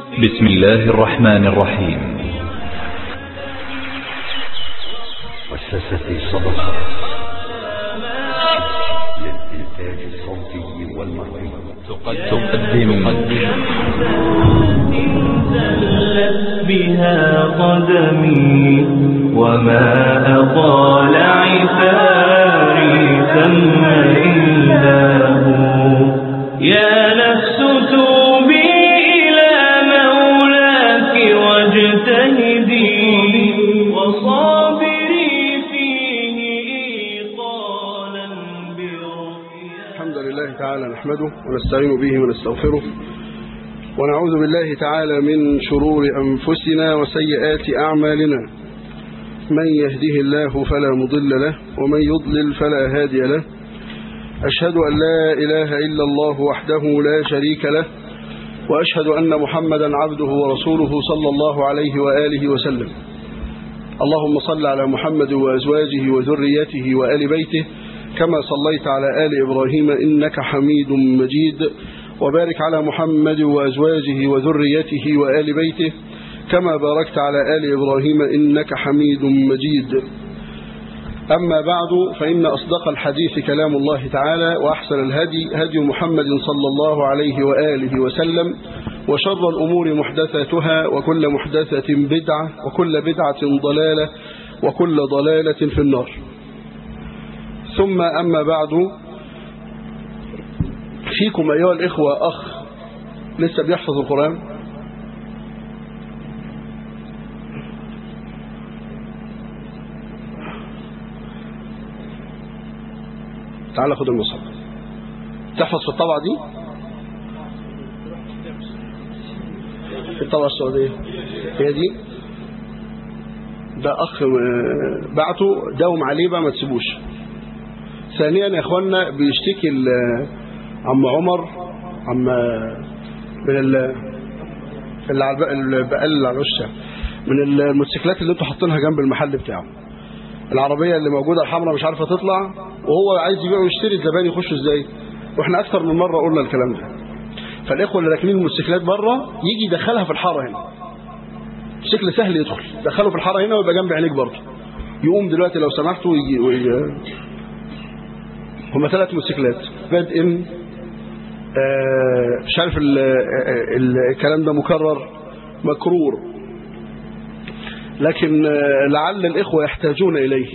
بسم الله الرحمن الرحيم مؤسسة صدقة للإنتاج الصوتي والمرئي تقدم زلت بها قدمي وما أطال عثاري ثم إله يا نفس توبي إلى مولاك واجتهدي وصابري فيه إيقالا برؤيا الحمد لله تعالى نحمده ونستعين به ونستغفره ونعوذ بالله تعالى من شرور أنفسنا وسيئات أعمالنا من يهده الله فلا مضل له ومن يضلل فلا هادي له أشهد أن لا إله إلا الله وحده لا شريك له وأشهد أن محمدا عبده ورسوله صلى الله عليه وآله وسلم اللهم صل على محمد وأزواجه وذريته وآل بيته كما صليت على آل إبراهيم إنك حميد مجيد وبارك على محمد وأزواجه وذريته وآل بيته كما باركت على آل إبراهيم إنك حميد مجيد أما بعد فإن أصدق الحديث كلام الله تعالى وأحسن الهدي هدي محمد صلى الله عليه وآله وسلم وشر الأمور محدثاتها وكل محدثة بدعة وكل بدعة ضلالة وكل ضلالة في النار ثم أما بعد فيكم أيها الإخوة أخ لسه بيحفظ القرآن تعال خد المصحف تحفظ في الطبعة دي في الطبعة السعودية هي دي ده أخ آه، بعته داوم عليه بقى ما تسيبوش ثانيا يا اخوانا بيشتكي ال- عم عمر عم من ال اللي على الب- البقال اللي على الوش من الموتوسيكلات اللي انتوا حاطينها جنب المحل بتاعه العربية اللي موجودة الحمراء مش عارفة تطلع وهو عايز يبيع ويشتري الزبائن يخشوا ازاي واحنا اكثر من مرة قلنا الكلام ده فالاخوة اللي راكنين الموتوسيكلات بره يجي يدخلها في الحارة هنا شكل سهل يدخل دخله في الحارة هنا ويبقى جنب عينيك برضه يقوم دلوقتي لو سمحتوا ويجي, ويجي هم ثلاث موتوسيكلات بادئ آه، مش عارف ال- ال- الكلام ده مكرر مكرور لكن آه، لعل الإخوة يحتاجون إليه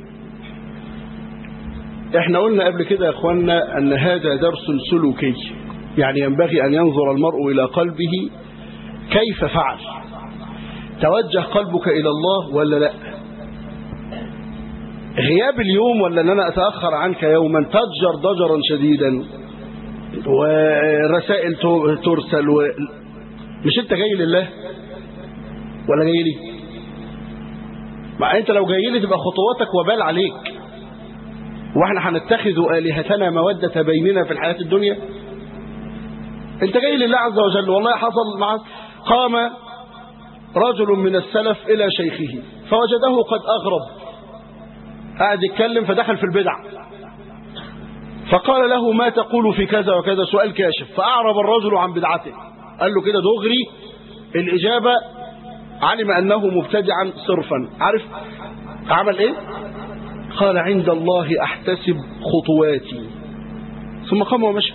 احنا قلنا قبل كده يا اخوانا ان هذا درس سلوكي يعني ينبغي ان ينظر المرء الى قلبه كيف فعل توجه قلبك الى الله ولا لا غياب اليوم ولا ان انا اتاخر عنك يوما تضجر ضجرا شديدا ورسائل تو- ترسل و... مش انت جاي لله ولا جاي لي مع انت لو جاي لي تبقى خطواتك وبال عليك واحنا هنتخذ الهتنا موده بيننا في الحياه الدنيا انت جاي لله عز وجل والله حصل معك قام رجل من السلف الى شيخه فوجده قد اغرب قاعد يتكلم فدخل في البدع فقال له ما تقول في كذا وكذا سؤال كاشف فأعرب الرجل عن بدعته قال له كده دغري الإجابة علم أنه مبتدعا صرفا عارف عمل إيه قال عند الله أحتسب خطواتي ثم قام ومشى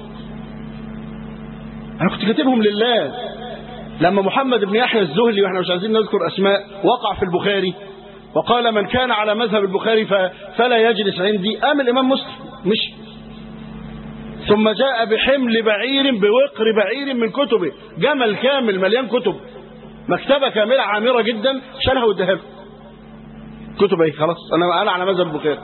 أنا كنت كاتبهم لله لما محمد بن يحيى الزهلي واحنا مش عايزين نذكر أسماء وقع في البخاري وقال من كان على مذهب البخاري ف- فلا يجلس عندي قام الإمام مسلم مشي ثم جاء بحمل بعير بوقر بعير من كتبه جمل كامل مليان كتب مكتبة كاملة عامرة جدا شالها واداها له. كتب ايه خلاص انا انا على مذهب البخاري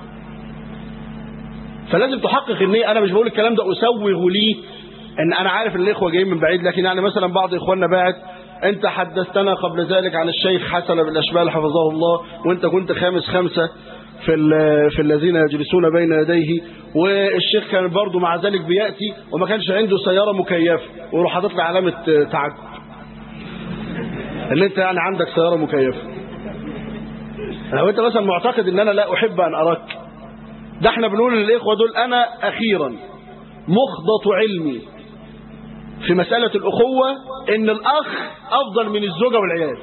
فلازم تحقق ان إيه؟ انا مش بقول الكلام ده اسوغ لي ان انا عارف ان الاخوه جايين من بعيد لكن يعني مثلا بعض اخواننا باعت انت حدثتنا قبل ذلك عن الشيخ حسن بن اشبال حفظه الله وانت كنت خامس خمسه في ال- في الذين يجلسون بين يديه والشيخ كان برضه مع ذلك بياتي وما كانش عنده سياره مكيفه ويروح حاطط لي علامه تعجب ان انت يعني عندك سياره مكيفه لو انت مثلا معتقد ان انا لا احب ان اراك ده احنا بنقول للاخوه دول انا اخيرا مخضط علمي في مسألة الأخوة إن الأخ أفضل من الزوجة والعيال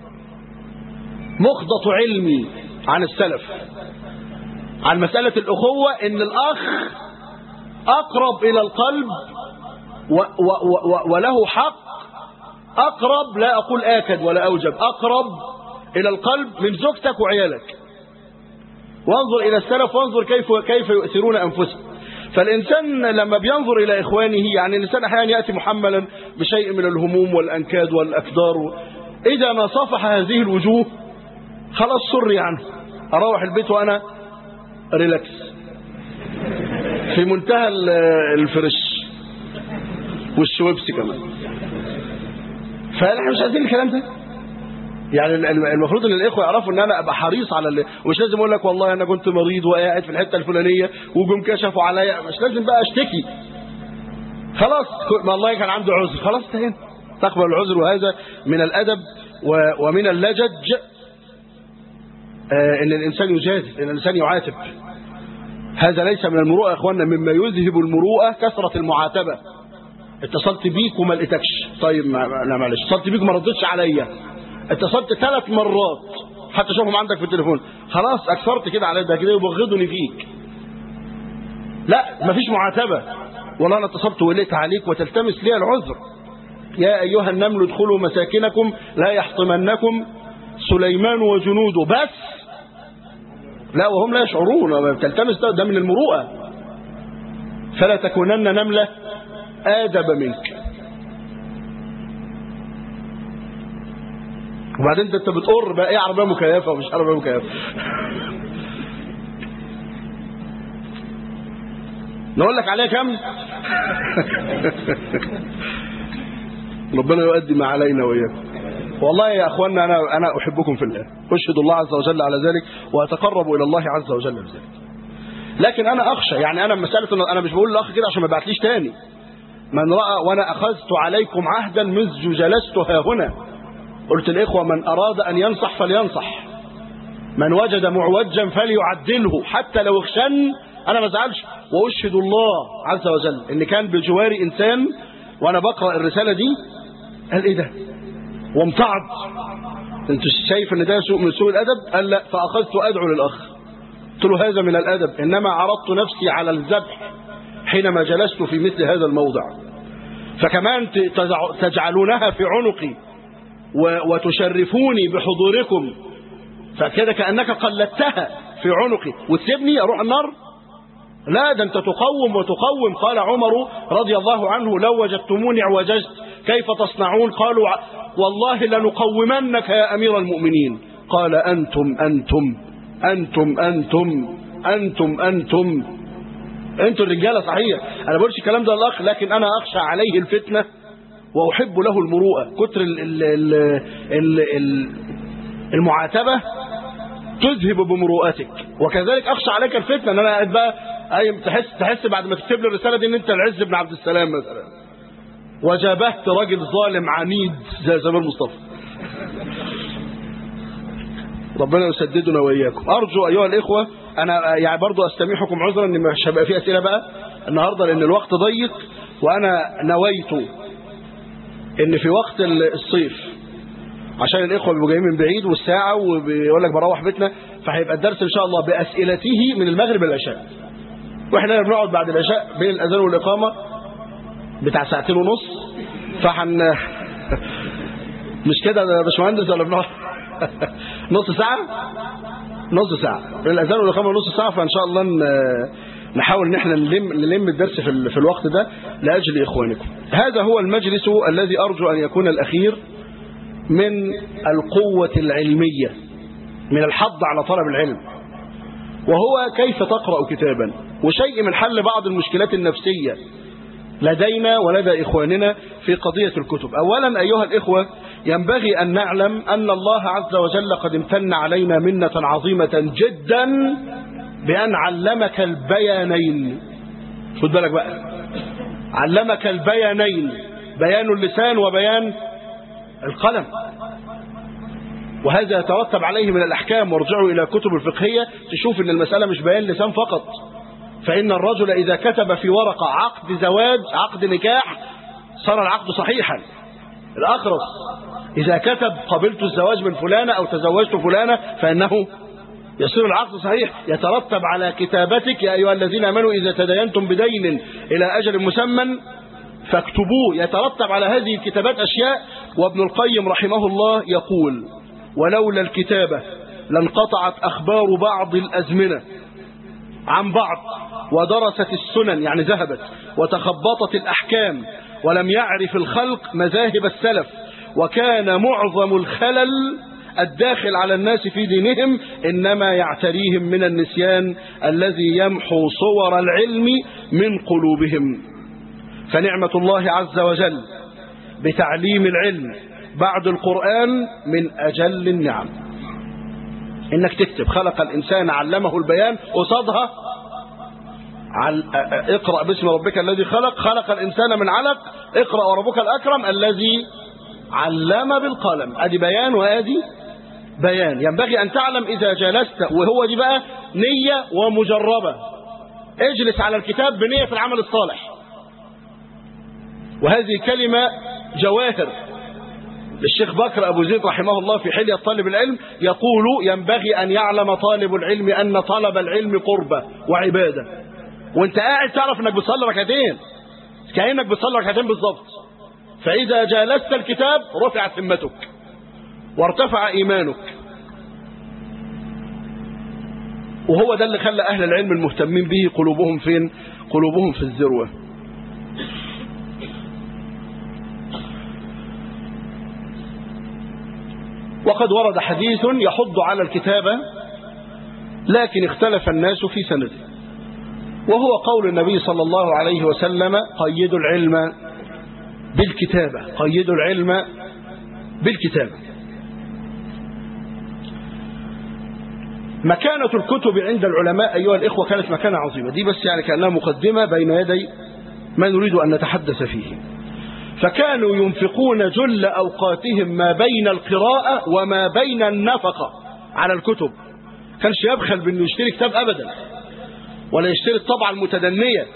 مخضط علمي عن السلف عن مسألة الأخوة إن الأخ أقرب إلى القلب و و و وله حق أقرب لا أقول آكد ولا أوجب أقرب إلى القلب من زوجتك وعيالك وانظر إلى السلف وانظر كيف كيف يؤثرون أنفسهم فالإنسان لما بينظر إلى إخوانه يعني الإنسان أحيانا يأتي محملا بشيء من الهموم والأنكاد والأكدار إذا ما صافح هذه الوجوه خلاص سري عنه أروح البيت وأنا ريلاكس في منتهى ال- الفرش والشويبسي كمان فاحنا مش عايزين الكلام ده يعني ال- ال- المفروض ان الاخوه يعرفوا ان انا ابقى حريص على اللي ومش لازم اقول لك والله انا كنت مريض وقاعد في الحته الفلانيه وجم كشفوا عليا مش لازم بقى اشتكي خلاص ك- والله كان عنده عذر خلاص انتهينا تقبل العذر وهذا من الادب و- ومن اللجج آه، ان الانسان يجادل ان الانسان يعاتب هذا ليس من المروءه يا اخواننا مما يذهب المروءه كثره المعاتبه اتصلت بيك وما لقيتكش طيب ما لا معلش اتصلت بيك وما ردتش عليا اتصلت ثلاث مرات حتى اشوفهم عندك في التليفون خلاص اكثرت كده عليا ده كده يبغضني فيك لا مفيش معاتبه والله انا اتصلت وليت عليك وتلتمس لي العذر يا ايها النمل ادخلوا مساكنكم لا يحطمنكم سليمان وجنوده بس لا وهم لا يشعرون تلتمس ده, ده من المروءه فلا تكونن نمله آدب منك وبعدين انت بتقر بقى ايه عربيه مكيفه ومش عربيه مكيفه نقول لك عليها كم ربنا يؤدي ما علينا واياكم والله يا اخوانا انا انا احبكم في الله اشهد الله عز وجل على ذلك واتقرب الى الله عز وجل بذلك لكن انا اخشى يعني انا مساله إن انا مش بقول للاخ كده عشان ما يبعتليش تاني من راى وانا اخذت عليكم عهدا منذ جلست ها هنا قلت الاخوه من اراد ان ينصح فلينصح من وجد معوجا فليعدله حتى لو اخشن انا ما ازعلش واشهد الله عز وجل ان كان بجواري انسان وانا بقرا الرساله دي قال ايه ده وامتعض انت شايف ان ده سوء من سوء الادب قال لا فاخذت ادعو للاخ قلت له هذا من الادب انما عرضت نفسي على الذبح حينما جلست في مثل هذا الموضع فكمان ت- تزع- تجعلونها في عنقي و- وتشرفوني بحضوركم فكده كأنك قلدتها في عنقي وتسيبني أروح النار لا ده أنت تقوم وتقوم قال عمر رضي الله عنه لو وجدتموني اعوججت كيف تصنعون قالوا ع- والله لنقومنك يا أمير المؤمنين قال أنتم أنتم أنتم أنتم أنتم أنتم أنتم الرجالة صحيح أنا بقولش الكلام ده للأخ لكن أنا أخشى عليه الفتنة وأحب له المروءة كتر ال ال ال ال ال المعاتبة تذهب بمروءتك وكذلك أخشى عليك الفتنة أن أنا قاعد بقى أي تحس تحس بعد ما تكتب لي الرسالة دي أن أنت العز بن عبد السلام مثلا وجابهت راجل ظالم عنيد زي زمان مصطفى ربنا يسددنا وإياكم أرجو أيها الإخوة أنا يعني برضو أستميحكم عذرا أن مش هيبقى في أسئلة بقى النهاردة لأن الوقت ضيق وأنا نويت ان في وقت الصيف عشان الاخوه بيبقوا جايين من بعيد والساعه وبيقول لك بروح بيتنا فهيبقى الدرس ان شاء الله باسئلته من المغرب للعشاء واحنا بنقعد بعد العشاء بين الاذان والاقامه بتاع ساعتين ونص فحن مش كده يا باشمهندس ولا بنقعد نص ساعه نص ساعه بين الاذان والاقامه نص ساعه فان شاء الله ن- نحاول ان احنا نلم نلم الدرس في ال- في الوقت ده لاجل اخوانكم هذا هو المجلس الذي ارجو ان يكون الاخير من القوه العلميه من الحض على طلب العلم وهو كيف تقرا كتابا وشيء من حل بعض المشكلات النفسيه لدينا ولدى إخواننا في قضية الكتب أولا أيها الإخوة ينبغي أن نعلم أن الله عز وجل قد امتن علينا منة عظيمة جدا بأن علمك البيانين خد بالك بقى علمك البيانين بيان اللسان وبيان القلم وهذا يترتب عليه من الأحكام وارجعوا إلى كتب الفقهية تشوف أن المسألة مش بيان لسان فقط فإن الرجل إذا كتب في ورقة عقد زواج عقد نكاح صار العقد صحيحا الأخرس إذا كتب قبلت الزواج من فلانة أو تزوجت فلانة فإنه يصير العقد صحيح يترتب على كتابتك يا أيها الذين آمنوا إذا تدينتم بدين إلى أجل مسمى فاكتبوه يترتب على هذه الكتابات أشياء وابن القيم رحمه الله يقول ولولا الكتابة لانقطعت أخبار بعض الأزمنة عن بعض ودرست السنن يعني ذهبت وتخبطت الأحكام ولم يعرف الخلق مذاهب السلف وكان معظم الخلل الداخل على الناس في دينهم إنما يعتريهم من النسيان الذي يمحو صور العلم من قلوبهم فنعمة الله عز وجل بتعليم العلم بعد القرآن من أجل النعم إنك تكتب خلق الإنسان علمه البيان قصادها عل... اقرأ باسم ربك الذي خلق خلق الإنسان من علق اقرأ وربك الأكرم الذي علم بالقلم ادي بيان وادي بيان ينبغي أن تعلم إذا جلست وهو دي بقى نية ومجربة اجلس على الكتاب بنية في العمل الصالح وهذه كلمة جواهر الشيخ بكر أبو زيد رحمه الله في حلية طالب العلم يقول ينبغي أن يعلم طالب العلم أن طلب العلم قربة وعبادة وانت قاعد تعرف انك بتصلي ركعتين كأنك بتصلي ركعتين بالظبط فإذا جالست الكتاب رفعت همتك وارتفع إيمانك وهو ده اللي خلى أهل العلم المهتمين به قلوبهم فين قلوبهم في الذروة وقد ورد حديث يحض على الكتابة لكن اختلف الناس في سنده وهو قول النبي صلى الله عليه وسلم قيدوا العلم بالكتابة قيدوا العلم بالكتابة مكانة الكتب عند العلماء أيها الإخوة كانت مكانة عظيمة دي بس يعني كأنها مقدمة بين يدي ما نريد أن نتحدث فيه فكانوا ينفقون جل أوقاتهم ما بين القراءة وما بين النفقة على الكتب كانش يبخل بأنه يشتري كتاب أبدا ولا يشتري الطبعة المتدنية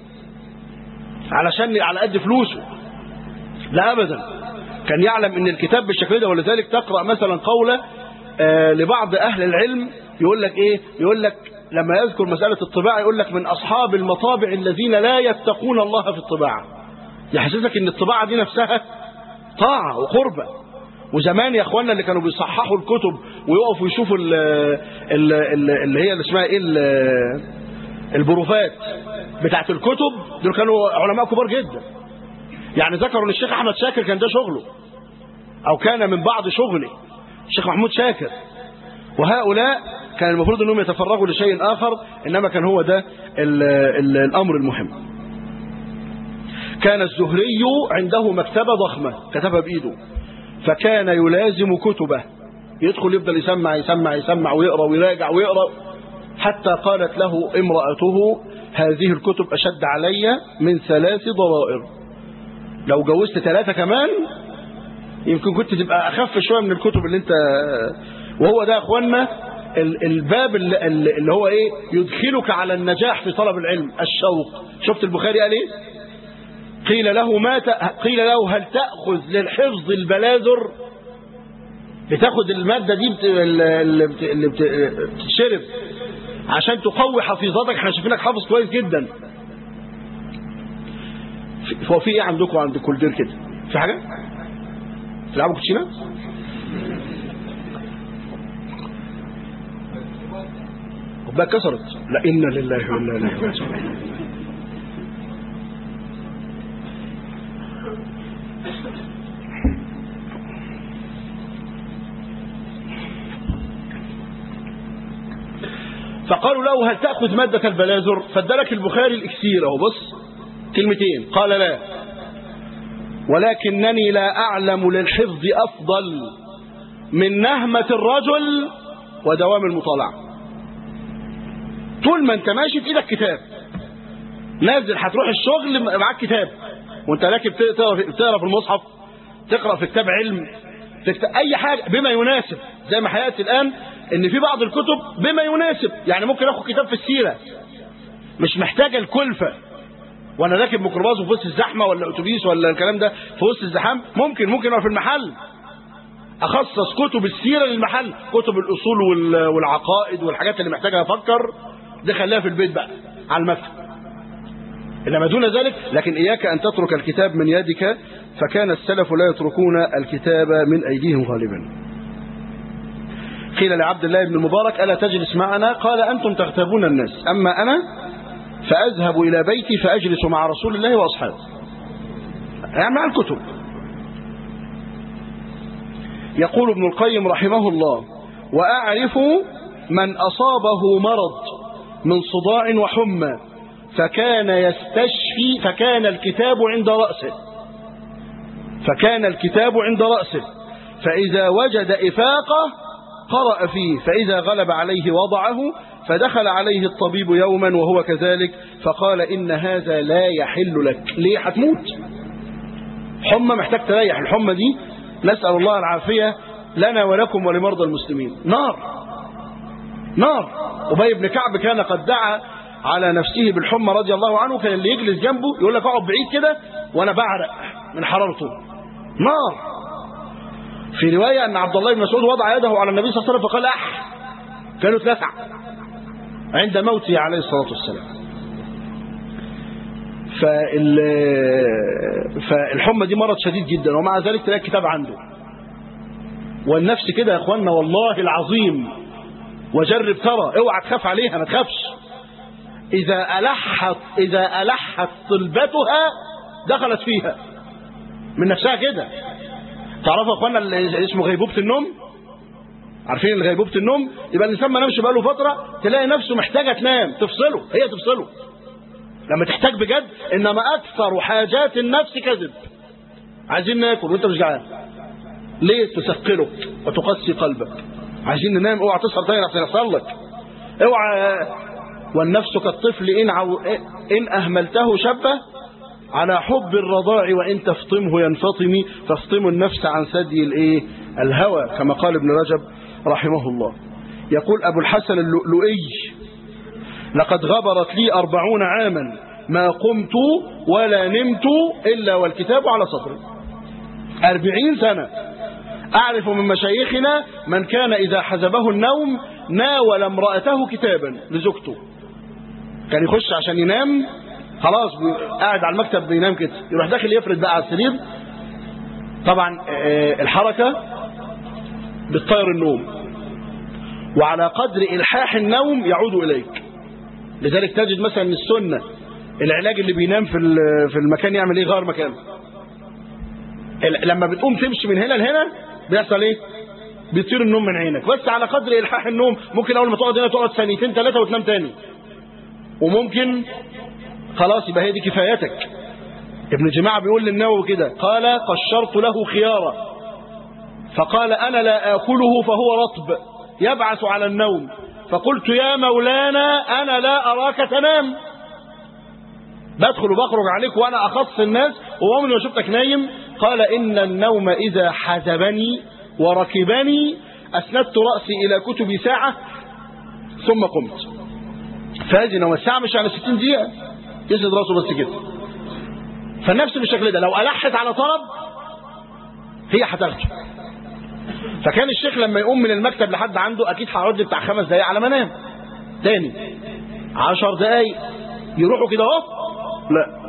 علشان على قد فلوسه لا أبدا كان يعلم أن الكتاب بالشكل ده ولذلك تقرأ مثلا قولة آه لبعض أهل العلم يقول لك إيه يقول لك لما يذكر مسألة الطباعة يقول لك من أصحاب المطابع الذين لا يتقون الله في الطباعة يحسسك ان الطباعة دي نفسها طاعة وقربة وزمان يا اخوانا اللي كانوا بيصححوا الكتب ويقفوا يشوفوا ال ال ال اللي هي اللي اسمها ايه البروفات بتاعت الكتب دول كانوا علماء كبار جدا يعني ذكروا ان الشيخ احمد شاكر كان ده شغله او كان من بعض شغله الشيخ محمود شاكر وهؤلاء كان المفروض انهم يتفرغوا لشيء اخر انما كان هو ده ال ال الامر المهم كان الزهري عنده مكتبة ضخمة كتبها بإيده فكان يلازم كتبه يدخل يفضل يسمع يسمع يسمع ويقرأ ويراجع ويقرأ حتى قالت له امرأته هذه الكتب أشد علي من ثلاث ضرائر لو جوزت ثلاثة كمان يمكن كنت تبقى أخف شوية من الكتب اللي انت وهو ده يا أخوانا الباب اللي, اللي هو ايه يدخلك على النجاح في طلب العلم الشوق شفت البخاري قال ايه قيل له ما ت... قيل له هل تأخذ للحفظ البلاذر بتاخد المادة دي بت... اللي, بت... اللي بت... بتتشرب عشان تقوي حفيظتك احنا شايفينك حافظ كويس جدا هو في ايه عندكم عند كولدير كده في حاجة تلعبوا كوتشينه كوبايه كسرت لا انا لله وانا اليه راجعون فقالوا له هل تأخذ مادة البلاذر فادلك البخاري الإكسير اهو بص كلمتين قال لا ولكنني لا أعلم للحفظ أفضل من نهمة الرجل ودوام المطالعة طول ما انت ماشي في ايدك كتاب نازل هتروح الشغل معاك كتاب وانت راكب تقرا في المصحف تقرا في كتاب علم اي حاجه بما يناسب زي ما هياتي الان ان في بعض الكتب بما يناسب يعني ممكن اخد كتاب في السيره مش محتاجه الكلفه وانا راكب ميكروباص وفي وسط الزحمه ولا اتوبيس ولا الكلام ده في وسط الزحام ممكن ممكن ابقى في المحل اخصص كتب السيره للمحل كتب الاصول وال- والعقائد والحاجات اللي محتاجها افكر دي خليها في البيت بقى على المكتب انما دون ذلك لكن اياك ان تترك الكتاب من يدك فكان السلف لا يتركون الكتاب من ايديهم غالبا قيل لعبد الله بن المبارك الا تجلس معنا قال انتم تغتابون الناس اما انا فاذهب الى بيتي فاجلس مع رسول الله واصحابه يعني مع الكتب يقول ابن القيم رحمه الله وأعرف من أصابه مرض من صداع وحمى فكان يستشفي فكان الكتاب عند رأسه فكان الكتاب عند رأسه فإذا وجد إفاقة قرأ فيه فإذا غلب عليه وضعه فدخل عليه الطبيب يوما وهو كذلك فقال إن هذا لا يحل لك ليه هتموت حمى محتاج تريح الحمى دي نسأل الله العافية لنا ولكم ولمرضى المسلمين نار نار أبي بن كعب كان قد دعا على نفسه بالحمى رضي الله عنه كان اللي يجلس جنبه يقول لك اقعد بعيد كده وانا بعرق من حرارته نار في رواية أن عبد الله بن مسعود وضع يده على النبي صلى الله عليه وسلم فقال أح كانوا اتلسع عند موته عليه الصلاة والسلام فال... فالحمى دي مرض شديد جدا ومع ذلك تلاقي الكتاب عنده والنفس كده يا اخوانا والله العظيم وجرب ترى اوعى تخاف عليها ما تخافش اذا الحت اذا الحت طلبتها دخلت فيها من نفسها كده تعرفوا يا اخوانا اللي اسمه غيبوبه النوم عارفين اللي غيبوبه النوم يبقى الانسان ما نامش بقاله فتره تلاقي نفسه محتاجه تنام تفصله هي تفصله لما تحتاج بجد انما اكثر حاجات النفس كذب عايزين ناكل وانت مش جعان ليه تثقلك وتقسي قلبك عايزين ننام اوعى تسهر تاني عشان يحصل لك اوعى والنفس كالطفل ان عو... ان اهملته شبه على حب الرضاع وان تفطمه ينفطم فافطم النفس عن ثدي الايه الهوى كما قال ابن رجب رحمه الله يقول ابو الحسن اللؤلؤي لقد غبرت لي أربعون عاما ما قمت ولا نمت إلا والكتاب على صدري أربعين سنة أعرف من مشايخنا من كان إذا حزبه النوم ناول امرأته كتابا لزوجته كان يخش عشان ينام خلاص قاعد على المكتب بينام كده يروح داخل يفرد بقى على السرير طبعا الحركة بتطير النوم وعلى قدر إلحاح النوم يعود إليك لذلك تجد مثلا من السنة العلاج اللي بينام في في المكان يعمل ايه غير مكانه لما بتقوم تمشي من هنا لهنا بيحصل ايه بيطير النوم من عينك بس على قدر الحاح النوم ممكن اول ما تقعد هنا تقعد ثانيتين ثلاثه وتنام تاني وممكن خلاص يبقى هي دي كفايتك ابن جماعه بيقول للنووي كده قال قشرت له خيارا فقال انا لا اكله فهو رطب يبعث على النوم فقلت يا مولانا أنا لا أراك تنام بدخل وبخرج عليك وأنا أخص الناس وأمني وشفتك نايم قال إن النوم إذا حزبني وركبني أسندت رأسي إلى كتبي ساعة ثم قمت فهذه نوم الساعة مش على 60 دقيقة يسند رأسه بس كده فالنفس بالشكل ده لو ألحت على طلب هي هتاخده فكان الشيخ لما يقوم من المكتب لحد عنده اكيد هيقعد لي بتاع خمس دقايق على ما انام تاني عشر دقايق يروحوا كده اهو لا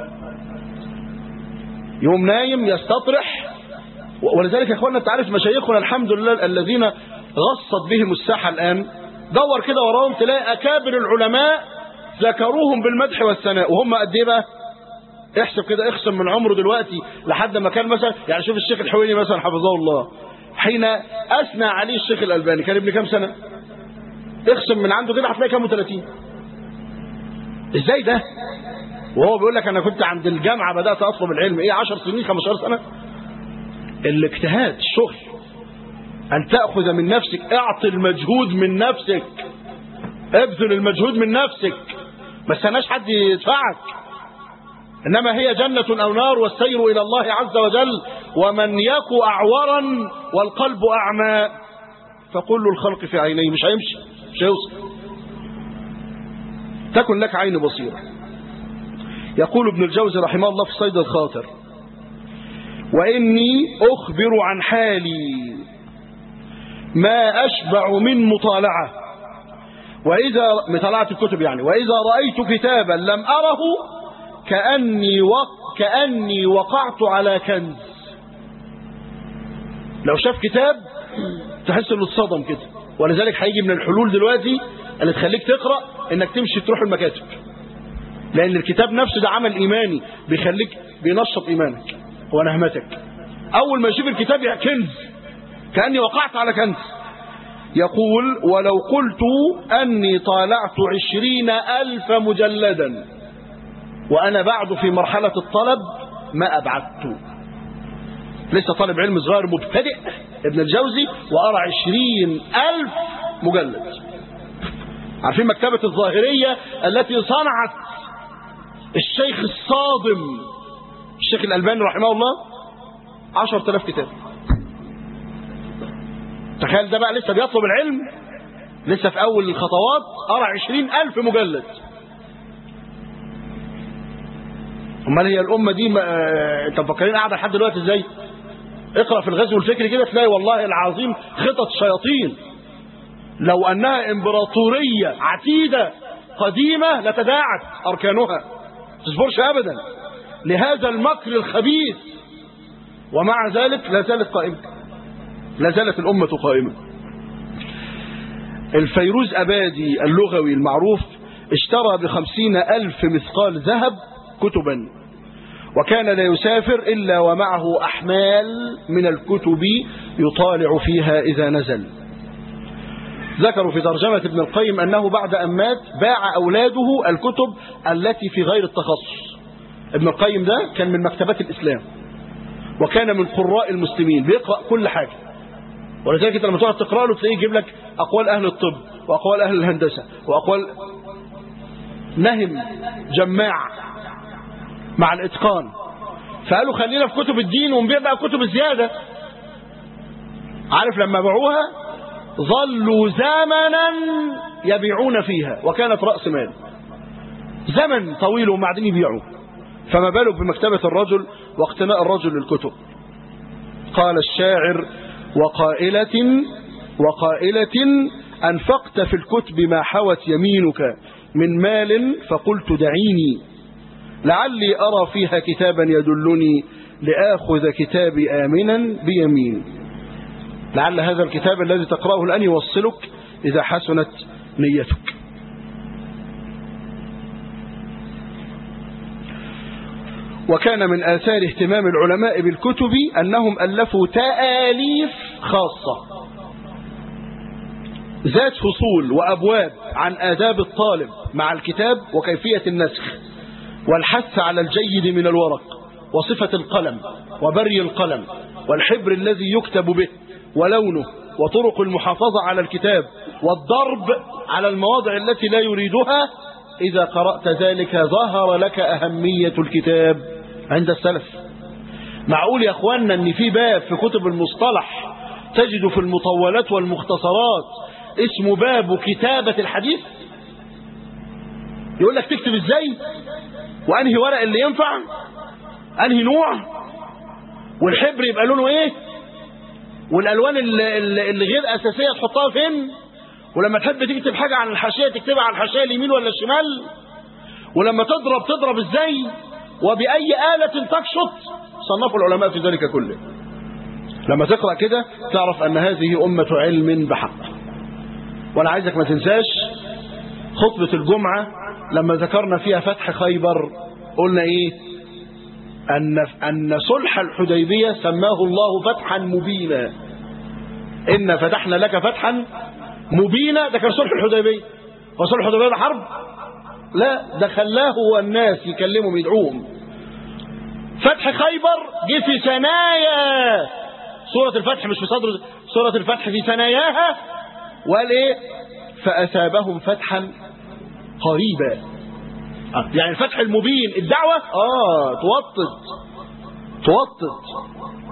يوم نايم يستطرح ولذلك يا اخوانا انت عارف مشايخنا الحمد لله الذين غصت بهم الساحه الان دور كده وراهم تلاقي اكابر العلماء ذكروهم بالمدح والثناء وهم قد ايه بقى احسب كده اخصم من عمره دلوقتي لحد ما كان مثلا يعني شوف الشيخ الحويني مثلا حفظه الله حين أثنى عليه الشيخ الألباني كان ابن كام سنة اخصم من عنده كده هتلاقي كام 30 ازاي ده وهو بيقول لك انا كنت عند الجامعة بدأت اطلب العلم ايه 10 سنين 15 سنة الاجتهاد الشغل ان تأخذ من نفسك اعطي المجهود من نفسك ابذل المجهود من نفسك ما استناش حد يدفعك إنما هي جنة أو نار والسير إلى الله عز وجل ومن يك أعورا والقلب أعمى فكل الخلق في عينيه مش هيمشي مش هيوصل تكن لك عين بصيرة يقول ابن الجوزي رحمه الله في صيد الخاطر وإني أخبر عن حالي ما أشبع من مطالعة وإذا مطالعة الكتب يعني وإذا رأيت كتابا لم أره كأني, وق كأني وقعت على كنز لو شاف كتاب تحس انه اتصدم كده ولذلك هيجي من الحلول دلوقتي اللي تخليك تقرأ انك تمشي تروح المكاتب لان الكتاب نفسه ده عمل ايماني بيخليك بينشط ايمانك ونهمتك اول ما يشوف الكتاب يا كنز كأني وقعت على كنز يقول ولو قلت أني طالعت عشرين ألف مجلدا وأنا بعد في مرحلة الطلب ما أبعدت لسه طالب علم صغير مبتدئ ابن الجوزي وأرى عشرين ألف مجلد عارفين مكتبة الظاهرية التي صنعت الشيخ الصادم الشيخ الألباني رحمه الله عشر تلاف كتاب تخيل ده بقى لسه بيطلب العلم لسه في أول الخطوات أرى عشرين ألف مجلد امال هي الأمة دي ما... انت مفكرين قاعدة لحد دلوقتي ازاي اقرأ في الغزو الفكري كده تلاقي والله العظيم خطط شياطين لو أنها إمبراطورية عتيدة قديمة لتداعت أركانها تصبرش أبدا لهذا المكر الخبيث ومع ذلك لا زالت قائمة لا زالت الأمة قائمة الفيروز أبادي اللغوي المعروف اشترى بخمسين ألف مثقال ذهب كتبا وكان لا يسافر إلا ومعه أحمال من الكتب يطالع فيها إذا نزل ذكروا في ترجمة ابن القيم أنه بعد أن مات باع أولاده الكتب التي في غير التخصص ابن القيم ده كان من مكتبات الإسلام وكان من قراء المسلمين بيقرأ كل حاجة ولذلك انت لما تقعد تقرأ له تلاقيه يجيب لك أقوال أهل الطب وأقوال أهل الهندسة وأقوال نهم جماع مع الإتقان فقالوا خلينا في كتب الدين ونبيع بقى كتب الزيادة عارف لما باعوها ظلوا زمنا يبيعون فيها وكانت رأس مال زمن طويل وهم قاعدين يبيعوا فما بالك بمكتبة الرجل واقتناء الرجل للكتب قال الشاعر وقائلة وقائلة أنفقت في الكتب ما حوت يمينك من مال فقلت دعيني لعلي أرى فيها كتابا يدلني لآخذ كتابي آمنا بيمين لعل هذا الكتاب الذي تقرأه الآن يوصلك إذا حسنت نيتك وكان من آثار اهتمام العلماء بالكتب أنهم ألفوا تآليف خاصة ذات فصول وأبواب عن آداب الطالب مع الكتاب وكيفية النسخ والحث على الجيد من الورق وصفة القلم وبري القلم والحبر الذي يكتب به ولونه وطرق المحافظة على الكتاب والضرب على المواضع التي لا يريدها إذا قرأت ذلك ظهر لك أهمية الكتاب عند السلف معقول يا أخوانا أن في باب في كتب المصطلح تجد في المطولات والمختصرات اسمه باب كتابة الحديث يقول لك تكتب ازاي وانهي ورق اللي ينفع انهي نوع والحبر يبقى لونه ايه والالوان اللي, اللي غير اساسيه تحطها فين ولما تحب تكتب حاجه عن الحاشيه تكتبها على الحاشيه اليمين ولا الشمال ولما تضرب تضرب ازاي وباي اله تكشط صنفوا العلماء في ذلك كله لما تقرا كده تعرف ان هذه امه علم بحق وانا عايزك ما تنساش خطبه الجمعه لما ذكرنا فيها فتح خيبر قلنا ايه أن, أن صلح الحديبية سماه الله فتحا مبينا إن فتحنا لك فتحا مبينا ده كان صلح الحديبية وصلح الحديبية ده حرب لا ده خلاه هو الناس يكلمهم يدعوهم فتح خيبر جه في ثنايا سورة الفتح مش في صدر سورة الفتح في ثناياها وقال ايه فأثابهم فتحا قريبا آه. يعني الفتح المبين الدعوة اه توطد توطد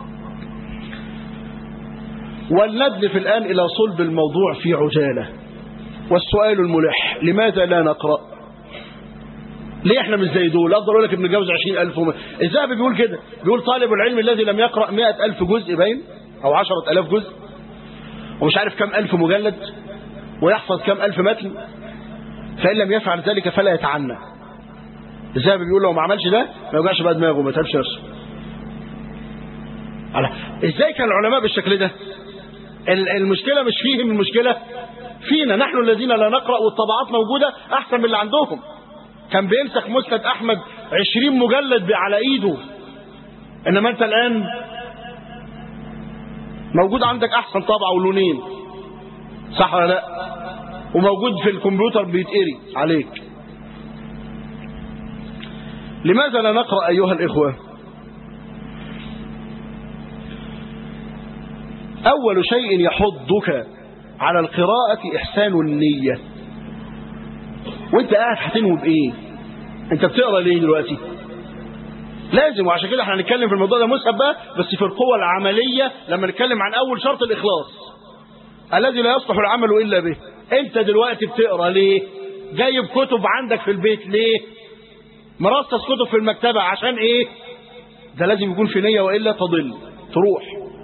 ولندلف الآن إلى صلب الموضوع في عجالة والسؤال الملح لماذا لا نقرأ ليه احنا مش زي دول افضل اقول لك ابن جوز 20000 وم... الذهبي بيقول كده بيقول طالب العلم الذي لم يقرا 100000 جزء باين او 10000 جزء ومش عارف كم الف مجلد ويحفظ كم الف متن فان لم يفعل ذلك فلا يتعنى الذهبي بيقول لو ما عملش ده ما يوجعش بقى دماغه ما يتعبش نفسه على ازاي كان العلماء بالشكل ده ال- المشكله مش فيهم المشكله فينا نحن الذين لا نقرا والطبعات موجوده احسن من اللي عندهم كان بينسخ مسند احمد 20 مجلد ب- على ايده انما انت الان موجود عندك احسن طبعه ولونين صح ولا لا وموجود في الكمبيوتر بيتقري عليك لماذا لا نقرا ايها الاخوه اول شيء يحضك على القراءه احسان النيه وانت قاعد هتنوي بايه انت بتقرا ليه دلوقتي لازم وعشان كده احنا هنتكلم في الموضوع ده مسهب بقى بس في القوة العملية لما نتكلم عن أول شرط الإخلاص الذي لا يصلح العمل إلا به أنت دلوقتي بتقرا ليه جايب كتب عندك في البيت ليه مرصص كتب في المكتبة عشان إيه ده لازم يكون في نية وإلا تضل تروح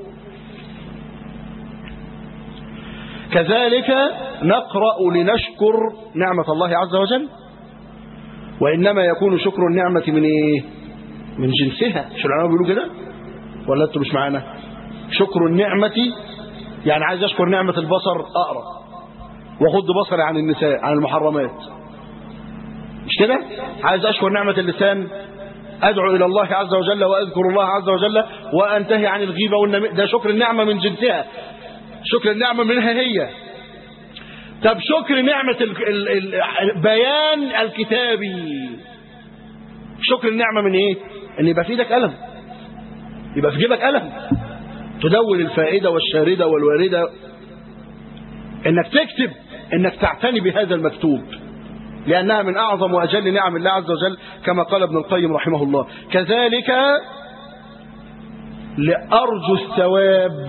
كذلك نقرأ لنشكر نعمة الله عز وجل وإنما يكون شكر النعمة من إيه من جنسها مش العلماء بيقولوا كده ولا انتوا مش معانا شكر النعمة يعني عايز اشكر نعمة البصر اقرا واغض بصري عن النساء عن المحرمات مش كده عايز اشكر نعمة اللسان ادعو الى الله عز وجل واذكر الله عز وجل وانتهي عن الغيبة والنمي ده شكر النعمة من جنسها شكر النعمة منها هي طب شكر نعمة ال ال ال بيان الكتابي شكر النعمة من ايه ان يبقى في ايدك قلم يبقى في جيبك قلم تدون الفائدة والشاردة والواردة انك تكتب انك تعتني بهذا المكتوب لأنها من أعظم وأجل نعم الله عز وجل كما قال ابن القيم رحمه الله كذلك لأرجو الثواب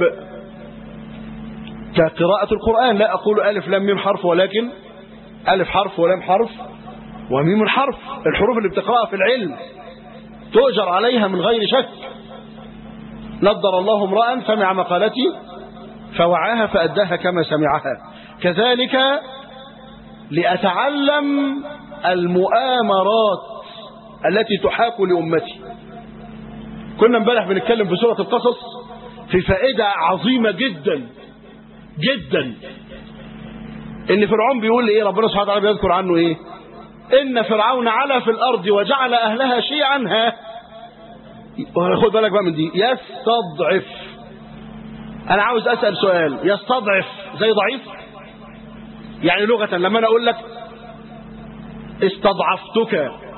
كقراءة القرآن لا أقول ألف لام ميم حرف ولكن ألف حرف ولام حرف وميم حرف الحروف اللي بتقرأها في العلم تؤجر عليها من غير شك نضر الله امرأ سمع مقالتي فوعاها فأداها كما سمعها كذلك لأتعلم المؤامرات التي تحاك لأمتي كنا امبارح بنتكلم في سورة القصص في فائدة عظيمة جدا جدا ان فرعون بيقول ايه ربنا سبحانه وتعالى بيذكر عنه ايه ان فرعون علا في الارض وجعل اهلها شيعا ها خد بالك بقى من دي يستضعف انا عاوز اسال سؤال يستضعف زي ضعيف يعني لغه لما انا اقول لك استضعفتك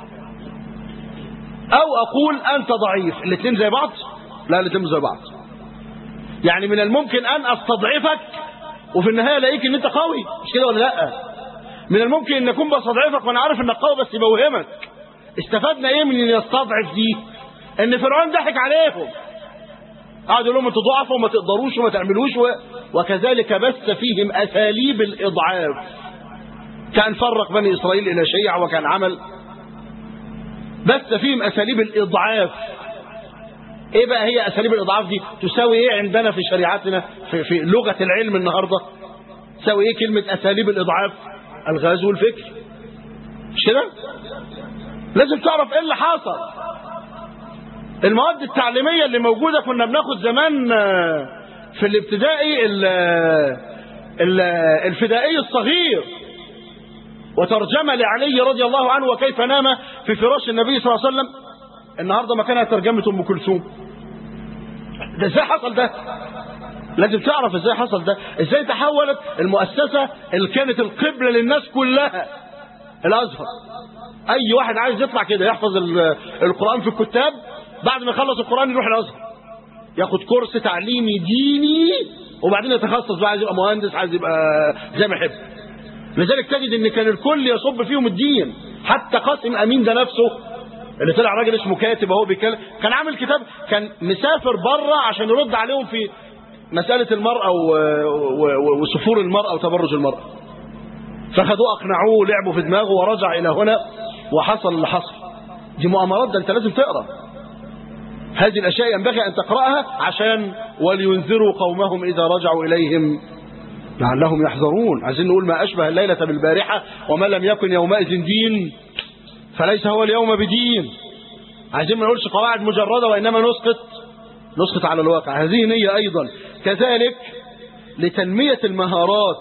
او اقول انت ضعيف الاثنين زي بعض لا الاثنين مش زي بعض يعني من الممكن ان استضعفك وفي النهايه الاقيك ان انت قوي مش كده ولا لا من الممكن ان اكون بستضعفك وانا عارف انك قوي بس بوهمك استفدنا ايه من ان يستضعف دي ان فرعون ضحك عليهم قعد يقول لهم انتوا ضعفوا وما تقدروش وما تعملوش و... وكذلك بث فيهم اساليب الاضعاف كان فرق بني اسرائيل الى شيع وكان عمل بث فيهم اساليب الاضعاف ايه بقى هي اساليب الاضعاف دي تساوي ايه عندنا في شريعتنا في, في لغه العلم النهارده تساوي ايه كلمه اساليب الاضعاف الغاز والفكر مش كده لازم تعرف ايه اللي حصل المواد التعليميه اللي موجوده كنا بناخد زمان في الابتدائي ال ال الفدائي الصغير وترجمه لعلي رضي الله عنه وكيف نام في فراش النبي صلى الله عليه وسلم النهارده مكانها ترجمه ام كلثوم ده ازاي حصل ده لازم تعرف ازاي حصل ده ازاي تحولت المؤسسه اللي كانت القبله للناس كلها الازهر اي واحد عايز يطلع كده يحفظ القران في الكتاب بعد ما يخلص القران يروح الازهر ياخد كورس تعليمي ديني وبعدين يتخصص بقى عايز يبقى مهندس عايز يبقى زي ما يحب لذلك تجد ان كان الكل يصب فيهم الدين حتى قاسم امين ده نفسه اللي طلع راجل اسمه كاتب اهو بيتكلم كان عامل كتاب كان مسافر بره عشان يرد عليهم في مسألة المرأة وسفور المرأة وتبرج المرأة فخدوه أقنعوه لعبوا في دماغه ورجع إلى هنا وحصل اللي حصل دي مؤامرات ده انت لازم تقرا هذه الاشياء ينبغي ان تقراها عشان ولينذروا قومهم اذا رجعوا اليهم لعلهم يحذرون عايزين نقول ما اشبه الليله بالبارحه وما لم يكن يومئذ دين فليس هو اليوم بدين عايزين ما نقولش قواعد مجرده وانما نسقط نسقط على الواقع هذه نيه ايضا كذلك لتنميه المهارات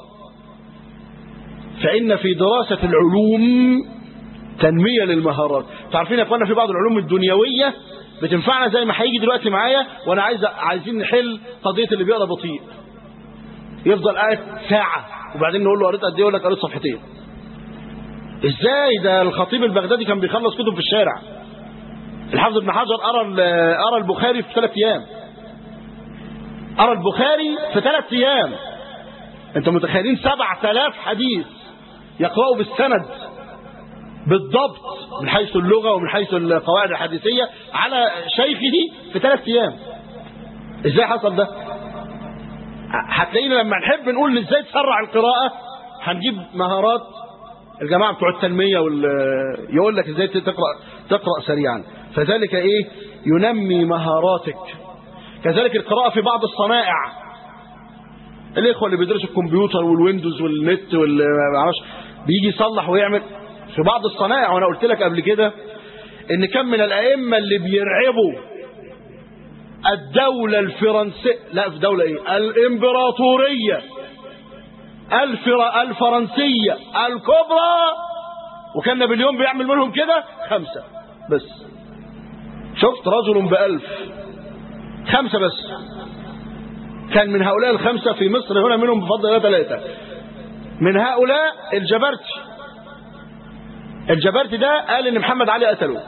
فإن في دراسة العلوم تنمية للمهارات تعرفين يا اخوانا في بعض العلوم الدنيوية بتنفعنا زي ما هيجي دلوقتي معايا وانا عايز عايزين نحل قضية اللي بيقرا بطيء يفضل قاعد ساعة وبعدين نقول له قريت قد ايه يقول لك قريت صفحتين ازاي ده الخطيب البغدادي كان بيخلص كتب في الشارع الحافظ ابن حجر قرا قرا البخاري في ثلاث ايام قرا البخاري في ثلاث ايام انتم متخيلين 7000 حديث يقرأوا بالسند بالضبط من حيث اللغة ومن حيث القواعد الحديثية على شيخه في ثلاث أيام ازاي حصل ده هتلاقينا لما نحب نقول ازاي تسرع القراءة هنجيب مهارات الجماعة بتوع التنمية وال... يقول لك ازاي تقرأ تقرأ سريعا فذلك ايه ينمي مهاراتك كذلك القراءة في بعض الصنائع الاخوه اللي بيدرسوا الكمبيوتر والويندوز والنت والمعرفش بيجي يصلح ويعمل في بعض الصنائع وانا قلت لك قبل كده ان كم من الائمه اللي بيرعبوا الدوله الفرنسيه لا في دوله ايه الامبراطوريه الفر... الفرنسيه الكبرى وكان نابليون بيعمل منهم كده خمسه بس شفت رجل بألف خمسه بس كان من هؤلاء الخمسة في مصر هنا منهم بفضل الله ثلاثة من هؤلاء الجبرتي الجبرتي ده قال ان محمد علي قتله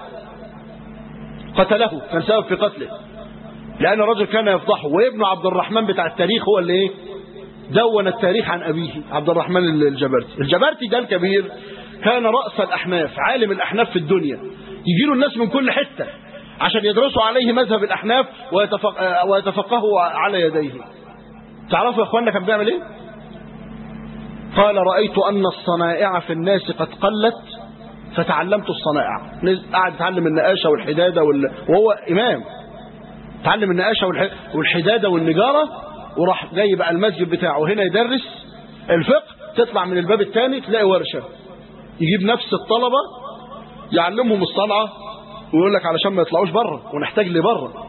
قتله كان سبب في قتله لان الرجل كان يفضحه وابنه عبد الرحمن بتاع التاريخ هو اللي ايه دون التاريخ عن ابيه عبد الرحمن الجبرتي الجبرتي ده الكبير كان رأس الأحناف عالم الأحناف في الدنيا يجي له الناس من كل حتة عشان يدرسوا عليه مذهب الأحناف ويتفق... ويتفقهوا على يديه تعرفوا يا أخوانا كان بيعمل إيه قال رأيت أن الصنائع في الناس قد قلت فتعلمت الصنائع قعد يتعلم النقاشة والحدادة وال... وهو إمام تعلم النقاشة والح... والحدادة والنجارة وراح جاي بقى المسجد بتاعه هنا يدرس الفقه تطلع من الباب الثاني تلاقي ورشة يجيب نفس الطلبة يعلمهم الصنعة ويقول لك علشان ما يطلعوش بره ونحتاج لبره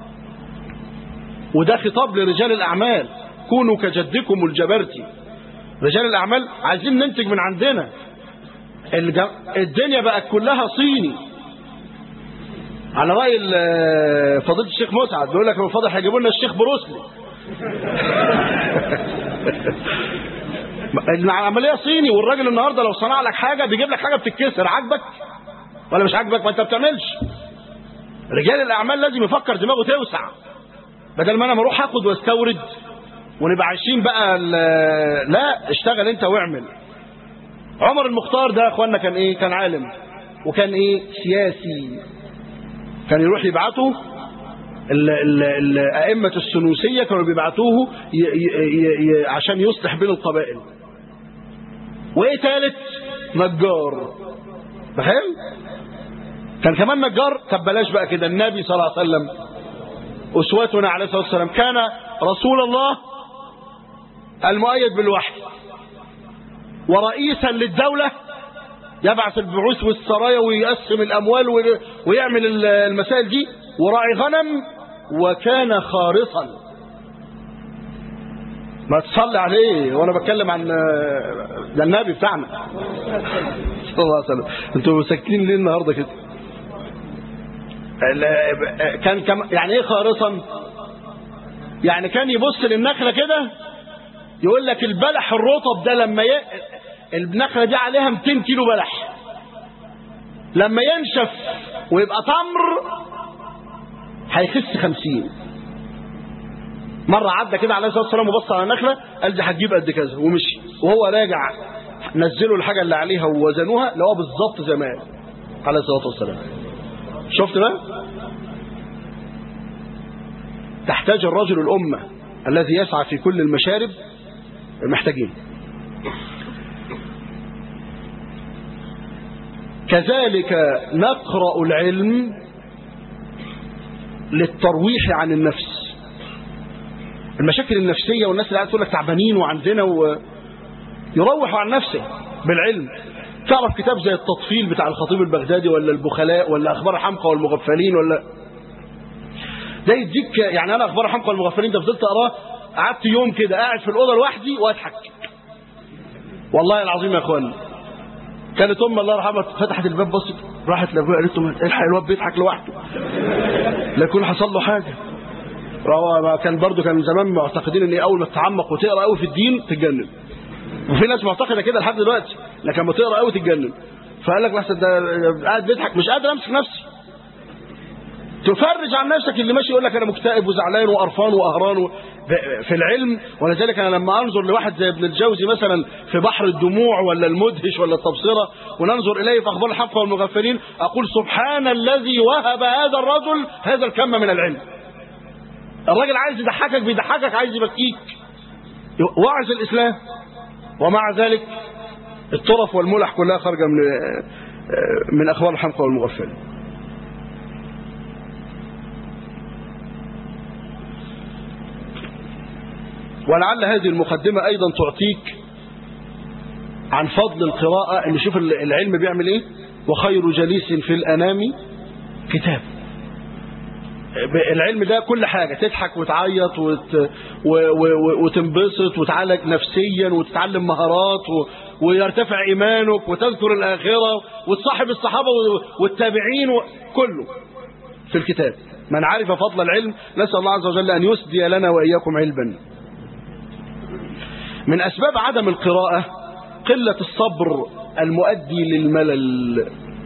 وده خطاب لرجال الأعمال كونوا كجدكم الجبرتي رجال الأعمال عايزين ننتج من عندنا الج... الدنيا بقت كلها صيني على رأي فضيلة الشيخ مسعد بيقول لك فاضل هيجيبوا لنا الشيخ بروسلي العملية صيني والراجل النهاردة لو صنع لك حاجة بيجيب لك حاجة بتتكسر عاجبك ولا مش عاجبك ما انت بتعملش رجال الأعمال لازم يفكر دماغه توسع بدل ما انا اروح اخد واستورد ونبقى عايشين بقى لا اشتغل انت واعمل عمر المختار ده يا اخوانا كان ايه كان عالم وكان ايه سياسي كان يروح يبعته الأئمة السنوسية كانوا بيبعتوه ي ي ي عشان يصلح بين القبائل وإيه ثالث نجار تخيل كان كمان نجار طب بلاش بقى كده النبي صلى الله عليه وسلم أسوتنا عليه الصلاة والسلام كان رسول الله المؤيد بالوحي ورئيسا للدولة يبعث البعوث والسرايا ويقسم الأموال ويعمل المسائل دي وراعي غنم وكان خارصا ما تصلي عليه وانا بتكلم عن ده النبي بتاعنا صلى الله عليه وسلم انتوا ساكتين ليه النهارده كده كان كم يعني ايه خارصا يعني كان يبص للنخله كده يقول لك البلح الرطب ده لما ي... النخله دي عليها 200 كيلو بلح لما ينشف ويبقى تمر هيخس خمسين مرة عدى كده عليه الصلاة والسلام وبص على النخلة قال دي هتجيب قد كذا ومشي وهو راجع نزلوا الحاجة اللي عليها ووزنوها لقوها بالظبط زي ما قال عليه الصلاة والسلام شفت بقى تحتاج الرجل الأمة الذي يسعى في كل المشارب محتاجين كذلك نقرأ العلم للترويح عن النفس المشاكل النفسية والناس اللي قاعدة تقول لك تعبانين وعندنا و... يروح عن نفسه بالعلم تعرف كتاب زي التطفيل بتاع الخطيب البغدادي ولا البخلاء ولا أخبار حمقى والمغفلين ولا ده يديك يعني أنا أخبار حمقى والمغفلين ده فضلت أقراه قعدت يوم كده قاعد في الأوضة لوحدي وأضحك والله العظيم يا أخوان كانت أم الله يرحمها فتحت الباب بصت راحت لأبويا قالت له الحق الواد بيضحك لوحده لا يكون حصل له حاجة هو كان برضه كان زمان معتقدين ان اول ما تتعمق وتقرا قوي في الدين تتجنن وفي ناس معتقده كده لحد دلوقتي لكن لما تقرا قوي تتجنن فقال لك بس ده قاعد بيضحك مش قادر امسك نفسي تفرج عن نفسك اللي ماشي يقول لك انا مكتئب وزعلان وقرفان وقهران و... في العلم ولذلك انا لما انظر لواحد زي ابن الجوزي مثلا في بحر الدموع ولا المدهش ولا التبصره وننظر اليه في اخبار الحق والمغفلين اقول سبحان الذي وهب هذا الرجل هذا الكم من العلم الراجل عايز يضحكك بيضحكك عايز يبكيك وعظ الاسلام ومع ذلك الطرف والملح كلها خارجه من من اخبار الحمقى والمغفلين ولعل هذه المقدمة أيضا تعطيك عن فضل القراءة أن شوف العلم بيعمل إيه وخير جليس في الأنام كتاب العلم ده كل حاجة تضحك وتعيط وت... و... و... وتنبسط وتعالج نفسيا وتتعلم مهارات و... ويرتفع إيمانك وتذكر الآخرة وتصاحب الصحابة والتابعين و... كله في الكتاب من عرف فضل العلم نسأل الله عز وجل أن يسدي لنا وإياكم علما من أسباب عدم القراءة قلة الصبر المؤدي للملل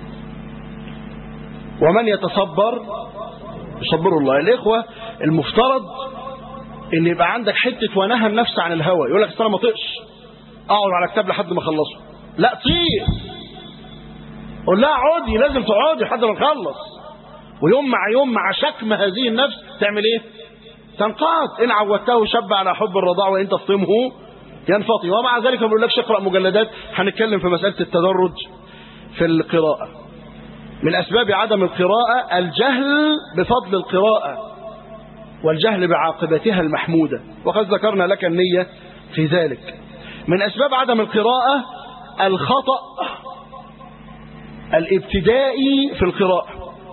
ومن يتصبر يصبر الله الإخوة المفترض ان يبقى عندك حتة ونهى النفس عن الهوى يقول لك انا ما طقش اقعد على كتاب لحد ما اخلصه لا طير قول لها اقعدي لازم تقعدي لحد ما نخلص ويوم مع يوم مع شكم هذه النفس تعمل ايه تنقاد ان عودته شب على حب الرضاع وان تفطمه ينفطي ومع ذلك ما بقولكش اقرا مجلدات هنتكلم في مساله التدرج في القراءه من اسباب عدم القراءه الجهل بفضل القراءه والجهل بعاقبتها المحموده وقد ذكرنا لك النيه في ذلك من اسباب عدم القراءه الخطا الابتدائي في القراءه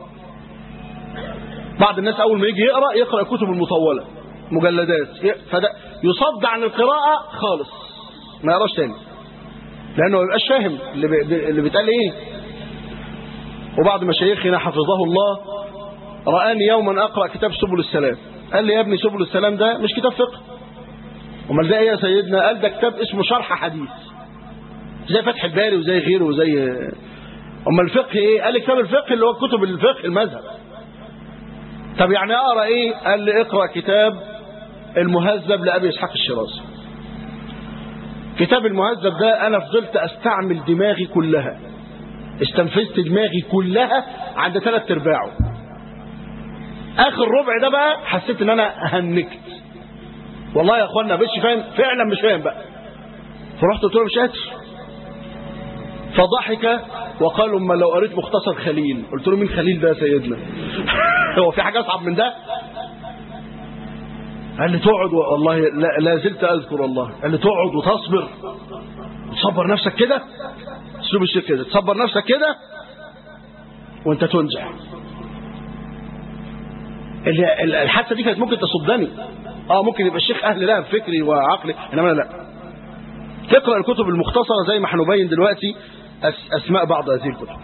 بعض الناس اول ما يجي يقرا يقرا الكتب المطوله مجلدات فده يصد عن القراءة خالص ما يقراش تاني لأنه ما يبقاش فاهم اللي, بي... اللي بيتقال إيه وبعض مشايخنا حفظه الله رآني يوما أقرأ كتاب سبل السلام قال لي يا ابني سبل السلام ده مش كتاب فقه امال ده ايه يا سيدنا قال ده كتاب اسمه شرح حديث زي فتح الباري وزي غيره وزي امال الفقه ايه قال لي كتاب الفقه اللي هو كتب الفقه المذهب طب يعني اقرا ايه قال لي اقرا كتاب المهذب لأبي إسحاق الشرازي كتاب المهذب ده أنا فضلت أستعمل دماغي كلها استنفذت دماغي كلها عند ثلاث ارباعه آخر ربع ده بقى حسيت إن أنا هنكت والله يا أخوانا مش فاهم فعلا مش فاهم بقى فرحت قلت له مش قادر فضحك وقالوا اما لو قريت مختصر خليل قلت له مين خليل ده يا سيدنا هو في حاجه اصعب من ده قال لي تقعد والله لا, لا زلت اذكر الله قال لي تقعد وتصبر تصبر نفسك كده اسلوب الشيخ كده تصبر نفسك كده وانت تنجح الحادثه دي كانت ممكن تصدني اه ممكن يبقى الشيخ اهل لها بفكري وعقلي انما لا تقرا الكتب المختصره زي ما هنبين دلوقتي اسماء بعض هذه الكتب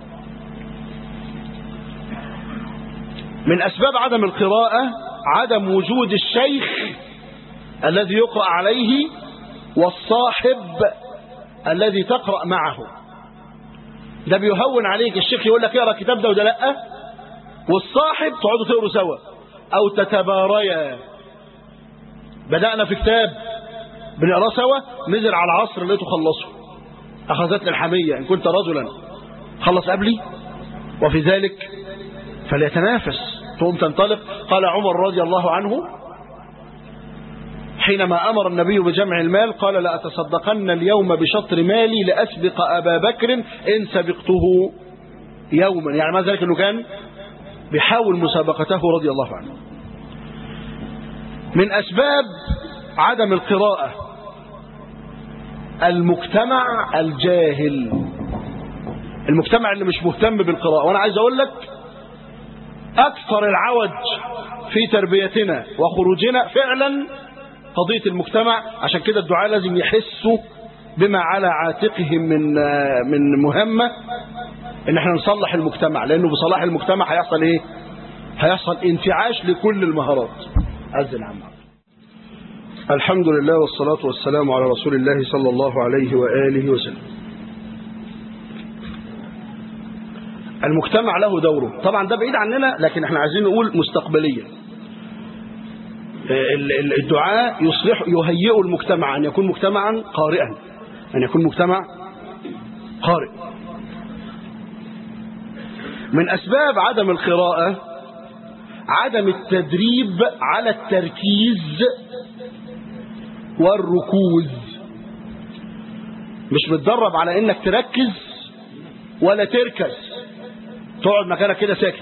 من اسباب عدم القراءه عدم وجود الشيخ الذي يقرأ عليه والصاحب الذي تقرأ معه ده بيهون عليك الشيخ يقول لك اقرا الكتاب ده وده لا والصاحب تقعدوا تقروا سوا او تتباريا بدأنا في كتاب بنقراه سوا نزل على العصر لقيته خلصه اخذتني الحمية ان كنت رجلا خلص قبلي وفي ذلك فليتنافس ثم تنطلق قال عمر رضي الله عنه حينما أمر النبي بجمع المال قال لأتصدقن اليوم بشطر مالي لأسبق أبا بكر إن سبقته يوما يعني ما ذلك أنه كان بيحاول مسابقته رضي الله عنه من أسباب عدم القراءة المجتمع الجاهل المجتمع اللي مش مهتم بالقراءة وأنا عايز أقول لك أكثر العوج في تربيتنا وخروجنا فعلا قضية المجتمع عشان كده الدعاء لازم يحسوا بما على عاتقهم من من مهمة ان احنا نصلح المجتمع لانه بصلاح المجتمع هيحصل ايه هيحصل انتعاش لكل المهارات أذن عم الحمد لله والصلاة والسلام على رسول الله صلى الله عليه وآله وسلم المجتمع له دوره طبعا ده بعيد عننا لكن احنا عايزين نقول مستقبليا الدعاء يصلح يهيئ المجتمع أن يكون مجتمعا قارئا أن يكون مجتمع قارئ من أسباب عدم القراءة عدم التدريب على التركيز والركوز مش متدرب على انك تركز ولا تركز تقعد مكانك كده ساكت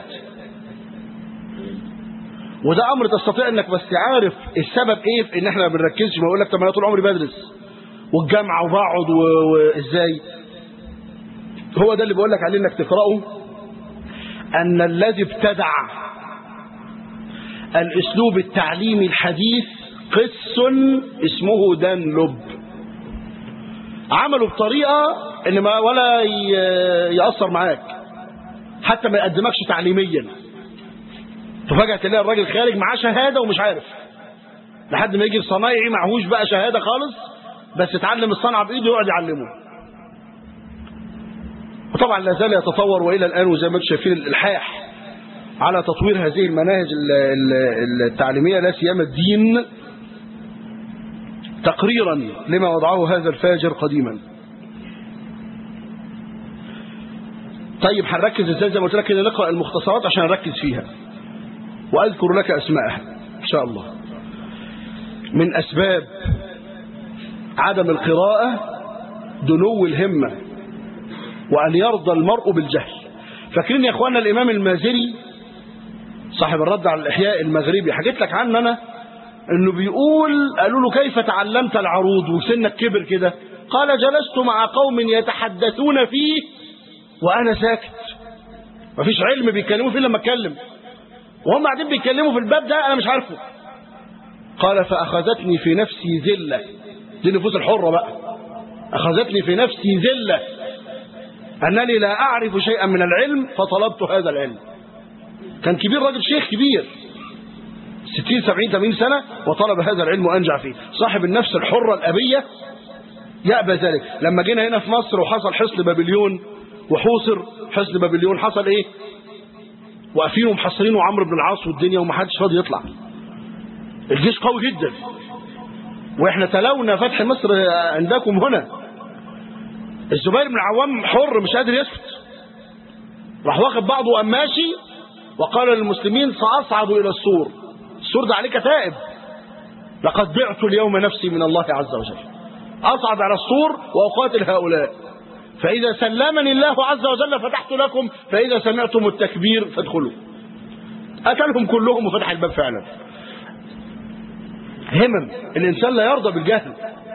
وده امر تستطيع انك بس عارف السبب ايه في ان احنا ما بنركزش بقول لك طب انا طول عمري بدرس والجامعه وبقعد وازاي هو ده اللي بقول لك عليه انك تقراه ان الذي ابتدع الاسلوب التعليمي الحديث قس اسمه دانلوب عمله بطريقه ان ما ولا ياثر معاك حتى ما يقدمكش تعليميا تفاجئ تلاقي الراجل خارج معاه شهاده ومش عارف لحد ما يجي صنايعي معهوش بقى شهاده خالص بس اتعلم الصنعه بايده يقعد يعلمه وطبعا لا زال يتطور والى الان وزي ما انتم شايفين الالحاح على تطوير هذه المناهج التعليميه لا سيما الدين تقريرا لما وضعه هذا الفاجر قديما طيب هنركز ازاي زي ما قلت لك كده نقرا المختصرات عشان نركز فيها واذكر لك اسماءها ان شاء الله من اسباب عدم القراءه دنو الهمه وان يرضى المرء بالجهل فاكرين يا اخوانا الامام المازري صاحب الرد على الاحياء المغربي حكيت لك عنه انا انه بيقول قالوا له كيف تعلمت العروض وسنك كبر كده قال جلست مع قوم يتحدثون فيه وانا ساكت مفيش علم بيتكلموا فيه لما اتكلم وهم قاعدين بيتكلموا في الباب ده انا مش عارفه قال فاخذتني في نفسي ذله دي النفوس الحره بقى اخذتني في نفسي ذله انني لا اعرف شيئا من العلم فطلبت هذا العلم كان كبير راجل شيخ كبير 60 70 80 سنة وطلب هذا العلم وأنجع فيه صاحب النفس الحرة الأبية يأبى ذلك لما جينا هنا في مصر وحصل حصن بابليون وحوصر حصن بابليون حصل ايه واقفين ومحصرين وعمرو بن العاص والدنيا ومحدش راضي يطلع الجيش قوي جدا واحنا تلونا فتح مصر عندكم هنا الزبير بن العوام حر مش قادر يسكت راح واخد بعضه وقام ماشي وقال للمسلمين سأصعد إلى السور السور ده عليه كتائب لقد بعت اليوم نفسي من الله عز وجل أصعد على السور وأقاتل هؤلاء فإذا سلمني الله عز وجل فتحت لكم فإذا سمعتم التكبير فادخلوا قتلهم كلهم وفتح الباب فعلا همم الإنسان لا يرضى بالجهل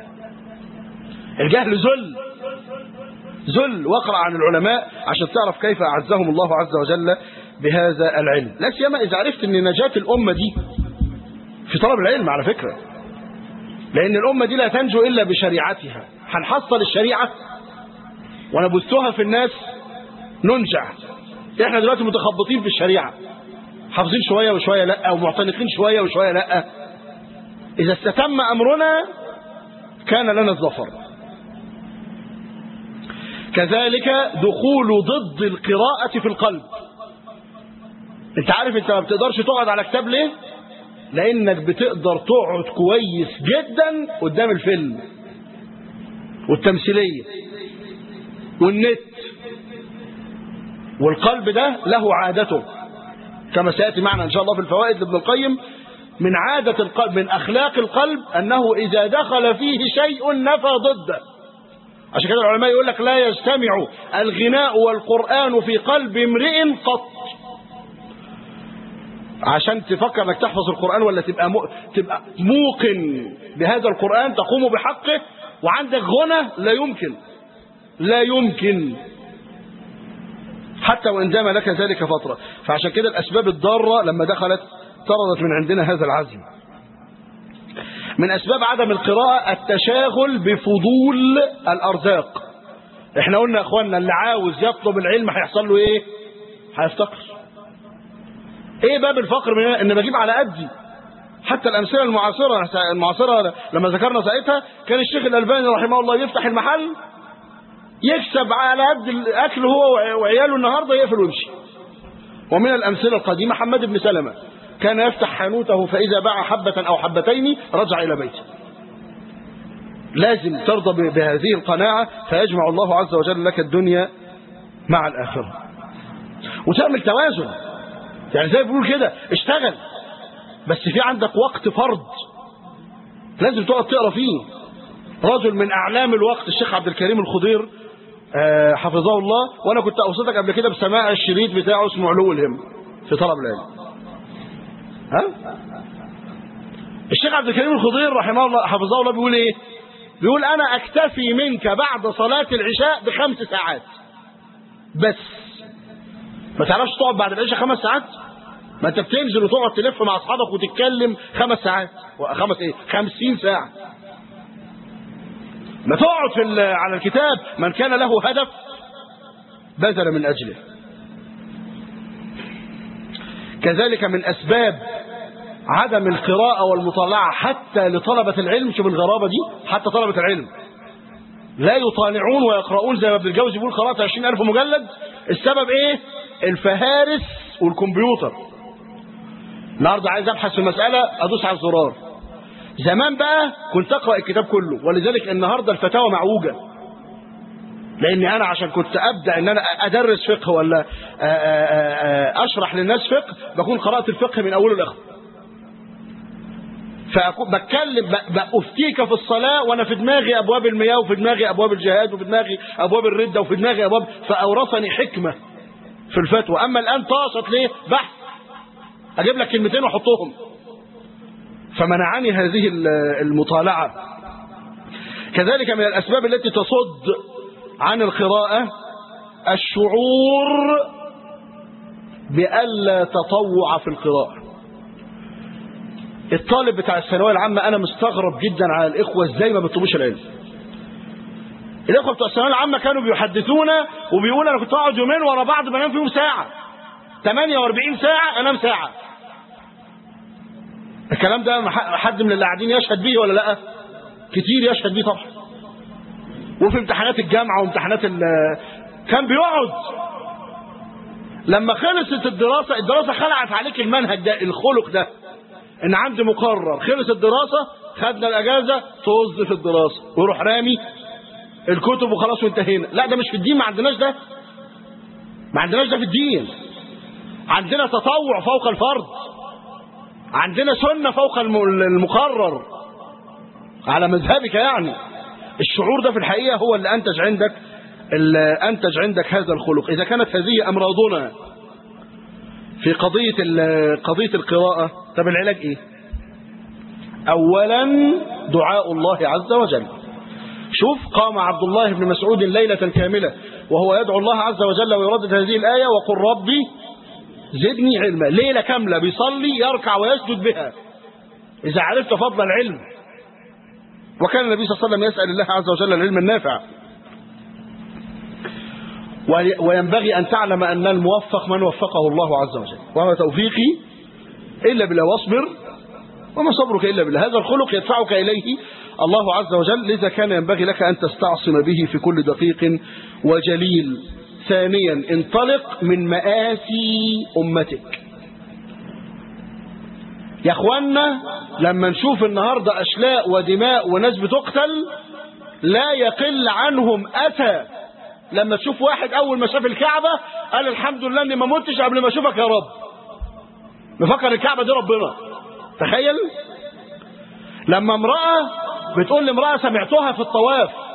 الجهل ذل ذل واقرأ عن العلماء عشان تعرف كيف أعزهم الله عز وجل بهذا العلم لا سيما إذا عرفت أن نجاة الأمة دي في طلب العلم على فكرة لأن الأمة دي لا تنجو إلا بشريعتها هنحصل الشريعة ونبثها في الناس ننجع احنا دلوقتي متخبطين في الشريعة حافظين شوية وشوية لا ومعتنقين شوية وشوية لا إذا استتم أمرنا كان لنا الظفر كذلك دخول ضد القراءة في القلب انت عارف انت ما بتقدرش تقعد على كتاب ليه لانك بتقدر تقعد كويس جدا قدام الفيلم والتمثيلية والنت والقلب ده له عادته كما سيأتي معنا إن شاء الله في الفوائد لابن القيم من عادة القلب من أخلاق القلب أنه إذا دخل فيه شيء نفى ضده عشان كده العلماء يقول لك لا يجتمع الغناء والقرآن في قلب امرئ قط عشان تفكر انك تحفظ القرآن ولا تبقى م... تبقى موقن بهذا القرآن تقوم بحقه وعندك غنى لا يمكن لا يمكن حتى وإن دام لك ذلك فترة فعشان كده الأسباب الضارة لما دخلت طردت من عندنا هذا العزم من أسباب عدم القراءة التشاغل بفضول الأرزاق احنا قلنا يا اخوانا اللي عاوز يطلب العلم هيحصل له ايه هيفتقر ايه باب الفقر من ان بجيب على قدي حتى الامثله المعاصره المعاصره لما ذكرنا ساعتها كان الشيخ الالباني رحمه الله يفتح المحل يكسب على قد الاكل هو وعياله النهارده يقفل ويمشي ومن الامثله القديمه حماد بن سلمه كان يفتح حانوته فاذا باع حبه او حبتين رجع الى بيته لازم ترضى بهذه القناعه فيجمع الله عز وجل لك الدنيا مع الاخره وتعمل توازن يعني زي بيقول كده اشتغل بس في عندك وقت فرض لازم تقعد تقرا فيه رجل من اعلام الوقت الشيخ عبد الكريم الخضير آه حفظه الله وانا كنت اوصيتك قبل كده بسماع الشريط بتاعه اسمه علو الهم في طلب العلم ها الشيخ عبد الكريم الخضير رحمه الله حفظه الله بيقول ايه بيقول انا اكتفي منك بعد صلاه العشاء بخمس ساعات بس ما تعرفش تقعد بعد العشاء خمس ساعات ما انت بتنزل وتقعد تلف مع اصحابك وتتكلم خمس ساعات خمس ايه خمسين ساعة ما تقعد في على الكتاب من كان له هدف بذل من اجله كذلك من اسباب عدم القراءة والمطالعة حتى لطلبة العلم شوف الغرابة دي حتى طلبة العلم لا يطالعون ويقرؤون زي ما ابن الجوزي بيقول قرأت 20000 مجلد السبب ايه الفهارس والكمبيوتر النهارده عايز ابحث في مساله ادوس على الزرار زمان بقى كنت اقرا الكتاب كله ولذلك النهارده الفتاوى معوجه لاني انا عشان كنت ابدا ان انا ادرس فقه ولا اشرح للناس فقه بكون قرات الفقه من اوله لاخره فبتكلم بافتيك في الصلاه وانا في دماغي ابواب المياه وفي دماغي ابواب الجهاد وفي دماغي ابواب الرده وفي دماغي ابواب فاورثني حكمه في الفتوى اما الان طاشت ليه بحث اجيب لك كلمتين واحطهم فمنعني هذه المطالعه كذلك من الاسباب التي تصد عن القراءه الشعور بألا تطوع في القراءه الطالب بتاع الثانويه العامه انا مستغرب جدا على الاخوه ازاي ما بيطلبوش العلم الاخوه بتوع الثانويه العامه كانوا بيحدثونا وبيقولوا انا كنت اقعد يومين ورا بعض بنام فيهم ساعه 48 ساعه انام ساعه الكلام ده حد من اللي قاعدين يشهد به ولا لا كتير يشهد به طبعا وفي امتحانات الجامعه وامتحانات ال كان بيقعد لما خلصت الدراسه الدراسه خلعت عليك المنهج ده الخلق ده ان عندي مقرر خلص الدراسه خدنا الاجازه طز في الدراسه وروح رامي الكتب وخلاص وانتهينا لا ده مش في الدين ما عندناش ده ما عندناش ده في الدين عندنا تطوع فوق الفرض عندنا سنة فوق المقرر على مذهبك يعني الشعور ده في الحقيقة هو اللي أنتج عندك اللي أنتج عندك هذا الخلق إذا كانت هذه أمراضنا في قضية قضية القراءة طب العلاج إيه أولا دعاء الله عز وجل شوف قام عبد الله بن مسعود ليلة كاملة وهو يدعو الله عز وجل ويردد هذه الآية وقل ربي زدني علما ليلة كاملة بيصلي يركع ويسجد بها إذا عرفت فضل العلم وكان النبي صلى الله عليه وسلم يسأل الله عز وجل العلم النافع وينبغي أن تعلم أن الموفق من وفقه الله عز وجل وما توفيقي إلا بالله واصبر وما صبرك إلا بالله هذا الخلق يدفعك إليه الله عز وجل لذا كان ينبغي لك أن تستعصم به في كل دقيق وجليل ثانيا انطلق من مآسي أمتك يا اخوانا لما نشوف النهاردة أشلاء ودماء وناس بتقتل لا يقل عنهم أتى لما تشوف واحد أول ما شاف الكعبة قال الحمد لله أني ما متش قبل ما أشوفك يا رب مفكر الكعبة دي ربنا تخيل لما امرأة بتقول لامرأة سمعتها في الطواف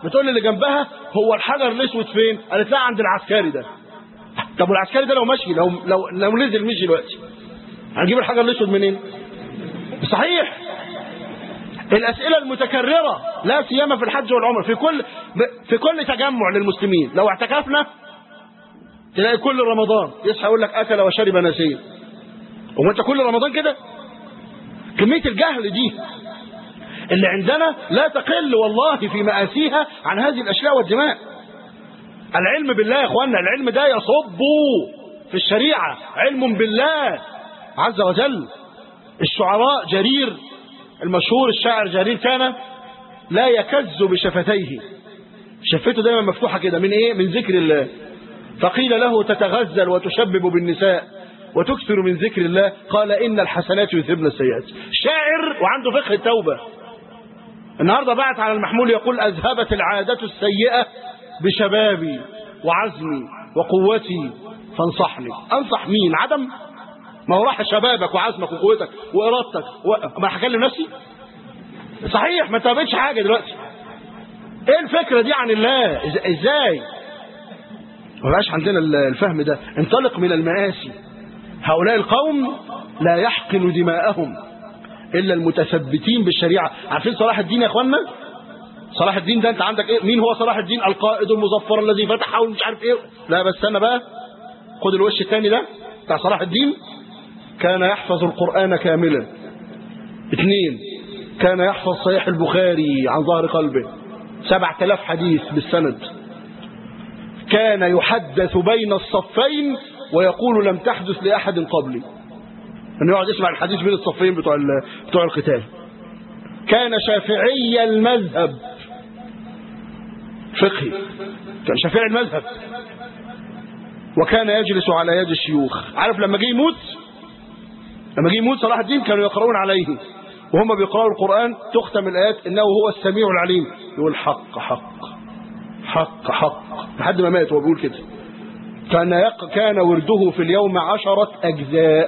بتقول لي اللي جنبها هو الحجر الاسود فين قالت لا عند العسكري ده طب والعسكري ده لو ماشي لو لو لو نزل مشي دلوقتي هنجيب الحجر الاسود منين صحيح الأسئلة المتكررة لا سيما في الحج والعمر في كل في كل تجمع للمسلمين لو اعتكفنا تلاقي كل رمضان يصحى يقول لك أكل وشرب نسيا هو أنت كل رمضان كده كمية الجهل دي اللي عندنا لا تقل والله في مآسيها عن هذه الأشياء والدماء العلم بالله يا اخوانا العلم ده يصب في الشريعة علم بالله عز وجل الشعراء جرير المشهور الشاعر جرير كان لا يكز بشفتيه شفته دايما مفتوحة كده من ايه من ذكر الله فقيل له تتغزل وتشبب بالنساء وتكثر من ذكر الله قال إن الحسنات يذهبن السيئات شاعر وعنده فقه التوبة النهاردة بعت على المحمول يقول أذهبت العادة السيئة بشبابي وعزمي وقوتي فانصحني أنصح مين عدم ما هو راح شبابك وعزمك وقوتك وإرادتك و... ما هكلم نفسي صحيح ما تابتش حاجة دلوقتي ايه الفكرة دي عن الله إز- ازاي ما بقاش عندنا الفهم ده انطلق من المآسي هؤلاء القوم لا يحقن دماءهم إلا المتثبتين بالشريعة عارفين صلاح الدين يا اخوانا صلاح الدين ده انت عندك ايه مين هو صلاح الدين القائد المظفر الذي فتح ومش عارف ايه لا بس استنى بقى خد الوش الثاني ده بتاع صلاح الدين كان يحفظ القرآن كاملا اثنين كان يحفظ صحيح البخاري عن ظهر قلبه سبعة آلاف حديث بالسند كان يحدث بين الصفين ويقول لم تحدث لأحد قبلي انه يقعد يسمع الحديث بين الصفين بتوع ال- بتوع القتال كان شافعي المذهب فقهي كان شافعي المذهب وكان يجلس على يد الشيوخ عارف لما جه يموت لما جه يموت صلاح الدين كانوا يقرؤون عليه وهم بيقرأوا القرآن تختم الآيات إنه هو السميع العليم يقول حق حق حق حق لحد ما مات وهو بيقول كده كان يق... كان ورده في اليوم عشرة أجزاء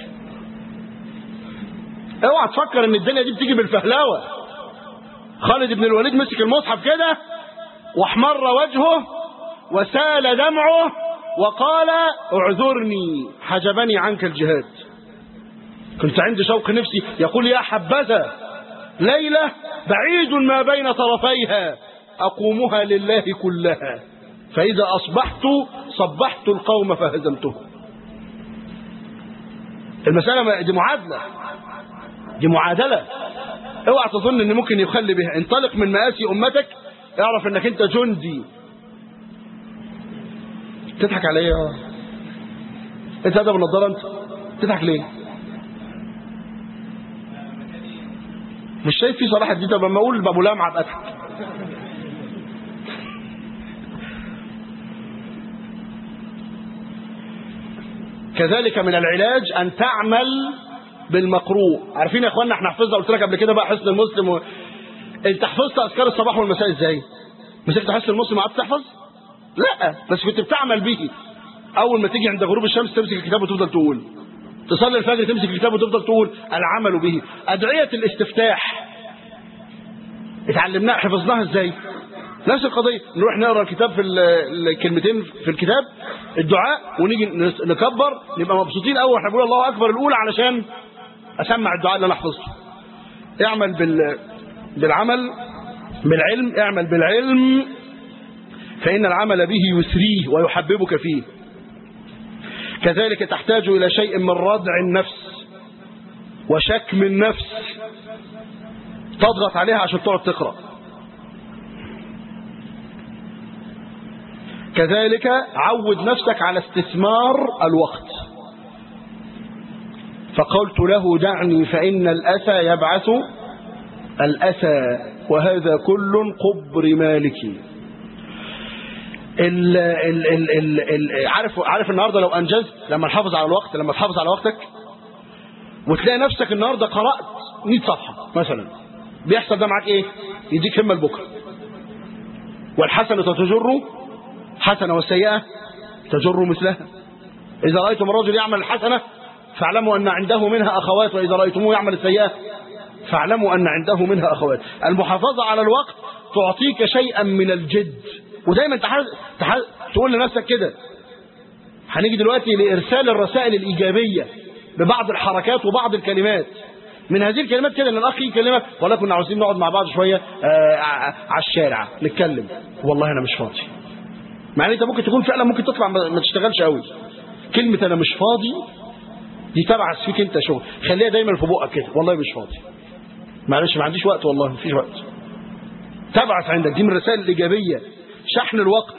اوعى تفكر ان الدنيا دي بتيجي بالفهلاوة خالد بن الوليد مسك المصحف كده واحمر وجهه وسال دمعه وقال اعذرني حجبني عنك الجهاد كنت عندي شوق نفسي يقول يا حبذا ليلة بعيد ما بين طرفيها أقومها لله كلها فإذا أصبحت صبحت القوم فهزمتهم المسألة ما- دي معادلة دي معادلة اوعى تظن ان ممكن يخلي بها انطلق من مآسي امتك اعرف انك انت جندي تضحك على ايه اه انت هذا بالنضاره انت تضحك ليه مش شايف في صلاح الدين طب لما اقول ابو لمعه ابقى اضحك كذلك من العلاج ان تعمل بالمقروء عارفين يا اخوانا احنا حفظنا قلت لك قبل كده بقى حسن المسلم و... انت حفظت اذكار الصباح والمساء ازاي مسكت حسن المسلم وقعدت تحفظ لا بس كنت بتعمل به اول ما تيجي عند غروب الشمس تمسك الكتاب وتفضل تقول تصلي الفجر تمسك الكتاب وتفضل تقول العمل به ادعيه الاستفتاح اتعلمناها حفظناها ازاي نفس القضية نروح نقرا الكتاب في ال- الكلمتين في الكتاب الدعاء ونيجي نس- نكبر نبقى مبسوطين قوي واحنا بنقول الله اكبر الاولى علشان اسمع الدعاء اللي انا حفظته اعمل بال بالعمل بالعلم اعمل بالعلم فإن العمل به يسريه ويحببك فيه كذلك تحتاج إلى شيء من ردع النفس وشكم النفس تضغط عليها عشان تقعد تقرأ كذلك عود نفسك على استثمار الوقت فقلت له دعني فإن الأسى يبعث الأسى وهذا كل قبر مالكي ال ال ال ال ال عارف عارف النهارده لو انجزت لما تحافظ على الوقت لما تحافظ على وقتك وتلاقي نفسك النهارده قرات 100 صفحه مثلا بيحصل ده معاك ايه يديك همه لبكره والحسنه تجر حسنه والسيئه تجر مثلها اذا رايتم الرجل يعمل الحسنه فاعلموا ان عنده منها اخوات واذا رايتموه يعمل السيئه فاعلموا أن عنده منها أخوات المحافظة على الوقت تعطيك شيئا من الجد ودايما تحل... تحل... تقول لنفسك كده هنيجي دلوقتي لإرسال الرسائل الإيجابية ببعض الحركات وبعض الكلمات من هذه الكلمات كده ان الاخ يكلمك والله كنا عاوزين نقعد مع بعض شويه آه ع- على الشارع نتكلم والله انا مش فاضي مع ان انت ممكن تكون فعلا ممكن تطلع ما ما تشتغلش قوي كلمه انا مش فاضي دي تبعث فيك انت شغل خليها دايما في بقك كده والله مش فاضي معلش ما عنديش وقت والله مفيش وقت تبعث عندك دي من الرسائل الايجابيه شحن الوقت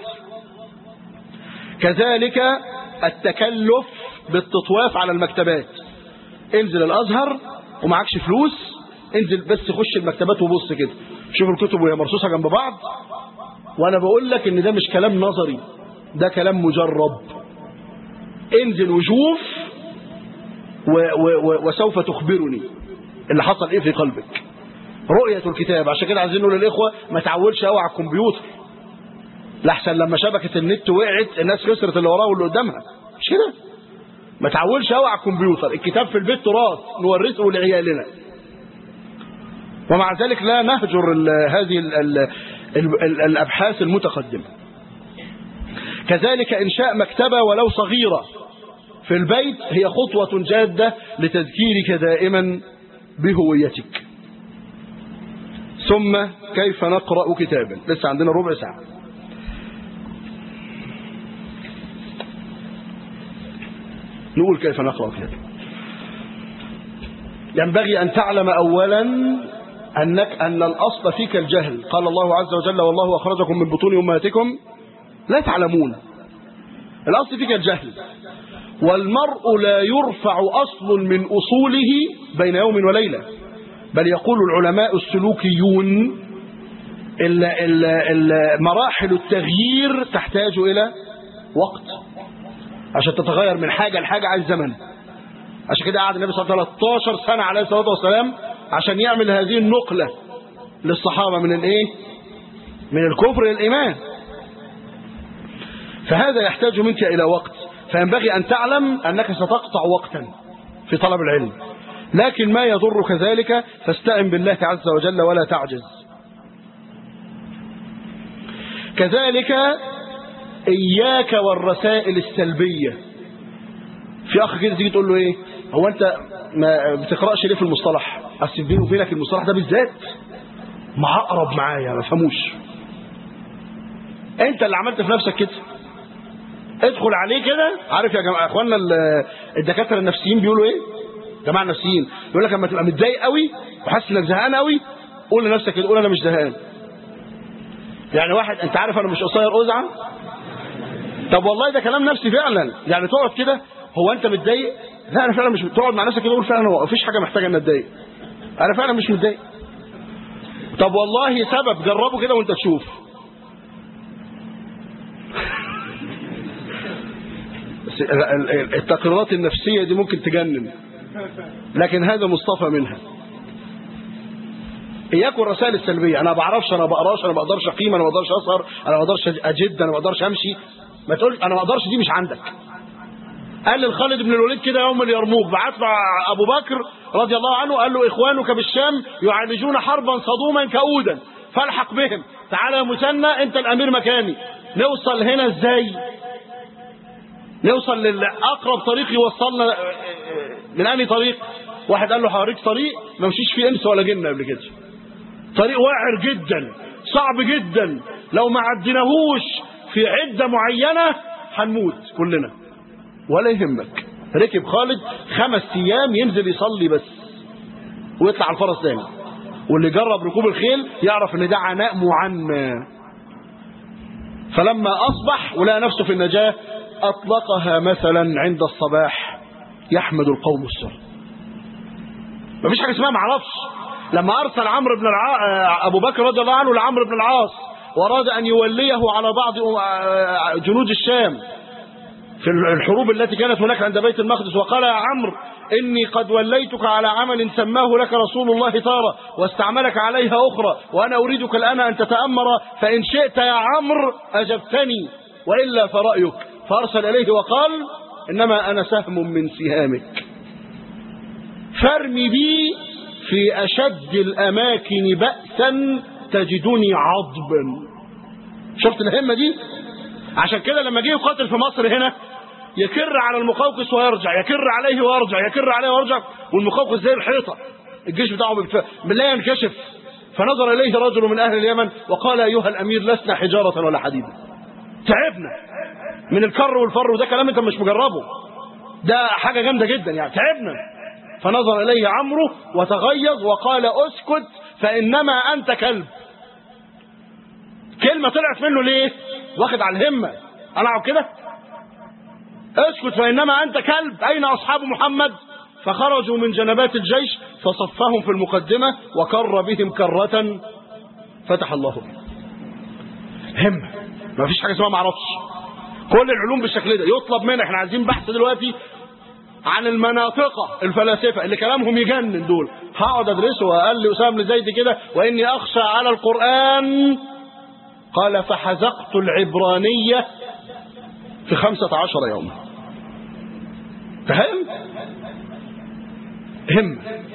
كذلك التكلف بالتطواف على المكتبات انزل الازهر ومعكش فلوس انزل بس خش المكتبات وبص كده شوف الكتب وهي مرصوصه جنب بعض وانا بقول لك ان ده مش كلام نظري ده كلام مجرب انزل وشوف و و و وسوف تخبرني اللي حصل ايه في قلبك رؤية الكتاب عشان كده عايزين نقول للاخوه ما تعولش قوي على الكمبيوتر لحسن لما شبكة النت وقعت الناس خسرت اللي وراها واللي قدامها مش كده ما تعولش قوي على الكمبيوتر الكتاب في البيت تراث نورثه لعيالنا ومع ذلك لا نهجر ال هذه ال ال ال ال الابحاث المتقدمه كذلك انشاء مكتبه ولو صغيره في البيت هي خطوه جاده لتذكيرك دائما بهويتك ثم كيف نقرا كتابا لسه عندنا ربع ساعه نقول كيف نقرأ كتابا ينبغي أن تعلم أولا أنك أن الأصل فيك الجهل قال الله عز وجل والله أخرجكم من بطون أمهاتكم لا تعلمون الأصل فيك الجهل والمرء لا يرفع أصل من أصوله بين يوم وليلة بل يقول العلماء السلوكيون ال ال ال مراحل التغيير تحتاج إلى وقت عشان تتغير من حاجة لحاجة عايز زمن عشان كده قعد النبي صلى الله عليه وسلم 13 سنة عليه الصلاة والسلام عشان يعمل هذه النقلة للصحابة من الايه من الكفر للإيمان فهذا يحتاج منك إلى وقت فينبغي أن تعلم أنك ستقطع وقتا في طلب العلم لكن ما يضرك ذلك فاستعن بالله عز وجل ولا تعجز كذلك إياك والرسائل السلبية في أخ كده تيجي تقول له إيه هو أنت ما بتقرأش ليه في المصطلح أصل بيني وبينك المصطلح ده بالذات معقرب معايا ما فهموش أنت اللي عملت في نفسك كده ادخل عليه كده عارف يا جماعة اخواننا ال- الدكاترة النفسيين بيقولوا ايه جماعة النفسيين يقول لك لما تبقى متضايق قوي وحاسس انك زهقان قوي قول لنفسك كده قول انا مش زهقان يعني واحد انت عارف انا مش قصير قزعه طب والله ده كلام نفسي فعلا يعني تقعد كده هو انت متضايق لا انا فعلا مش تقعد مع نفسك كده وقول فعلا هو مفيش حاجه محتاجه ان اتضايق انا فعلا مش متضايق طب والله سبب جربه كده وانت تشوف بس ال- ال- التقريرات النفسيه دي ممكن تجنن لكن هذا مصطفى منها اياكم الرسائل السلبيه انا ما بعرفش انا ما بقراش انا ما بقدرش اقيم انا ما بقدرش اسهر انا ما بقدرش اجد انا ما بقدرش امشي ما تقول انا ما اقدرش دي مش عندك قال للخالد بن الوليد كده يوم اليرموك بعت له ابو بكر رضي الله عنه قال له اخوانك بالشام يعالجون حربا صدوما كؤودا فالحق بهم تعالى يا مثنى انت الامير مكاني نوصل هنا ازاي نوصل للاقرب طريق يوصلنا من انهي طريق واحد قال له هوريك طريق ما مشيش فيه انس ولا جن قبل كده طريق واعر جدا صعب جدا لو ما عديناهوش في عدة معينة هنموت كلنا ولا يهمك ركب خالد خمس ايام ينزل يصلي بس ويطلع على الفرس تاني واللي جرب ركوب الخيل يعرف ان ده عناء معنى فلما اصبح ولقى نفسه في النجاة اطلقها مثلا عند الصباح يحمد القوم السر مفيش حاجه اسمها معرفش لما ارسل عمرو بن الع... ابو بكر رضي الله عنه لعمرو بن العاص واراد ان يوليه على بعض جنود الشام في الحروب التي كانت هناك عند بيت المقدس وقال يا عمرو إني قد وليتك على عمل سماه لك رسول الله تارة واستعملك عليها أخرى وأنا أريدك الآن أن تتأمر فإن شئت يا عمرو أجبتني وإلا فرأيك فأرسل إليه وقال إنما أنا سهم من سهامك فارمي بي في أشد الأماكن بأسا تجدني عضبا شفت الهمة دي عشان كده لما جه يقاتل في مصر هنا يكر على المقوقس ويرجع يكر عليه ويرجع يكر عليه ويرجع والمقوقس زي الحيطة الجيش بتاعه بالف- بالله ينكشف فنظر إليه رجل من أهل اليمن وقال أيها الأمير لسنا حجارة ولا حديدا تعبنا من الكر والفر وده كلام انت مش مجربه ده حاجة جامدة جدا يعني تعبنا فنظر إليه عمرو وتغيظ وقال اسكت فإنما أنت كلب كلمة طلعت منه ليه واخد على الهمة ألعب كده اسكت فإنما أنت كلب أين أصحاب محمد فخرجوا من جنبات الجيش فصفهم في المقدمة وكر بهم كرة فتح الله بهم همة ما فيش حاجة اسمها معرفش كل العلوم بالشكل ده يطلب منا احنا عايزين بحث دلوقتي عن المناطقة الفلاسفة اللي كلامهم يجنن دول هقعد ادرسه وقال لي اسامه بن زيد كده واني اخشى على القرآن قال فحزقت العبرانية في خمسة عشر يوما فهم هم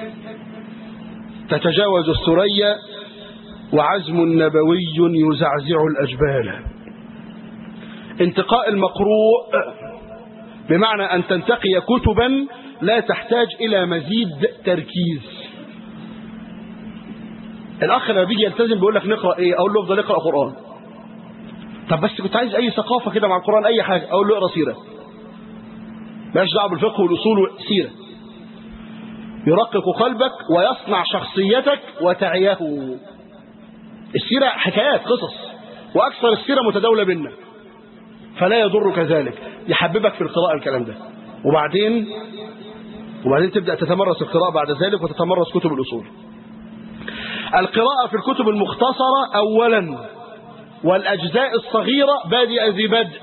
تتجاوز الثريا وعزم نبوي يزعزع الأجبال انتقاء المقروء بمعنى أن تنتقي كتبا لا تحتاج إلى مزيد تركيز الأخ لما بيجي يلتزم بيقول لك نقرأ إيه أقول له افضل اقرأ قرآن طب بس كنت عايز أي ثقافة كده مع القرآن أي حاجة أقول له اقرأ سيرة مالهاش دعوه بالفقه والأصول سيرة يرقق قلبك ويصنع شخصيتك وتعيه السيرة حكايات قصص وأكثر السيرة متداولة بينا فلا يضرك ذلك يحببك في القراءة الكلام ده وبعدين وبعدين تبدأ تتمرس القراءة بعد ذلك وتتمرس كتب الأصول القراءة في الكتب المختصرة أولا والأجزاء الصغيرة بادئ ذي بدء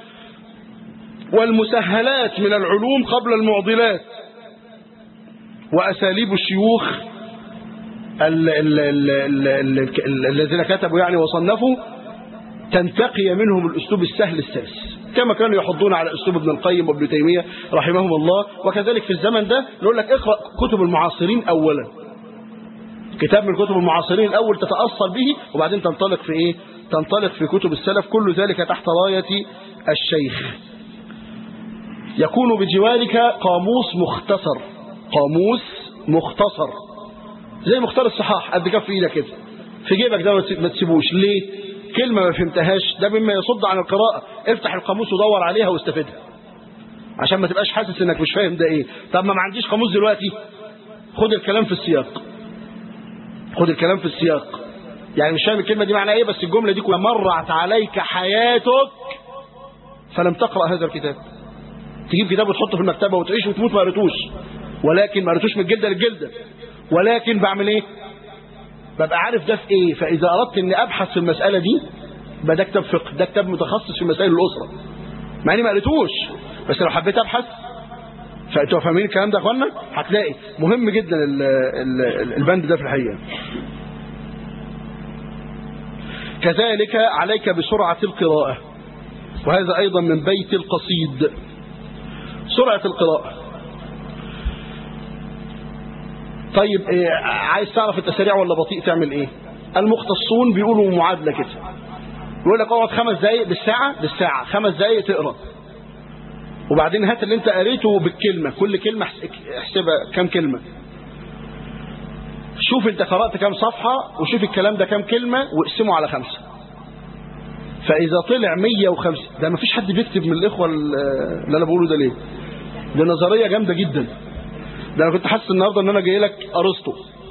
والمسهلات من العلوم قبل المعضلات وأساليب الشيوخ ال- ال- ال- ال- ال- ال- الذين كتبوا يعني وصنفوا تنتقي منهم الأسلوب السهل السلس كما كانوا يحضون على أسلوب ابن القيم وابن تيمية رحمهم الله وكذلك في الزمن ده نقول لك اقرأ كتب المعاصرين أولا كتاب من كتب المعاصرين الأول تتأصل به وبعدين تنطلق في إيه تنطلق في كتب السلف كل ذلك تحت راية الشيخ يكون بجوارك قاموس مختصر قاموس مختصر زي مختار الصحاح قد كف ايدك كده في جيبك ده ما تسيبوش ليه كلمة ما فهمتهاش ده مما يصد عن القراءة افتح القاموس ودور عليها واستفدها عشان ما تبقاش حاسس انك مش فاهم ده ايه طب ما ما عنديش قاموس دلوقتي خد الكلام في السياق خد الكلام في السياق يعني مش فاهم الكلمة دي معناها ايه بس الجملة دي كلها مرت عليك حياتك فلم تقرأ هذا الكتاب تجيب كتاب وتحطه في المكتبة وتعيش وتموت ما قريتوش ولكن ما قريتوش من الجلدة للجلدة ولكن بعمل ايه ببقى عارف ده في ايه فاذا اردت اني ابحث في المسألة دي يبقى ده كتاب فقه ده كتاب متخصص في مسائل الاسرة مع اني ما قريتوش بس لو حبيت ابحث فانتوا فاهمين الكلام ده يا اخوانا هتلاقي مهم جدا ال ال البند ده في الحقيقة كذلك عليك بسرعة القراءة وهذا ايضا من بيت القصيد سرعة القراءة طيب إيه عايز تعرف انت سريع ولا بطيء تعمل ايه المختصون بيقولوا معادلة كده يقول لك اقعد خمس دقايق بالساعة بالساعة خمس دقايق تقرا وبعدين هات اللي انت قريته بالكلمة كل كلمة احسبها كام كلمة شوف انت قرأت كام صفحة وشوف الكلام ده كام كلمة واقسمه على خمسة فإذا طلع 150 ده ما فيش حد بيكتب من الإخوة اللي أنا بقوله ده ليه ده نظرية جامدة جدا ده أنا كنت حاسس النهاردة إن أنا جاي لك أرسطو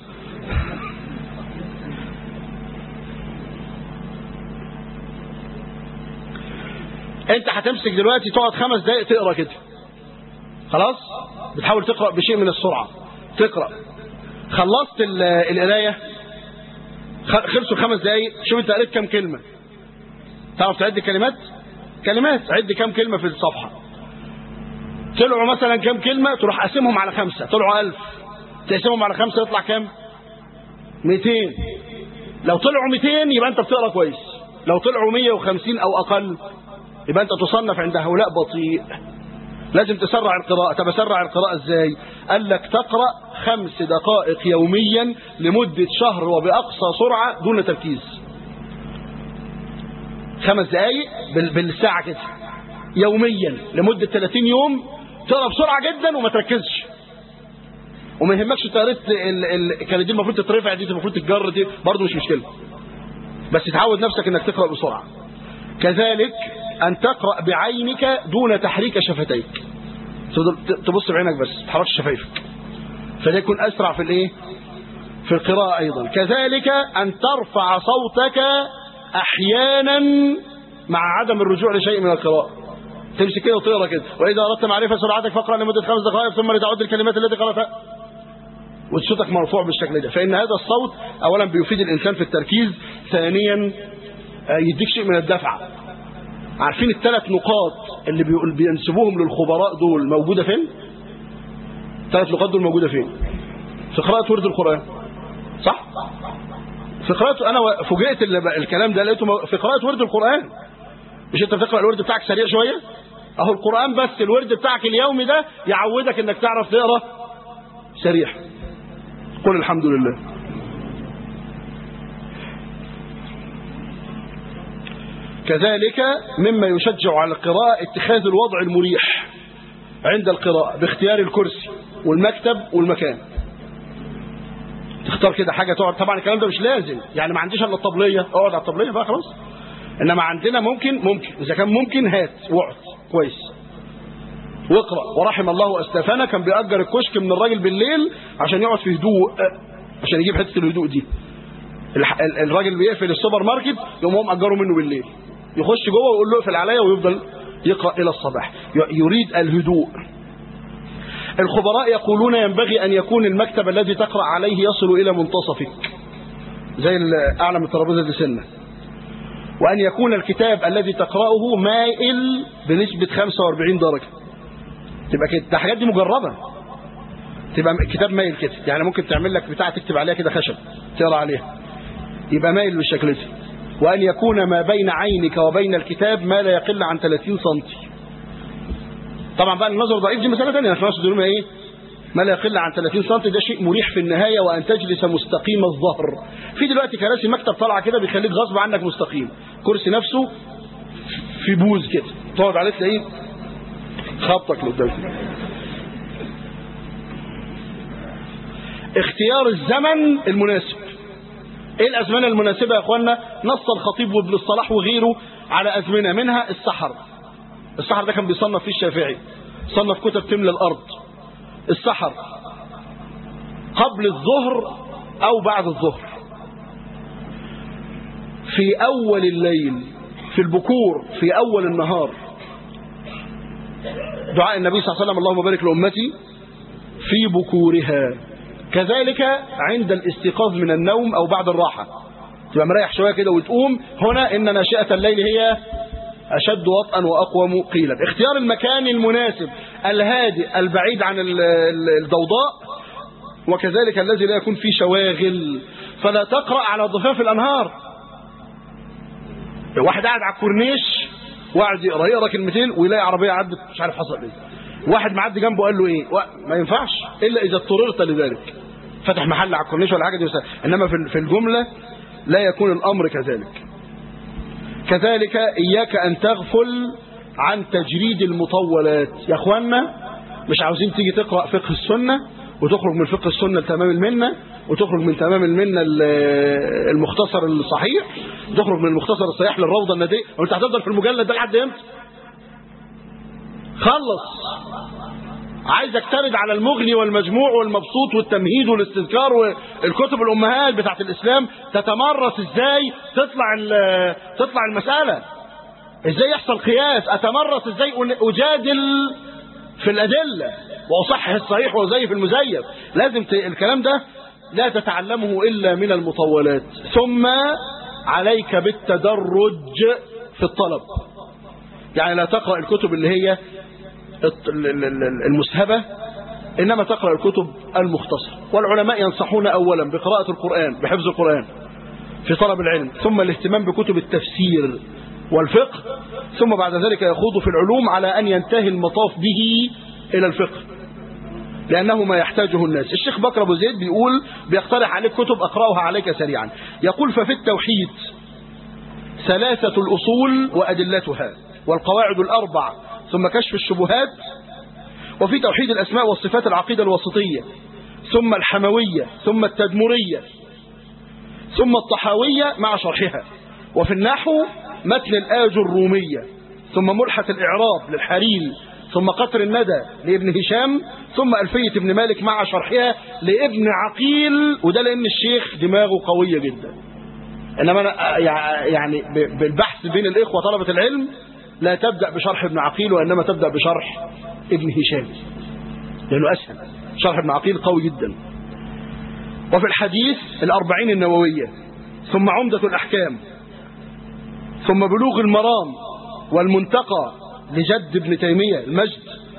أنت هتمسك دلوقتي تقعد خمس دقايق تقرأ كده خلاص بتحاول تقرأ بشيء من السرعة تقرأ خلصت القراية خلصوا خمس دقايق شوف انت قريت كام كلمة تعرف تعد كلمات كلمات عد كام كلمة في الصفحة طلعوا مثلا كام كلمة تروح قاسمهم على خمسة طلعوا ألف تقسمهم على خمسة يطلع كام 200 لو طلعوا 200 يبقى انت بتقرا كويس لو طلعوا 150 او اقل يبقى انت تصنف عند هؤلاء بطيء لازم تسرع القراءة طب اسرع القراءة ازاي قال لك تقرأ خمس دقائق يوميا لمدة شهر وبأقصى سرعة دون تركيز خمس دقائق بال- بالساعة كده يوميا لمدة 30 يوم تقرا بسرعة جدا وما تركزش وما يهمكش طريقة ال... ال... كانت دي المفروض تترفع دي المفروض تتجر دي برضه مش مشكلة بس تعود نفسك انك تقرأ بسرعة كذلك ان تقرأ بعينك دون تحريك شفتيك تفضل ت- تبص بعينك بس ما تحركش شفايفك فده يكون اسرع في الايه في القراءة ايضا كذلك ان ترفع صوتك احيانا مع عدم الرجوع لشيء من القراءة تمسك كده وتقرا كده واذا اردت معرفه سرعتك فاقرا لمده خمس دقائق ثم لتعد الكلمات التي قراتها وصوتك مرفوع بالشكل ده فان هذا الصوت اولا بيفيد الانسان في التركيز ثانيا آه، يديك شيء من الدفعه عارفين الثلاث نقاط اللي بيقول بينسبوهم للخبراء دول موجوده فين الثلاث نقاط دول موجوده فين في قراءه ورد القران صح في قراءه انا فوجئت اللي- الكلام ده لقيته مو- في قراءه ورد القران مش انت بتقرا الورد بتاعك سريع شويه اهو القران بس الورد بتاعك اليومي ده يعودك انك تعرف تقرا سريع قل الحمد لله كذلك مما يشجع على القراءة اتخاذ الوضع المريح عند القراءة باختيار الكرسي والمكتب والمكان تختار كده حاجة تقعد طبعا الكلام ده مش لازم يعني ما عنديش الا الطبلية اقعد على الطبلية بقى خلاص انما عندنا ممكن ممكن اذا كان ممكن هات واقعد كويس واقرا ورحم الله استافنا كان بيأجر الكشك من الراجل بالليل عشان يقعد في هدوء عشان يجيب حته الهدوء دي الح- ال- الراجل بيقفل السوبر ماركت يقوم هو مأجره منه بالليل يخش جوه ويقول له اقفل عليا ويفضل يقرا الى الصباح ي- يريد الهدوء الخبراء يقولون ينبغي ان يكون المكتب الذي تقرا عليه يصل الى منتصفك زي ال- اعلى من الترابيزه دي سنه وأن يكون الكتاب الذي تقرأه مائل بنسبة 45 درجة تبقى كده ده الحاجات دي مجربة تبقى كتاب مايل كده يعني ممكن تعمل لك بتاع تكتب عليها كده خشب تقرا عليها يبقى مايل بالشكل ده وأن يكون ما بين عينك وبين الكتاب ما لا يقل عن 30 سنتي طبعا بقى النظر ضعيف دي مسألة ثانية احنا نقصد ايه ما لا يقل عن 30 سم ده شيء مريح في النهاية وأن تجلس مستقيم الظهر في دلوقتي كراسي مكتب طالعه كده بيخليك غصب عنك مستقيم كرسي نفسه في بوز كده تقعد عليه تلاقيه خبطك لقدام اختيار الزمن المناسب ايه الازمنه المناسبه يا اخوانا نص الخطيب وابن الصلاح وغيره على ازمنه منها السحر السحر ده كان بيصنف فيه الشافعي صنف كتب تملى الارض السحر قبل الظهر او بعد الظهر في اول الليل في البكور في اول النهار دعاء النبي صلى الله عليه وسلم اللهم بارك لامتي في بكورها كذلك عند الاستيقاظ من النوم او بعد الراحه تبقى مريح شويه كده وتقوم هنا ان ناشئه الليل هي أشد وطئا وأقوم قيلا اختيار المكان المناسب الهادئ البعيد عن ال- ال- الضوضاء وكذلك الذي لا يكون فيه شواغل فلا تقرأ على ضفاف الأنهار واحد قاعد على الكورنيش وقاعد يقرا يقرا كلمتين ويلاقي عربيه عدت مش عارف حصل ايه واحد معدي جنبه قال له ايه و- ما ينفعش الا اذا اضطررت لذلك فتح محل على الكورنيش ولا حاجه دي وسهل. انما في في الجمله لا يكون الامر كذلك كذلك إياك أن تغفل عن تجريد المطولات يا أخوانا مش عاوزين تيجي تقرأ فقه السنة وتخرج من فقه السنة لتمام المنة وتخرج من تمام المنة ال- المختصر الصحيح تخرج من المختصر الصحيح للروضة الندية وانت هتفضل في المجلد ده لحد امتى خلص عايزك ترد على المغني والمجموع والمبسوط والتمهيد والاستذكار والكتب الامهات بتاعت الاسلام تتمرس ازاي تطلع ال- تطلع المساله ازاي يحصل قياس اتمرس ازاي أن- اجادل في الادله واصحح الصحيح وازيف المزيف لازم ت... الكلام ده لا تتعلمه الا من المطولات ثم عليك بالتدرج في الطلب يعني لا تقرا الكتب اللي هي الت- ال- ال- ال- المسهبة إنما تقرأ الكتب المختصرة والعلماء ينصحون أولا بقراءة القرآن بحفظ القرآن في طلب العلم ثم الاهتمام بكتب التفسير والفقه ثم بعد ذلك يخوض في العلوم على أن ينتهي المطاف به إلى الفقه لأنه ما يحتاجه الناس الشيخ بكر أبو زيد بيقول بيقترح عليك كتب أقرأها عليك سريعا يقول ففي التوحيد ثلاثة الأصول وأدلتها والقواعد الأربع ثم كشف الشبهات وفي توحيد الأسماء والصفات العقيدة الوسطية ثم الحموية ثم التدمرية ثم الطحاوية مع شرحها وفي النحو متن الآج الرومية ثم ملحة الإعراب للحريري ثم قطر الندى لابن هشام ثم ألفية ابن مالك مع شرحها لابن عقيل وده لأن الشيخ دماغه قوية جدا إنما أنا يعني بالبحث بين الإخوة طلبة العلم لا تبدأ بشرح ابن عقيل وإنما تبدأ بشرح ابن هشام لأنه أسهل شرح ابن عقيل قوي جدا وفي الحديث الأربعين النووية ثم عمدة الأحكام ثم بلوغ المرام والمنتقى لجد ابن تيمية المجد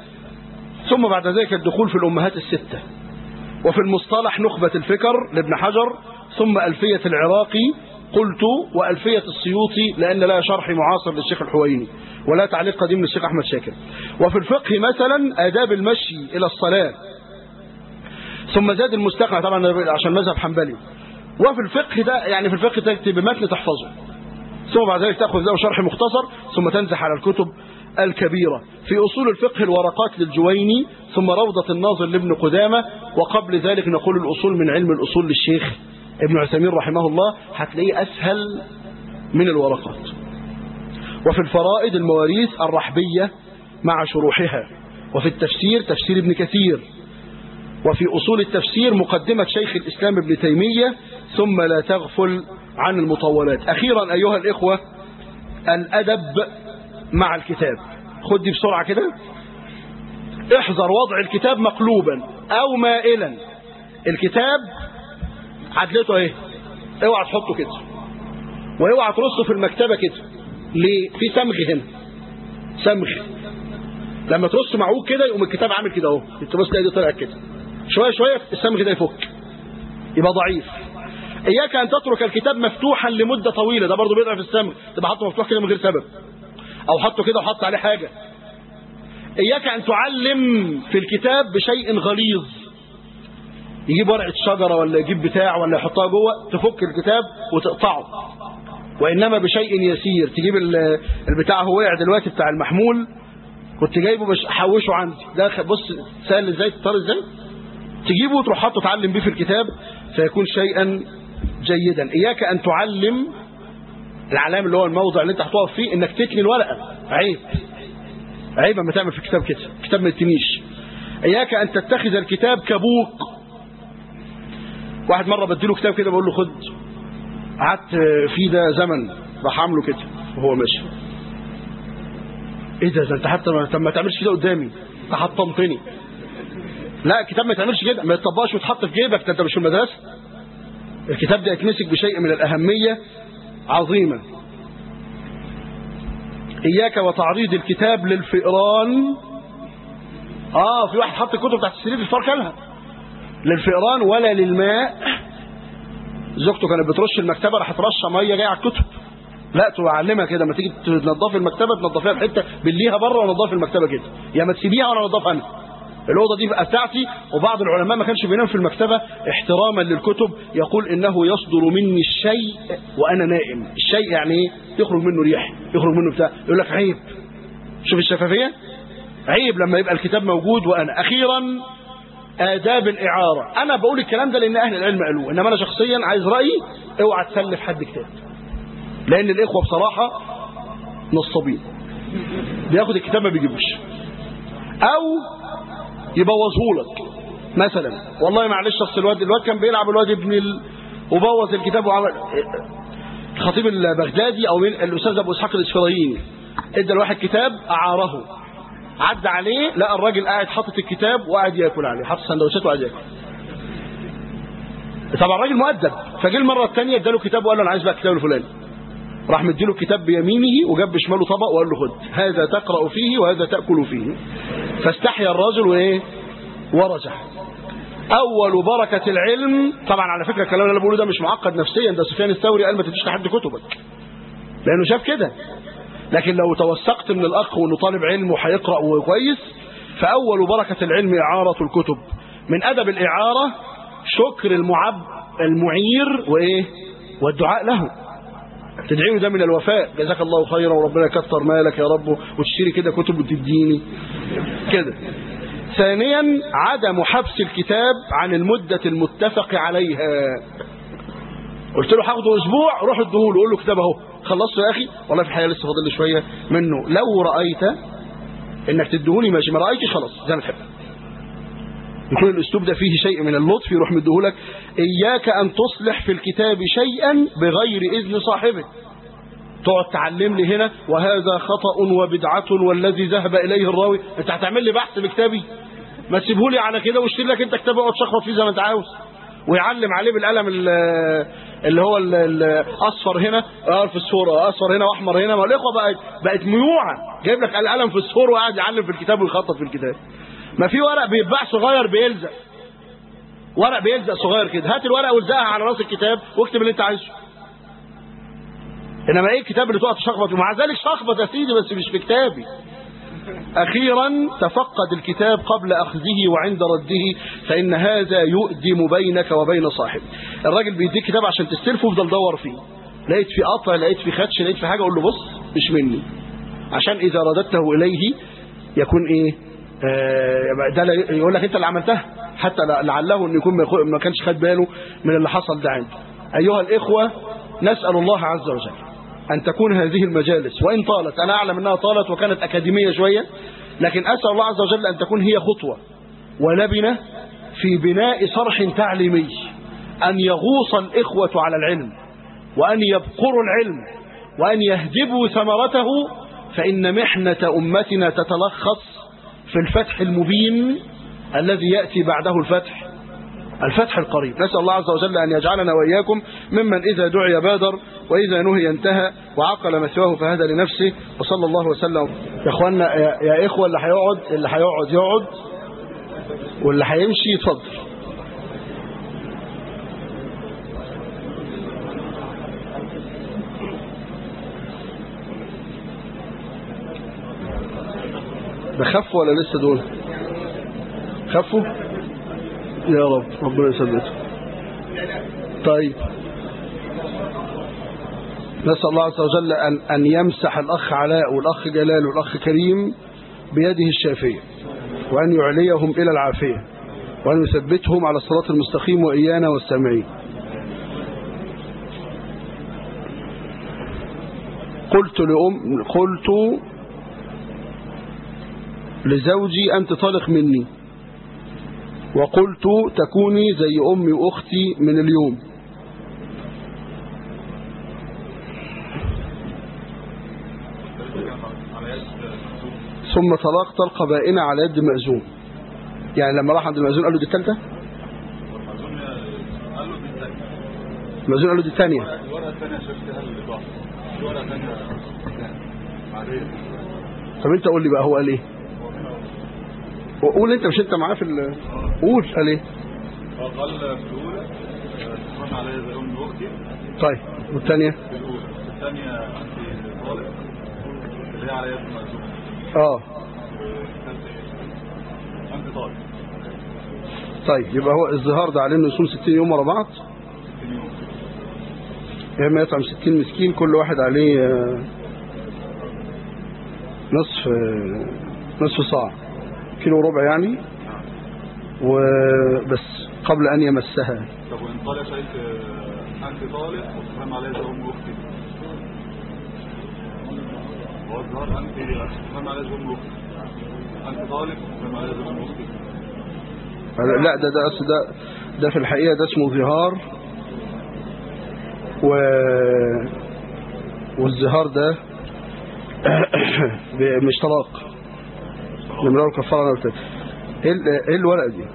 ثم بعد ذلك الدخول في الأمهات الستة وفي المصطلح نخبة الفكر لابن حجر ثم ألفية العراقي قلت وألفية السيوطي لأن لها شرح معاصر للشيخ الحويني ولا تعليق قديم للشيخ أحمد شاكر وفي الفقه مثلا آداب المشي إلى الصلاة ثم زاد المستقنع طبعا عشان مذهب حنبلي وفي الفقه ده يعني في الفقه تكتب متن تحفظه ثم بعد ذلك تأخذ له شرح مختصر ثم تنزح على الكتب الكبيرة في أصول الفقه الورقات للجويني ثم روضة الناظر لابن قدامة وقبل ذلك نقول الأصول من علم الأصول للشيخ ابن عثيمين رحمه الله هتلاقيه أسهل من الورقات وفي الفرائض المواريث الرحبية مع شروحها وفي التفسير تفسير ابن كثير وفي أصول التفسير مقدمة شيخ الإسلام ابن تيمية ثم لا تغفل عن المطولات أخيرا أيها الإخوة الأدب مع الكتاب خد دي بسرعة كده احذر وضع الكتاب مقلوبا أو مائلا الكتاب عدلته ايه اوعى تحطه كده واوعى ترصه في المكتبة كده ليه في سمغ هنا سمغ لما ترص معوج كده يقوم الكتاب عامل كده اهو انت بص دي طلعت كده شويه شويه السمغ ده يفك يبقى ضعيف اياك ان تترك الكتاب مفتوحا لمده طويله ده برضه بيضعف السمغ تبقى حاطه مفتوح كده من غير سبب او حطه كده وحط عليه حاجه اياك ان تعلم في الكتاب بشيء غليظ يجيب ورقه شجره ولا يجيب بتاع ولا يحطها جوه تفك الكتاب وتقطعه وانما بشيء يسير تجيب البتاع هو وقع دلوقتي بتاع المحمول كنت جايبه بش احوشه عندي ده بص سهل ازاي تطار ازاي تجيبه وتروح حاطه تعلم بيه في الكتاب فيكون شيئا جيدا اياك ان تعلم العلام اللي هو الموضع اللي انت هتقف فيه انك تتني الورقه عيب عيب اما تعمل في كتاب كده كتاب ما يتنيش اياك ان تتخذ الكتاب كبوق واحد مره بديله كتاب كده بقول له خد قعدت فيه ده زمن راح عامله كده وهو ماشي ايه ده ده انت حتى ما, ما تعملش كده قدامي انت حطمتني لا الكتاب ما يتعملش كده ما يتطبقش ويتحط في جيبك ده انت مش في المدرسه الكتاب ده يتمسك بشيء من الاهميه عظيمه اياك وتعريض الكتاب للفئران اه في واحد حط الكتب تحت السرير الفار كلها للفئران ولا للماء زوجته كانت بترش المكتبه راحت رشه ميه جايه على الكتب لا تعلمها كده لما تيجي تنظفي المكتبه تنظفيها بحته بليها بره ونظفي المكتبه كده يا ما تسيبيها ولا نظفها انا الاوضه دي بقى بتاعتي وبعض العلماء ما كانش بينام في المكتبه احتراما للكتب يقول انه يصدر مني الشيء وانا نائم الشيء يعني ايه يخرج منه ريح يخرج منه بتاع يقول لك عيب شوف الشفافيه عيب لما يبقى الكتاب موجود وانا اخيرا آداب الإعارة أنا بقول الكلام ده لأن أهل العلم قالوه إنما أنا شخصيا عايز رأيي اوعى تسلف حد كتاب لأن الإخوة بصراحة نصابين بياخد الكتاب ما بيجيبوش أو يبوظه لك مثلا والله معلش اصل الواد الواد كان بيلعب الواد ابن ال... وبوظ الكتاب وعمل الخطيب البغدادي او الاستاذ ابو اسحاق الاسفرايني ادى الواحد كتاب اعاره عدى عليه لقى الراجل قاعد حاطط الكتاب وقاعد ياكل عليه حاطط سندوتشات وقاعد ياكل طبعا الراجل مؤدب فجه المره الثانيه اداله كتاب وقال له انا عايز بقى الكتاب الفلاني راح مديله الكتاب بيمينه وجاب بشماله طبق وقال له خد هذا تقرا فيه وهذا تاكل فيه فاستحيا الرجل وايه ورجع اول بركه العلم طبعا على فكره الكلام اللي انا بقوله ده مش معقد نفسيا ده سفيان الثوري قال ما تديش لحد كتبك لانه شاف كده لكن لو توثقت من الاخ وانه طالب علم وهيقرا وكويس فاول بركه العلم اعاره الكتب من أدب الإعارة شكر المعب المعير وإيه والدعاء له تدعي له ده من الوفاء جزاك الله خيرا وربنا يكثر مالك يا رب وتشتري كده كتب وتديني كده ثانيا عدم حبس الكتاب عن المدة المتفق عليها قلت له هاخده اسبوع روح اديهوله قول له كتاب اهو خلصته يا اخي والله في الحقيقه لسه فاضل لي شويه منه لو رايت انك تديهوني ماشي ما رايتش خلاص زي ما تحب يكون الاسلوب ده فيه شيء من اللطف يروح مديهولك اياك ان تصلح في الكتاب شيئا بغير اذن صاحبه تقعد تعلم لي هنا وهذا خطأ وبدعة والذي ذهب إليه الراوي انت هتعمل لي بحث بكتابي ما تسيبهولي على كده واشتري لك انت كتاب اقعد شخبط فيه زي ما انت عاوز ويعلم عليه بالقلم ال- اللي هو ال- الاصفر هنا اه في الصوره اصفر هنا واحمر هنا ما الاخوه بقت بقت ميوعه جايب لك القلم في الصور وقاعد يعلم في الكتاب ويخطط في الكتاب ما في ورق بيتباع صغير بيلزق ورق بيلزق صغير كده هات الورقه والزقها على راس الكتاب واكتب اللي انت عايزه انما ايه الكتاب اللي تقعد تشخبط ومع ذلك شخبط يا سيدي بس مش في كتابي أخيرا تفقد الكتاب قبل أخذه وعند رده فإن هذا يؤدم بينك وبين صاحبه الراجل بيديك كتاب عشان تستلفه وفضل دور فيه لقيت في قطع لقيت في خدش لقيت في حاجة أقول له بص مش مني عشان إذا رددته إليه يكون إيه آه ده لا يقول لك أنت اللي عملتها حتى لعله أن يكون ما يخو- ما كانش خد باله من اللي حصل ده عنده أيها الإخوة نسأل الله عز وجل أن تكون هذه المجالس وإن طالت أنا أعلم أنها طالت وكانت أكاديمية شوية لكن أسأل الله عز وجل أن تكون هي خطوة ولبنة في بناء صرح تعليمي أن يغوص الإخوة على العلم وأن يبقروا العلم وأن يهدبوا ثمرته فإن محنة أمتنا تتلخص في الفتح المبين الذي يأتي بعده الفتح الفتح القريب نسأل الله عز وجل أن يجعلنا وإياكم ممن إذا دعي بادر وإذا نهي انتهى وعقل مثواه فهدى لنفسه وصلى الله وسلم يا إخوانا يا, يا إخوة اللي هيقعد اللي هيقعد يقعد واللي هيمشي يتفضل ده خفوا ولا لسه دول خفوا يا رب ربنا يثبته طيب نسأل الله عز وجل أن, أن يمسح الأخ علاء والأخ جلال والأخ كريم بيده الشافية وأن يعليهم إلى العافية وأن يثبتهم على الصراط المستقيم وإيانا والسامعين قلت لأم قلت لزوجي أنت طالق مني وقلت تكوني زي أمي وأختي من اليوم ثم طلاق طلقة بائنة على يد مأزوم يعني لما راح عند المأزوم قال له دي الثالثة المأزوم قال له دي الثانية الورقة الثانية شفتها الإضافة الورقة الثانية بعدين طب انت قول لي بقى هو قال ايه قول انت مش انت معاه في ال- قول قال ايه قال في الأولى تكون عليا زي أم أختي طيب والثانية في الأولى في الثانية عندي طالب اللي هي على يد مأزوم اه عندي طالب طيب يبقى هو الظهار ده عليه انه يصوم 60 يوم ورا بعض 60 يوم يا اما يطعم 60 مسكين كل واحد عليه آه، نصف آه، نصف صاع كيلو ربع يعني وبس قبل ان يمسها طب وإن طالع شايف عندي طالب وتفهم عليا زي أم أختي هو الظهر أنت تفهم عليا زي أم أختي أنت طالب وتفهم عليا زي أم أختي لا ده ده أصل ده ده في الحقيقة ده اسمه ظهار و والظهار ده ب- مش طلاق لما لو كفاره انا قلت ايه ال- ايه الورقه دي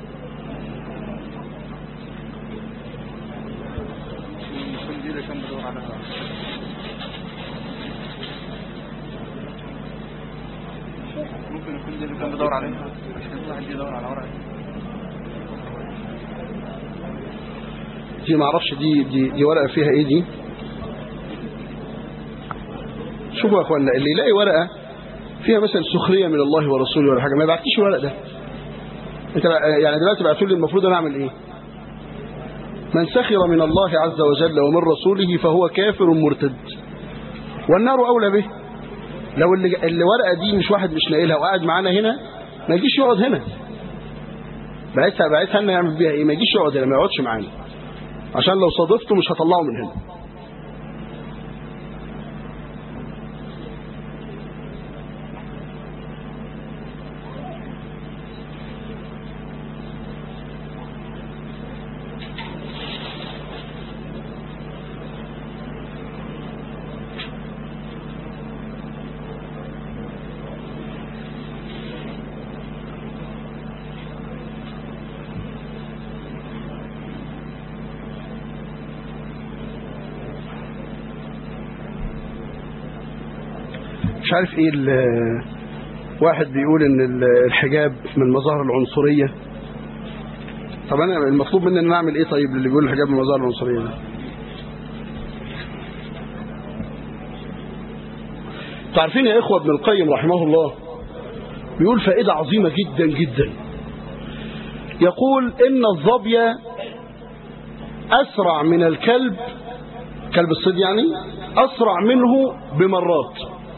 ممكن يكون ده اللي كان بدور عليها عشان الواحد يدور على ورقه دي ما اعرفش دي دي دي ورقه فيها ايه دي شوفوا يا اخوانا اللي يلاقي ورقه فيها مثلا سخريه من الله ورسوله ولا حاجه ما يبعتليش الورق ده انت بقى- يعني دلوقتي بقى تقول لي المفروض انا اعمل ايه من سخر من الله عز وجل ومن رسوله فهو كافر مرتد والنار اولى به لو اللي اللي ورقه دي مش واحد مش ناقلها وقاعد معانا هنا ما يجيش يقعد هنا بعتها بعتها لنا يعمل بيها ايه ما يجيش يقعد هنا ما يقعدش معانا عشان لو صادفته مش هطلعه من هنا مش عارف ايه ال- واحد بيقول ان ال- الحجاب من مظاهر العنصرية طب انا المطلوب مني ان أنا اعمل ايه طيب اللي بيقول الحجاب من مظاهر العنصرية ده تعرفين يا اخوة ابن القيم رحمه الله بيقول فائدة عظيمة جدا جدا يقول ان الظبي اسرع من الكلب كلب الصيد يعني اسرع منه بمرات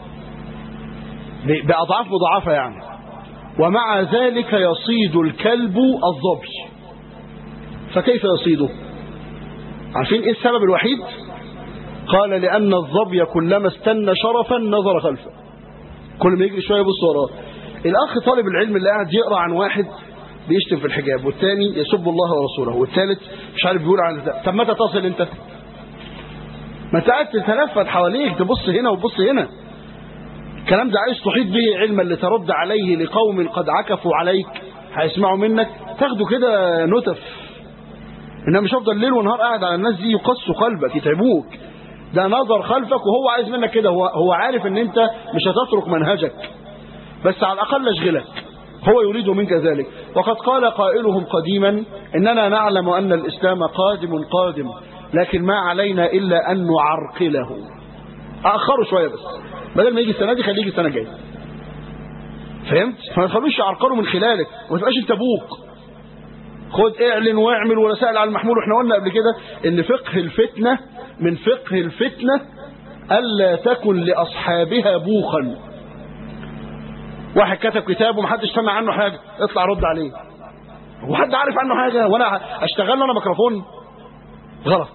ب- بأضعاف مضاعفة يعني ومع ذلك يصيد الكلب الظبي فكيف يصيده عارفين ايه السبب الوحيد قال لأن الظبي كلما استنى شرفا نظر خلفه كل ما يجري شوية يبص وراه الأخ طالب العلم اللي قاعد يقرأ عن واحد بيشتم في الحجاب والتاني يسب الله ورسوله والثالث مش عارف بيقول عن ده طب متى تصل انت ما انت قاعد تتلفت حواليك تبص هنا وتبص هنا الكلام ده عايز تحيط به علما لترد عليه لقوم قد عكفوا عليك هيسمعوا منك تاخده كده نتف انما مش هفضل ليل ونهار قاعد على الناس دي يقصوا قلبك يتعبوك ده نظر خلفك وهو عايز منك كده هو, هو عارف ان انت مش هتترك منهجك بس على الاقل اشغلك هو يريد منك ذلك وقد قال قائلهم قديما اننا نعلم ان الاسلام قادم قادم لكن ما علينا الا ان نعرقله اخره شويه بس بدل ما يجي السنه دي خليه يجي السنه الجايه فهمت فما تخلوش يعرقلوا من خلالك وما تبقاش انت ابوك خد اعلن واعمل ورسائل على المحمول واحنا قلنا قبل كده ان فقه الفتنه من فقه الفتنه الا تكن لاصحابها بوخا واحد كتب كتاب ومحدش سمع عنه حاجه اطلع رد عليه هو حد عارف عنه حاجه وانا اشتغل له انا ميكروفون غلط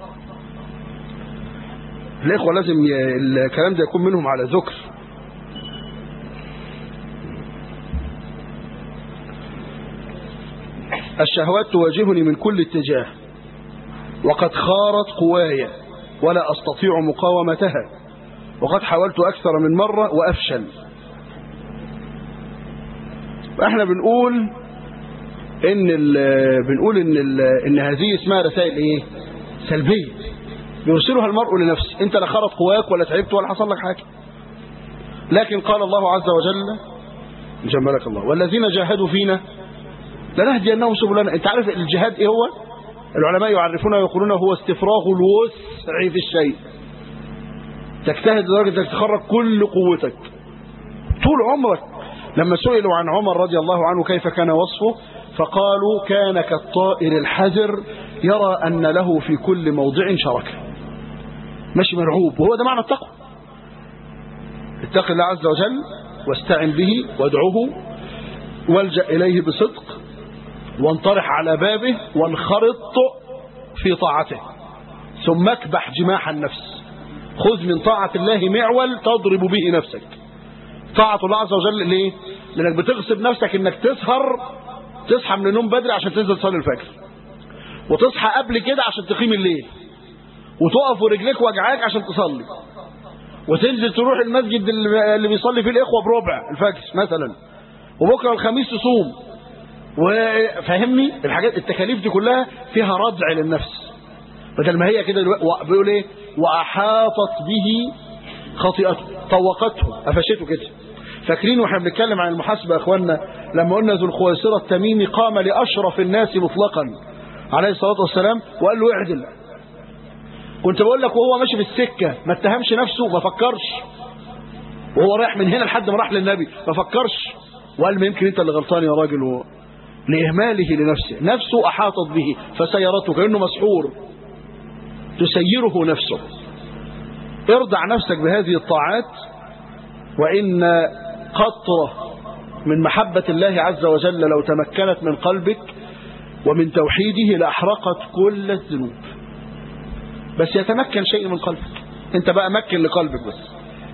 الاخوه لازم ي... الكلام ده يكون منهم على ذكر الشهوات تواجهني من كل اتجاه وقد خارت قواي ولا استطيع مقاومتها وقد حاولت اكثر من مره وافشل احنا بنقول ان ال بنقول ان ال ان هذه اسمها رسائل ايه سلبيه يرسلها المرء لنفسه انت لا خرط قواك ولا تعبت ولا حصل لك حاجه لكن قال الله عز وجل جملك الله والذين جاهدوا فينا لنهدينهم سبلنا انت عارف الجهاد ايه هو العلماء يعرفونه ويقولون هو استفراغ الوسع في الشيء تجتهد لدرجه انك تخرج كل قوتك طول عمرك لما سئلوا عن عمر رضي الله عنه كيف كان وصفه فقالوا كان كالطائر الحذر يرى أن له في كل موضع شركة ماشي مرعوب وهو ده معنى التقوى اتق الله عز وجل واستعن به وادعوه والجأ إليه بصدق وانطرح على بابه وانخرط في طاعته ثم اكبح جماح النفس خذ من طاعة الله معول تضرب به نفسك طاعة الله عز وجل ليه لانك بتغصب نفسك انك تسهر تصحى من النوم بدري عشان تنزل تصلي الفجر وتصحى قبل كده عشان تقيم الليل وتقف ورجليك وجعاك عشان تصلي وتنزل تروح المسجد اللي اللي بيصلي فيه الاخوه بربع الفجر مثلا وبكره الخميس تصوم وفهمني الحاجات التكاليف دي كلها فيها ردع للنفس بدل ما هي كده دلوقتي- بيقول ايه واحاطت به خطيئته طوقته قفشته كده فاكرين واحنا بنتكلم عن المحاسبه يا اخوانا لما قلنا ذو الخويصره التميمي قام لاشرف الناس مطلقا عليه الصلاه والسلام وقال له اعدل كنت بقول لك وهو ماشي في السكه ما اتهمش نفسه ما فكرش وهو رايح من هنا لحد ما راح للنبي ما فكرش وقال ما يمكن انت اللي غلطان يا راجل و... لإهماله لنفسه نفسه أحاطت به فسيرته كأنه مسحور تسيره نفسه ارضع نفسك بهذه الطاعات وإن قطرة من محبة الله عز وجل لو تمكنت من قلبك ومن توحيده لأحرقت كل الذنوب بس يتمكن شيء من قلبك انت بقى مكن لقلبك بس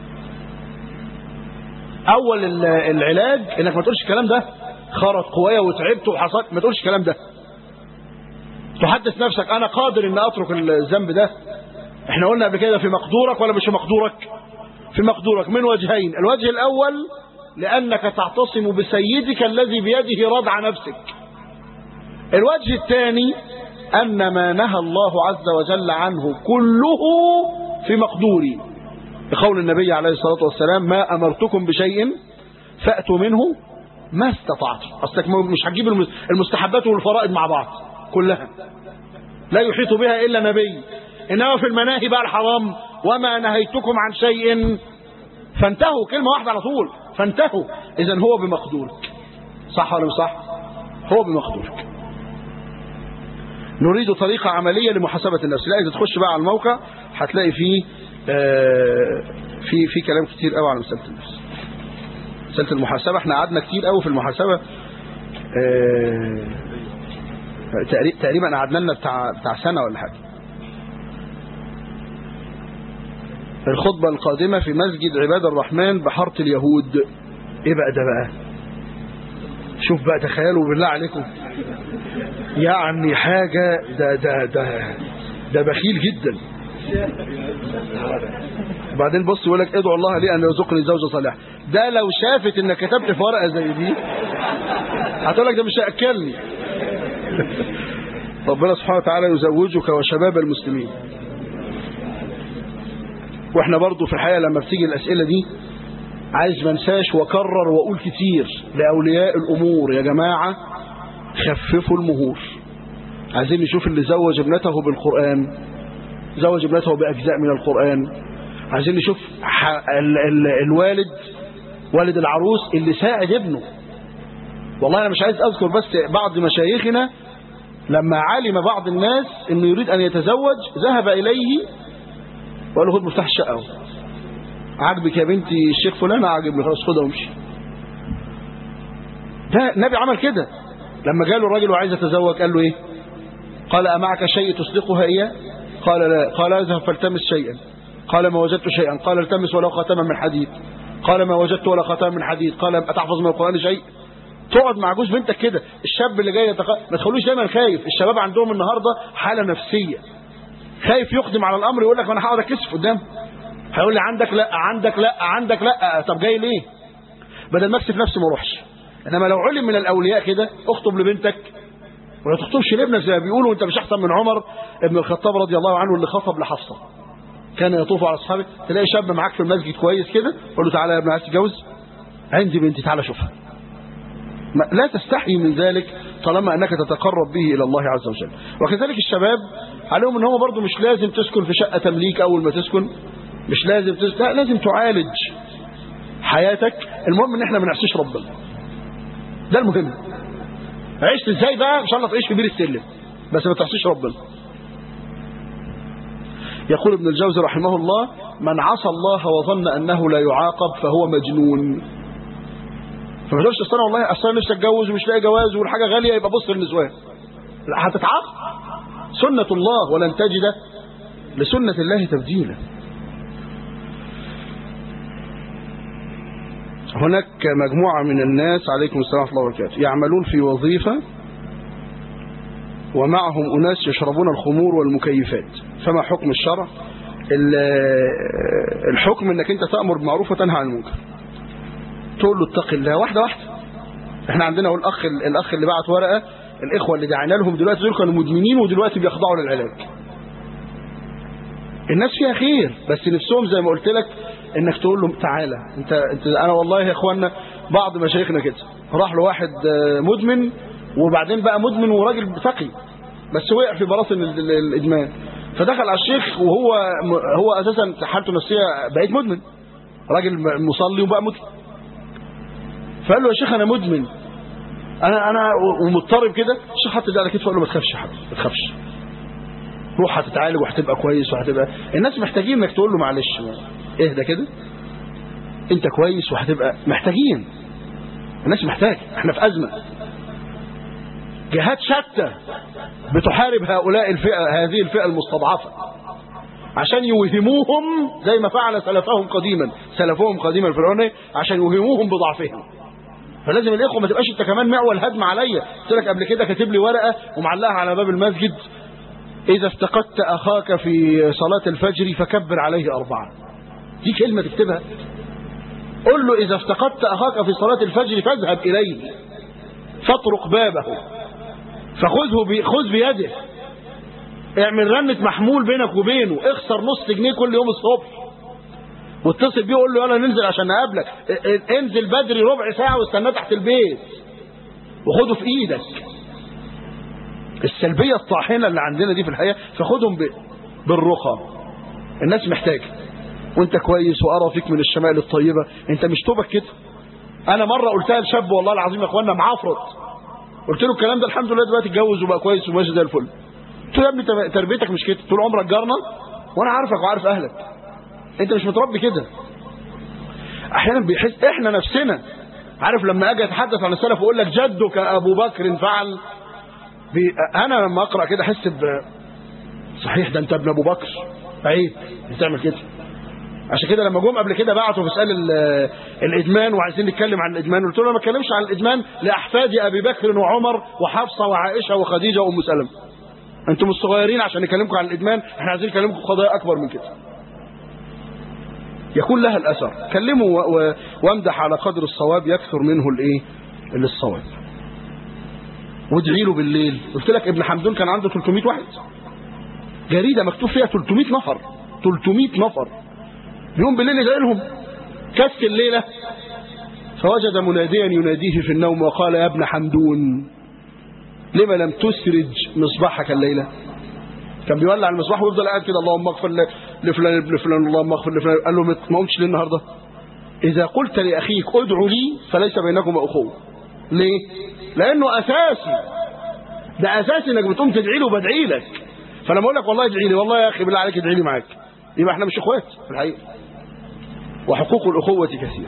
اول ال- العلاج انك ما تقولش الكلام ده خرط قوايا وتعبت وحصلت ما تقولش الكلام ده تحدث نفسك انا قادر ان اترك الذنب ده احنا قلنا قبل كده في مقدورك ولا مش في مقدورك في مقدورك من وجهين الوجه الاول لانك تعتصم بسيدك الذي بيده ردع نفسك الوجه الثاني ان ما نهى الله عز وجل عنه كله في مقدوري بقول النبي عليه الصلاة والسلام ما أمرتكم بشيء فأتوا منه ما استطعتم أصلك مش هتجيب المس- المستحبات والفرائض مع بعض كلها لا يحيط بها إلا نبي إنما في المناهي بقى الحرام وما نهيتكم عن شيء فانتهوا كلمة واحدة على طول فانتهوا إذا هو بمقدورك صح ولا مش صح هو بمقدورك نريد طريقة عملية لمحاسبة النفس لا إذا تخش بقى على الموقع هتلاقي فيه آه، في في كلام كتير قوي على مسألة النفس مسألة المحاسبة احنا قعدنا كتير قوي في المحاسبة آه، تقري- تقريبا قعدنا لنا بتاع بتاع سنة ولا حاجة الخطبة القادمة في مسجد عباد الرحمن بحارة اليهود ايه بقى ده بقى شوف بقى تخيلوا بالله عليكم يعني حاجة ده ده ده ده بخيل جدا بعدين بص يقول لك ادعو الله لي ان يرزقني زوجة صالحة ده لو شافت انك كتبت في ورقة زي دي هتقول لك ده مش هياكلني ربنا سبحانه وتعالى يزوجك وشباب المسلمين واحنا برضو في الحقيقة لما بتيجي الاسئلة دي عايز ما انساش واكرر واقول كتير لاولياء الامور يا جماعة خففوا المهور عايزين نشوف اللي زوج ابنته بالقرآن زوج ابنته بأجزاء من القرآن عايزين نشوف ح... ال... ال... الوالد والد العروس اللي ساعد ابنه والله أنا مش عايز أذكر بس بعض مشايخنا لما علم بعض الناس أنه يريد أن يتزوج ذهب إليه وقال له خد مفتاح الشقة اهو. عاجبك يا بنتي الشيخ فلان عاجبني خلاص خدها وامشي ده النبي عمل كده لما جاله الراجل وعايز يتزوج قال له ايه قال أمعك شيء تصدقها إياه قال لا قال اذهب فالتمس شيئا قال ما وجدت شيئا قال التمس ولو خاتما من حديد قال ما وجدت ولا خاتما من حديد قال أتحفظ من القرآن شيء تقعد مع جوز بنتك كده الشاب اللي جاي يتق... ما تخلوش دايما خايف الشباب عندهم النهارده حالة نفسية خايف يقدم على الأمر يقول لك انا هقعد اتكسف قدام هيقول لي عندك لا عندك لا عندك لا طب جاي ليه بدل ما اكسف نفسي ما اروحش انما لو علم من الاولياء كده اخطب لبنتك ولا تخطبش لابنك زي ما بيقولوا انت مش احسن من عمر ابن الخطاب رضي الله عنه اللي خطب لحفصه كان يطوف على اصحابه تلاقي شاب معاك في المسجد كويس كده قول له تعالى يا ابني عايز تتجوز عندي بنتي تعالى شوفها ما- لا تستحي من ذلك طالما انك تتقرب به الى الله عز وجل وكذلك الشباب عليهم ان هو برضه مش لازم تسكن في شقه تمليك اول ما تسكن مش لازم تسكن لا لازم تعالج حياتك المهم ان احنا ما نعصيش ربنا ده المهم عشت ازاي بقى ان شاء الله تعيش في بير السلم بس ما تعصيش ربنا يقول ابن الجوزي رحمه الله من عصى الله وظن انه لا يعاقب فهو مجنون فما تقولش اصل انا والله اصل انا نفسي اتجوز ومش لاقي جواز والحاجه غاليه يبقى بص للنسوان لا هتتعاقب سنه الله ولن تجد لسنه الله تبديلا هناك مجموعة من الناس عليكم السلام ورحمة الله وبركاته يعملون في وظيفة ومعهم أناس يشربون الخمور والمكيفات فما حكم الشرع ال- الحكم انك انت تأمر بالمعروف وتنهى عن المنكر تقول له اتق الله واحدة واحدة احنا عندنا هو الاخ الاخ اللي بعت ورقة الاخوة اللي دعينا لهم دلوقتي دول كانوا مدمنين ودلوقتي بيخضعوا للعلاج الناس فيها خير بس نفسهم زي ما قلت لك انك تقول له تعالى انت, انت انا والله يا اخوانا بعض مشايخنا كده راح له واحد آه، مدمن وبعدين بقى مدمن وراجل تقي بس وقع في براثن ال- ال- الادمان فدخل على الشيخ وهو هو اساسا حالته النفسيه بقيت مدمن راجل م- مصلي وبقى مدمن فقال له يا شيخ انا مدمن انا انا ومضطرب كده الشيخ حط ده على كتفه قال له ما تخافش يا حبيبي ما تخافش روح هتتعالج وهتبقى كويس وهتبقى الناس محتاجين انك تقول له معلش اهدى كده انت كويس وهتبقى محتاجين الناس محتاجه احنا في ازمه جهات شتى بتحارب هؤلاء الفئه هذه الفئه المستضعفه عشان يوهموهم زي ما فعل سلفهم قديما سلفهم قديما الفرعوني عشان يوهموهم بضعفهم فلازم الاخوه ما تبقاش انت كمان معول هدم عليا قلت لك قبل كده كاتب لي ورقه ومعلقها على باب المسجد اذا افتقدت اخاك في صلاه الفجر فكبر عليه اربعه دي كلمه تكتبها قل له اذا افتقدت اخاك في صلاه الفجر فاذهب اليه فاطرق بابه فخذه بي خذ بيده اعمل رنة محمول بينك وبينه اخسر نص جنيه كل يوم الصبح واتصل بيه وقول له يلا ننزل عشان اقابلك ا- ا- انزل بدري ربع ساعة واستناه تحت البيت وخده في ايدك السلبية الطاحنة اللي عندنا دي في الحياة فخدهم ب- بالرخى الناس محتاجة وانت كويس وارى فيك من الشمائل الطيبة انت مش توبك كده انا مرة قلتها لشاب والله العظيم يا اخوانا معافرط قلت له الكلام ده الحمد لله دلوقتي اتجوز وبقى كويس وماشي زي الفل قلت له يا ابني تر- تربيتك مش كده طول عمرك جارنا وانا عارفك وعارف اهلك انت مش متربي كده احيانا بيحس احنا نفسنا عارف لما اجي اتحدث عن السلف واقول لك جدك ابو بكر فعل بي... انا لما اقرا كده احس ب صحيح ده انت ابن ابو بكر عيب بتعمل كده عشان كده لما جم قبل كده بعتوا في سؤال ال- الادمان وعايزين نتكلم عن الادمان قلت له ما اتكلمش عن الادمان لاحفاد ابي بكر وعمر وحفصه وعائشه وخديجه وام سلمة انتم الصغيرين عشان نكلمكم عن الادمان احنا عايزين نكلمكم في قضايا اكبر من كده يكون لها الاثر كلموا و- و- وامدح على قدر الصواب يكثر منه الايه اللي الصواب وادعي له بالليل قلت لك ابن حمدون كان عنده 300 واحد جريده مكتوب فيها 300 نفر 300 نفر يوم بالليل يدعي لهم كس الليله فوجد مناديا يناديه في النوم وقال يا ابن حمدون لما لم تسرج مصباحك الليله كان بيولع المصباح ويفضل قاعد كده اللهم اغفر ل- لفلان ابن فلان اللهم اغفر لفلان قال له ما قمتش ليه النهارده اذا قلت لاخيك ادعو لي فليس بينكما اخوه ليه لانه اساسي ده اساسي انك بتقوم تدعي له وبدعي لك فلما اقول لك والله ادعي لي والله يا اخي بالله عليك ادعي لي معاك يبقى احنا مش اخوات في الحقيقه وحقوق الاخوه كثير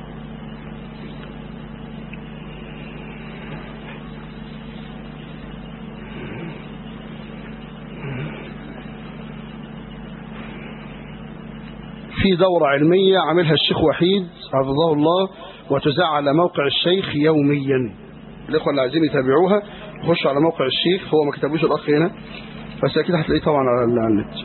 في دورة علمية عملها الشيخ وحيد حفظه الله وتذاع على موقع الشيخ يوميا الإخوة اللي عايزين يتابعوها خشوا على موقع الشيخ هو ما كتبوش الأخ هنا بس أكيد هتلاقيه طبعا على على النت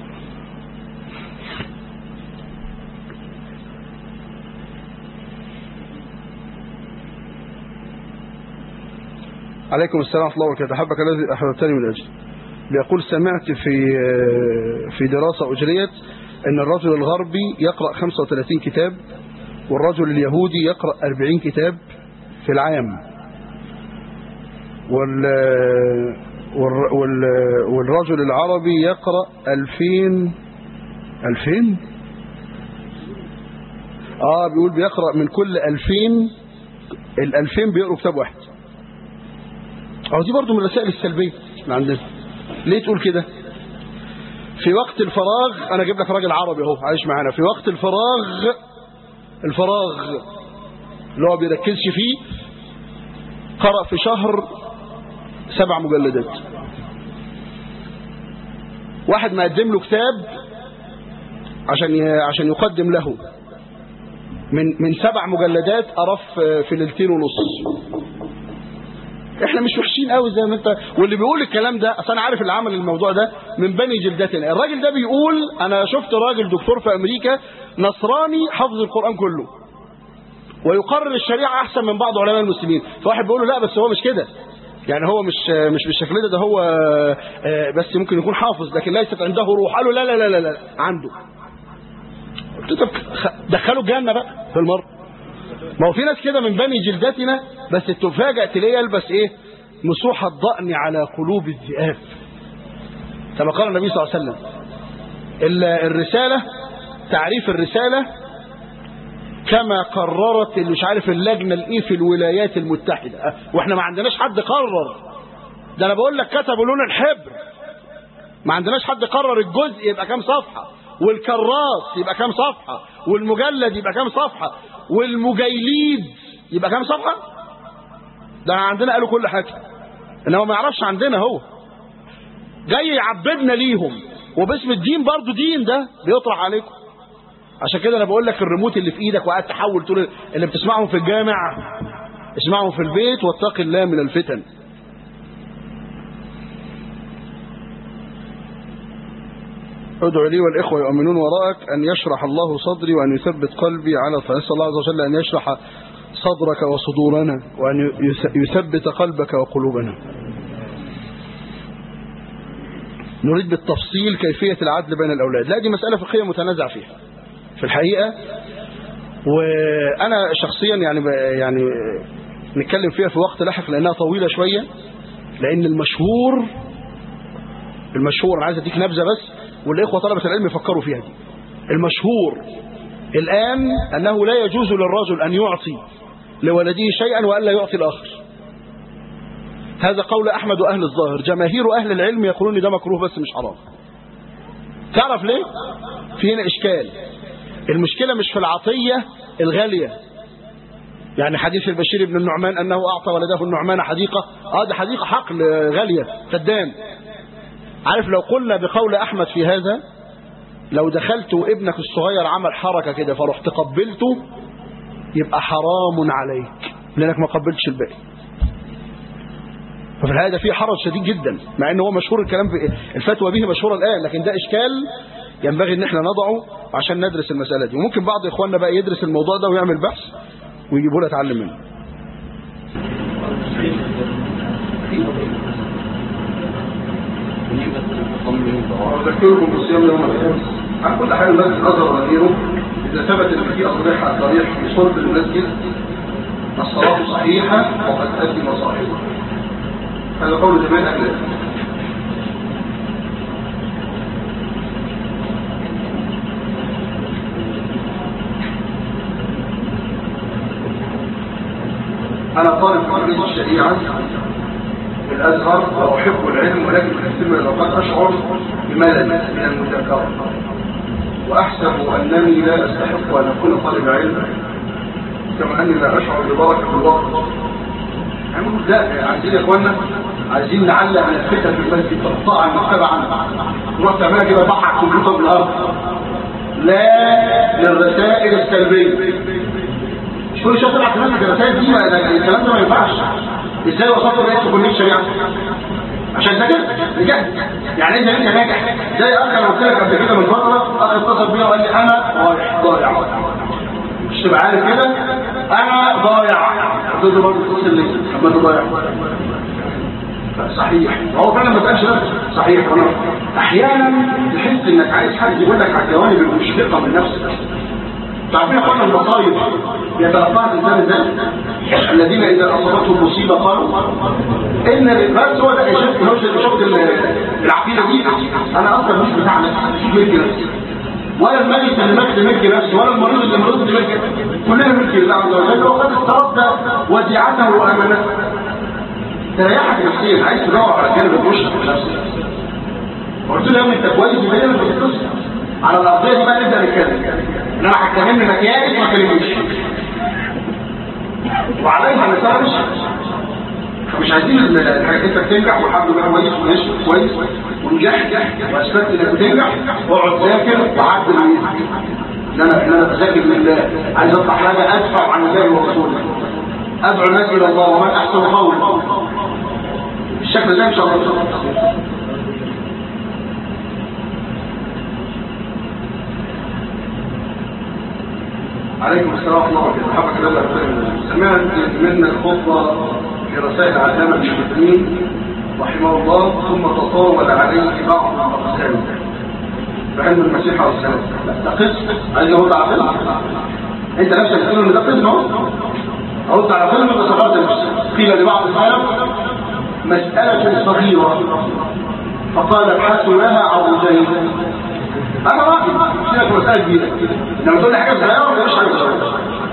عليكم السلام ورحمة الله وبركاته أحبك الذي أحببتني من أجل بيقول سمعت في في دراسة أجريت أن الرجل الغربي يقرأ 35 كتاب والرجل اليهودي يقرأ 40 كتاب في العام وال وال وال والرجل العربي يقرأ 2000 2000 اه بيقول بيقرأ من كل 2000 ال 2000 بيقروا كتاب واحد اه دي برضو من الرسائل السلبية اللي عندنا ليه تقول كده في وقت الفراغ انا اجيب لك راجل عربي اهو عايش معانا في وقت الفراغ الفراغ اللي هو بيركزش فيه قرأ في شهر سبع مجلدات واحد مقدم له كتاب عشان ي- عشان يقدم له من من سبع مجلدات قرا في في ليلتين ونص احنا مش وحشين قوي زي ما انت واللي بيقول الكلام ده اصل انا عارف اللي عمل الموضوع ده من بني جلدتنا الراجل ده بيقول انا شفت راجل دكتور في امريكا نصراني حفظ القران كله ويقرر الشريعه احسن من بعض علماء المسلمين فواحد بيقول له لا بس هو مش كده يعني هو مش مش بالشكل ده ده هو آه، بس ممكن يكون حافظ لكن ليست عنده روح قالوا لا لا لا لا, لا عنده قلت له طب خ- دخلوا الجنه بقى في المره ما هو في ناس كده من بني جلدتنا بس تفاجأ تلاقيه يلبس ايه مسوح الضأن على قلوب الذئاب كما قال النبي صلى الله عليه وسلم ال- الرسالة تعريف الرسالة كما قررت اللي مش عارف اللجنة الايه في الولايات المتحدة أه، واحنا ما عندناش حد قرر ده انا بقول لك كتبوا لون الحبر ما عندناش حد قرر الجزء يبقى كام صفحة والكراس يبقى كام صفحة والمجلد يبقى كام صفحة والمجيليد يبقى كام صفحة ده عندنا قالوا كل حاجة انما ما يعرفش عندنا هو جاي يعبدنا ليهم وباسم الدين برضو دين ده بيطرح عليكم عشان كده انا بقول لك الريموت اللي في ايدك وقاعد تحول طول اللي بتسمعهم في الجامع اسمعهم في البيت واتق الله من الفتن ادعو لي والإخوة يؤمنون وراءك أن يشرح الله صدري وأن يثبت قلبي على فنسأل الله عز وجل أن يشرح صدرك وصدورنا وأن يثبت قلبك وقلوبنا نريد بالتفصيل كيفية العدل بين الأولاد لا دي مسألة فقهية متنازع فيها في الحقيقة وأنا شخصيا يعني يعني نتكلم فيها في وقت لاحق لأنها طويلة شوية لأن المشهور المشهور أنا عايز أديك نبذة بس والإخوة طلبة العلم يفكروا فيها دي المشهور الآن أنه لا يجوز للرجل أن يعطي لولده شيئا وألا يعطي الآخر هذا قول أحمد وأهل الظاهر جماهير أهل العلم يقولون ده مكروه بس مش حرام تعرف ليه في هنا إشكال المشكلة مش في العطية الغالية يعني حديث البشير بن النعمان أنه أعطى ولده النعمان حديقة آه ده حديقة حقل غالية فدان عارف لو قلنا بقول أحمد في هذا لو دخلت وابنك الصغير عمل حركة كده فرحت قبلته يبقى حرام عليك لأنك ما قبلتش الباقي ففي الحقيقة ده فيه حرج شديد جدا مع ان هو مشهور الكلام في الفتوى به مشهورة الآن لكن ده إشكال ينبغي ان احنا نضعه عشان ندرس المسألة دي وممكن بعض إخواننا بقى يدرس الموضوع ده ويعمل بحث ويجيبوا له يتعلم منه أذكركم بالصيام يوم الخميس عن كل حال المسجد الأزهر وغيره إذا ثبت أن في أصبح صريح في صلب المسجد الصلاة صحيحة وقد أدم صاحبها هذا قول جميع أهل العلم أنا طالب في كلية الشريعة في الأزهر وأحب العلم ولكن في كثير من الأوقات أشعر بملل من المذاكرة وأحسب أنني لا أستحق أن أكون طالب علم كما أني لا أشعر ببركة في الوقت يعني لا عايزين يا إخوانا عايزين نعلق على الفتن في المسجد تقطع المكتبة عنها تروح تعملها كده ضحك كمبيوتر بالأرض لا للرسائل السلبية مش كل شويه طلعت منك الرسائل دي ما الكلام ده ما ينفعش ازاي وصلت لرئيس كليه الشريعه عشان ده كده نجحت يعني انت لسه ناجح زي اخ انا قلت لك قبل كده من فتره اخ اتصل بيا وقال لي انا رايح ضايع مش تبقى عارف كده انا ضايع قلت له برضه تتصل ليه اما انت ضايع صحيح هو فعلا ما تقالش نفسه صحيح وانا احيانا تحس انك عايز حد يقول لك على الجوانب المشفقه من نفسك تعرفين اخوانا المصايب يتلقاها الانسان ازاي الذين اذا اصابتهم مصيبه قالوا ان بس هو ده شفت شفت شفت العقيده دي انا اصلا مش بتاع نفسي مش ملك نفسي ولا الملك اللي ملك ملك نفسه ولا المريض اللي مريض ملك كلنا ملك الله عز وجل وقد استرد وديعته وامانته تريحك نفسيا عايز تدور على الجانب المشرق في نفسك قلت له يا ابني انت كويس يبقى لك بتتصل على الارضيه دي بقى نبدا نتكلم انما هتكلمني مكياج ما كلمنيش وعليها نسال مش فمش عايزين الحاجات انت تنجح والحمد لله كويس وماشي كويس ونجحت واثبتت انك بتنجح واقعد ذاكر وعدل ميزك ان انا ان انا بذاكر لله عايز اطلع حاجه ادفع عن الله ورسوله ادعو الناس الى الله ومن احسن قولا الشكل ده ان شاء الله عليكم السلام ورحمة الله وبركاته حفظك الله سمعت منا الخطبة في رسائل علامة المسلمين رحمه الله ثم تطاول عليه بعض الأقسام فعلم المسيح عليه السلام ده قسم عايز ارد على فيلم انت نفسك تقول ان ده قسم اهو ارد على فيلم بس غلط نفسك قيل لبعض السلف مسألة صغيرة فقال ابحثوا لها عروضين انا راجل مش لك مسألة كبيرة لما تقول لي حاجة صغيرة ما مش حاجة صغيرة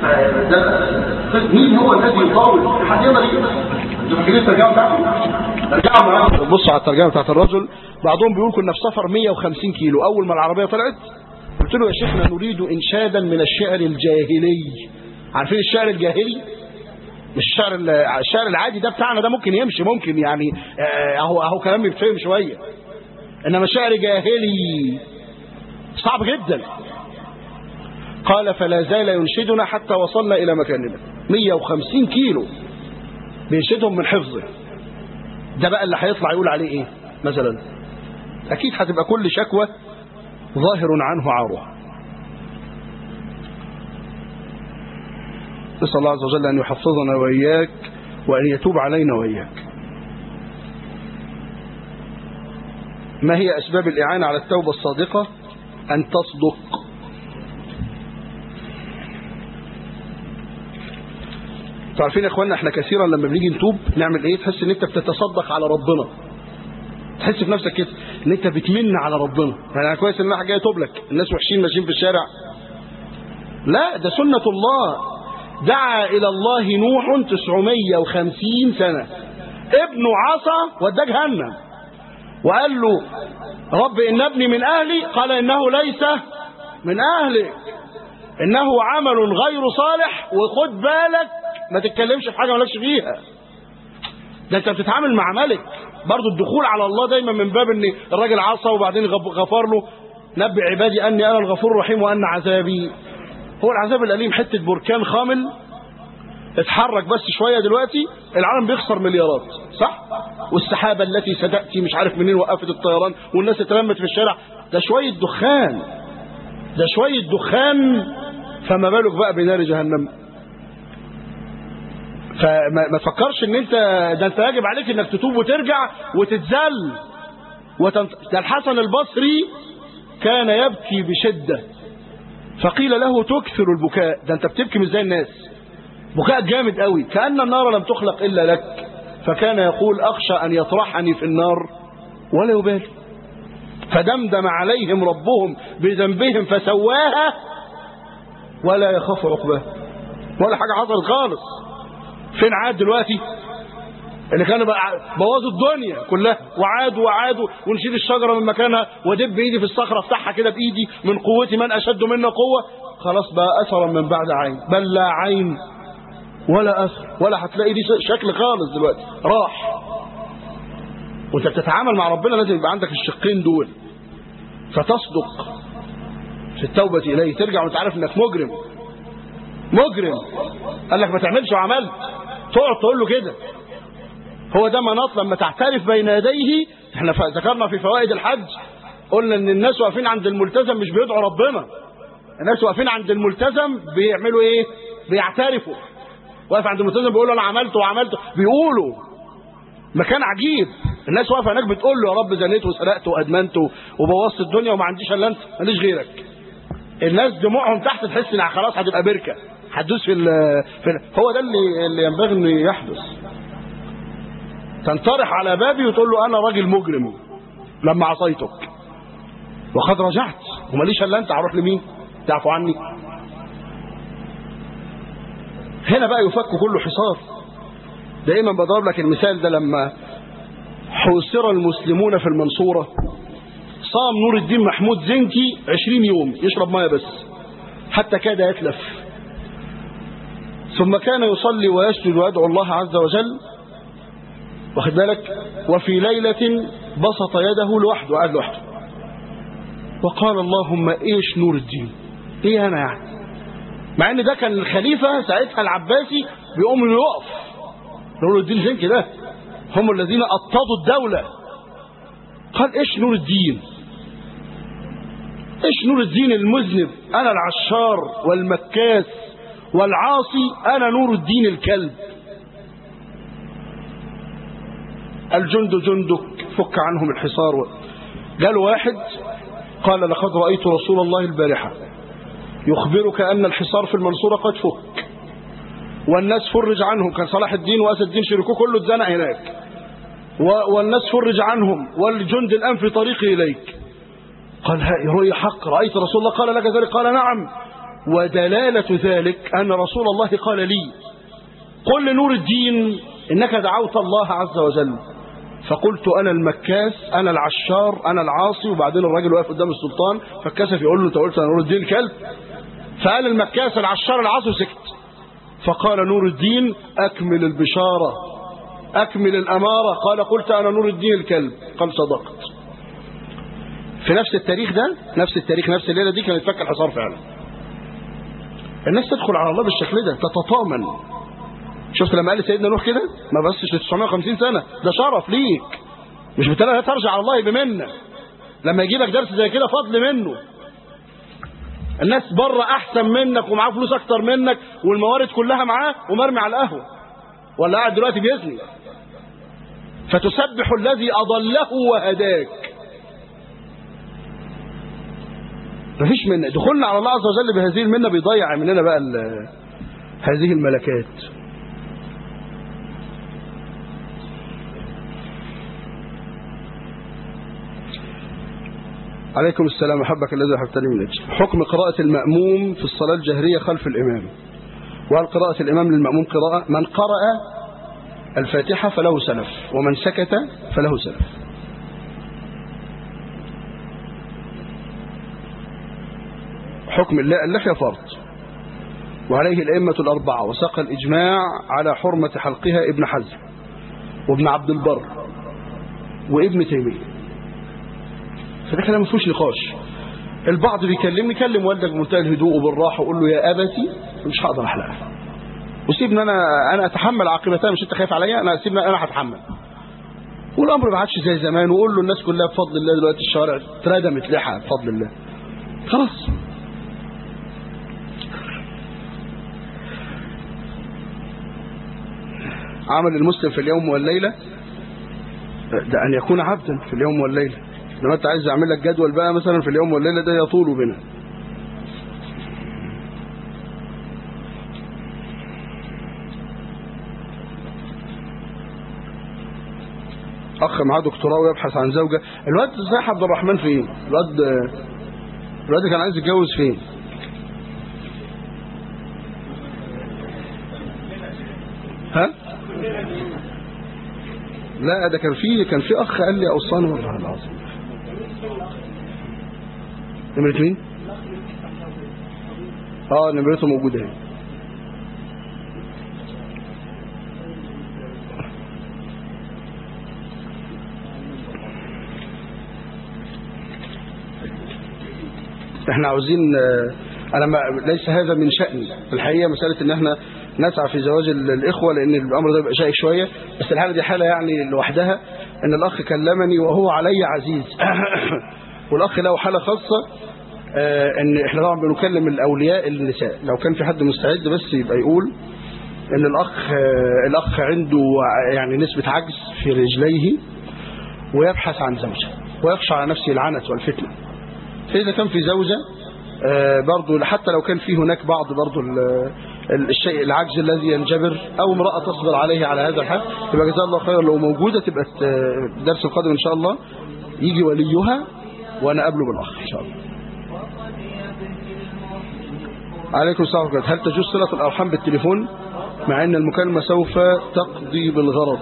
فده- مين هو الذي يطاول حد يقدر يجيب انتوا فاكرين الترجمه بتاعته ترجمه معاهم بص على الترجمه بتاعت الرجل بعضهم بيقول كنا في سفر 150 كيلو اول ما العربيه طلعت قلت له يا شيخنا نريد انشادا من الشعر الجاهلي عارفين الشعر الجاهلي مش الشعر ال- الشعر العادي ده بتاعنا ده ممكن يمشي ممكن يعني آه، اهو اهو كلام يتفهم شويه انما شعر جاهلي صعب جدا قال فلا زال ينشدنا حتى وصلنا الى مكاننا 150 كيلو بينشدهم من حفظه ده بقى اللي هيطلع يقول عليه ايه مثلا اكيد هتبقى كل شكوى ظاهر عنه عاره نسأل الله عز وجل أن يحفظنا وإياك وأن يتوب علينا وإياك ما هي أسباب الإعانة على التوبة الصادقة أن تصدق تعرفين يا اخوانا احنا كثيرا لما بنيجي نتوب نعمل ايه تحس ان انت بتتصدق على ربنا تحس في نفسك كده ان انت بتمن على ربنا يعني أنا كويس ان انا جاي اتوب لك الناس وحشين ماشيين في الشارع لا ده سنة الله دعا الى الله نوح 950 سنة ابنه عصى وداه جهنم وقال له رب ان ابني من اهلي قال انه ليس من اهلك انه عمل غير صالح وخد بالك ما تتكلمش في حاجه مالكش فيها ده انت بتتعامل مع ملك برضو الدخول على الله دايما من باب ان الراجل عصى وبعدين غف- غفر له نبئ عبادي اني انا الغفور الرحيم وان عذابي هو العذاب الاليم حته بركان خامل اتحرك بس شويه دلوقتي العالم بيخسر مليارات صح والسحابه التي ستاتي مش عارف منين وقفت الطيران والناس اتلمت في الشارع ده شويه دخان ده شويه دخان فما بالك بقى بنار جهنم فما ما تفكرش ان انت ده انت يجب عليك انك تتوب وترجع وتتذل وتنت... ده الحسن البصري كان يبكي بشدة فقيل له تكثر البكاء ده انت بتبكي مش زي الناس بكاء جامد قوي كأن النار لم تخلق إلا لك فكان يقول أخشى أن يطرحني في النار ولا يبالي فدمدم عليهم ربهم بذنبهم فسواها ولا يخاف عقباها ولا حاجة حصلت خالص فين عاد دلوقتي اللي كانوا بقى بوظوا الدنيا كلها وعادوا وعادوا ونشيل الشجرة من مكانها ودب ايدي في الصخرة افتحها كده بايدي من قوتي من اشد منا قوة خلاص بقى اثرا من بعد عين بل لا عين ولا اثر ولا هتلاقي دي شكل خالص دلوقتي راح وانت بتتعامل مع ربنا لازم يبقى عندك الشقين دول فتصدق في التوبة إليه ترجع وانت عارف انك مجرم مجرم قال لك ما تعملش وعملت تقعد تقول له كده هو ده مناط لما تعترف بين يديه احنا ف- ذكرنا في فوائد الحج قلنا ان الناس واقفين عند الملتزم مش بيدعوا ربنا الناس واقفين عند الملتزم بيعملوا ايه بيعترفوا واقف عند الملتزم بيقول له انا عملت وعملت بيقولوا مكان عجيب الناس واقفه هناك بتقول له يا رب زنيت وسرقت وادمنت وبوظت الدنيا وما عنديش الا انت ماليش غيرك الناس دموعهم تحت تحس ان خلاص هتبقى بركه هتدوس في, ال في ال هو ده اللي اللي ينبغي انه يحدث تنطرح على بابي وتقول له انا راجل مجرم لما عصيتك وقد رجعت وماليش الا انت هروح لمين تعفو عني هنا بقى يفك كل حصار دائما بضرب لك المثال ده لما حوصر المسلمون في المنصورة صام نور الدين محمود زنكي 20 يوم يشرب ميه بس حتى كاد يتلف ثم كان يصلي ويسجد ويدعو الله عز وجل واخد بالك وفي ليلة بسط يده لوحده قاعد لوحده وقال اللهم ايش نور الدين ايه انا يعني مع ان ده كان الخليفة ساعتها العباسي بيقوم يقف نور الدين زنكي ده هم الذين أطادوا الدولة قال ايش نور الدين ايش نور الدين المذنب انا العشار والمكاس والعاصي انا نور الدين الكلب الجند جندك فك عنهم الحصار قال واحد قال لقد رأيت رسول الله البارحة يخبرك أن الحصار في المنصورة قد فك والناس فرج عنهم كان صلاح الدين وأسد الدين شركوه كله اتزنق هناك و- والناس فرج عنهم والجند الآن في طريقه إليك قال هاي رؤيا حق رأيت رسول الله قال لك ذلك قال نعم ودلالة ذلك أن رسول الله قال لي قل لنور الدين إنك دعوت الله عز وجل فقلت أنا المكاس أنا العشار أنا العاصي وبعدين الراجل واقف قدام السلطان فالكسف يقول له أنت قلت أنا نور الدين الكلب فقال المكاس العشار العاصي وسكت فقال نور الدين أكمل البشارة أكمل الأمارة قال قلت أنا نور الدين الكلب قال صدقت في نفس التاريخ ده نفس التاريخ نفس الليلة دي كان يتفك الحصار فعلا الناس تدخل على الله بالشكل ده تتطامن شفت لما قال سيدنا نوح كده ما بسش ل 950 سنة ده شرف ليك مش بتلاقي ترجع على الله بمنة لما يجيبك درس زي كده فضل منه الناس بره احسن منك ومعاه فلوس اكتر منك والموارد كلها معاه ومرمي على القهوه ولا قاعد دلوقتي بيزني فتسبح الذي اضله وهداك مفيش منه دخولنا على الله عز وجل بهذه المنه بيضيع مننا بقى ال- هذه الملكات عليكم السلام أحبك الذي أحبتني من أجل حكم قراءة المأموم في الصلاة الجهرية خلف الإمام وهل قراءة الإمام للمأموم قراءة من قرأ الفاتحة فله سلف ومن سكت فله سلف حكم الله اللحية فرض وعليه الأئمة الأربعة وساق الإجماع على حرمة حلقها ابن حزم وابن عبد البر وابن تيمية فده كلام ما فيهوش نقاش البعض بيكلمني كلم والدك بمنتهى الهدوء وبالراحه وقول له يا ابتي مش هقدر احلقها وسيبني انا انا اتحمل عاقبتها مش انت خايف عليا انا سيبني انا هتحمل والامر ما عادش زي زمان وقول له الناس كلها بفضل الله دلوقتي الشوارع اتردمت لحى بفضل الله خلاص عمل المسلم في اليوم والليله ده ان يكون عبدا في اليوم والليله لو انت عايز اعمل لك جدول بقى مثلا في اليوم والليله ده يطول بنا اخ معاه دكتوراه ويبحث عن زوجه الواد صاحب عبد الرحمن فين الواد الواد كان عايز يتجوز فين ها لا ده كان في كان في اخ قال لي اوصاني والله العظيم نمرة مين؟ اه نمرته موجودة هنا احنا عاوزين آه، انا ما ليس هذا من شأني الحقيقة مسألة ان احنا نسعى في زواج ال- الاخوة لان الامر ده بيبقى شائك شوية بس الحالة دي حالة يعني لوحدها ان الاخ كلمني وهو علي عزيز والاخ له حالة خاصة آه، ان احنا طبعا بنكلم الاولياء النساء لو كان في حد مستعد بس يبقى يقول ان الاخ آه، الاخ عنده ع- يعني نسبة عجز في رجليه ويبحث عن زوجة ويخشى على نفسه العنت والفتنة فإذا كان في زوجة آه، برضو حتى لو كان في هناك بعض برضو ال- ال- الشيء العجز الذي ينجبر أو امرأة تصبر عليه على هذا الحال يبقى جزاها الله خيرا لو موجودة تبقى ت- الدرس القادم إن شاء الله يجي وليها وأنا قبله بالأخ إن شاء الله عليكم السلام ورحمة الله. هل تجوز صلة الأرحام بالتليفون مع أن المكالمة سوف تقضي بالغرض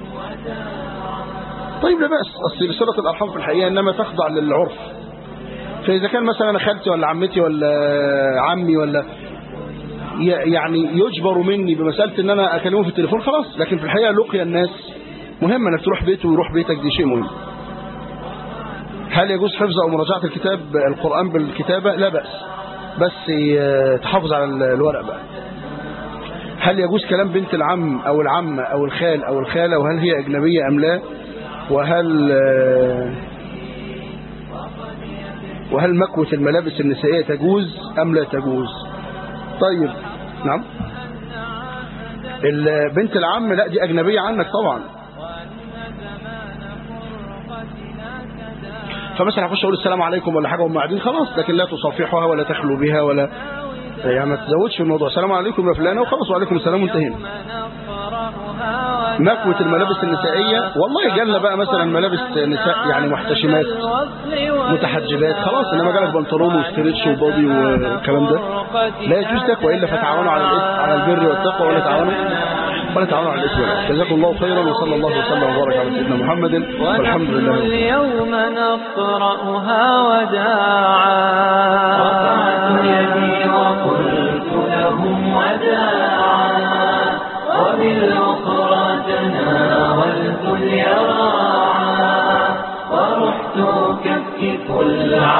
طيب لا بأس أصل صلة الأرحام في الحقيقة إنما تخضع للعرف فإذا كان مثلا أنا خالتي ولا عمتي ولا عمي ولا ي- يعني يجبر مني بمسألة إن أنا أكلمه في التليفون خلاص لكن في الحقيقة لقيا الناس مهم إنك تروح بيته ويروح بيتك دي شيء مهم هل يجوز حفظ أو مراجعة الكتاب القرآن بالكتابة لا بأس بس ي- تحافظ على ال- الورق بقى هل يجوز كلام بنت العم أو العمة أو الخال أو الخالة وهل هي أجنبية أم لا وهل آه، وهل مكوة الملابس النسائية تجوز أم لا تجوز طيب نعم ال- بنت العم لا دي أجنبية عنك طبعا فمثلا هخش اقول السلام عليكم ولا حاجه وهم قاعدين خلاص لكن لا تصافحها ولا تخلو بها ولا يعني ما تزودش في الموضوع السلام عليكم يا فلانه وخلاص وعليكم السلام وانتهينا نفرحها مكوة الملابس النسائية والله جالنا بقى مثلا ملابس نساء يعني محتشمات متحجبات خلاص انما جالك بنطلون وستريتش وبودي والكلام ده لا يجوز تكوى الا فتعاونوا على الاثم على البر والتقوى ولا تعاونوا ولا تعاونوا على الاثم والعدوان جزاكم الله خيرا وصلى الله وسلم وبارك على سيدنا محمد والحمد ونحن لله اليوم نقرأها وداعا رفعت يدي وقلت لهم وداعا وبالأخرى تناولت اليراعا ورحت كفكف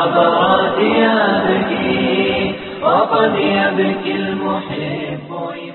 العبرات يبكي وقد يبكي المحب إذا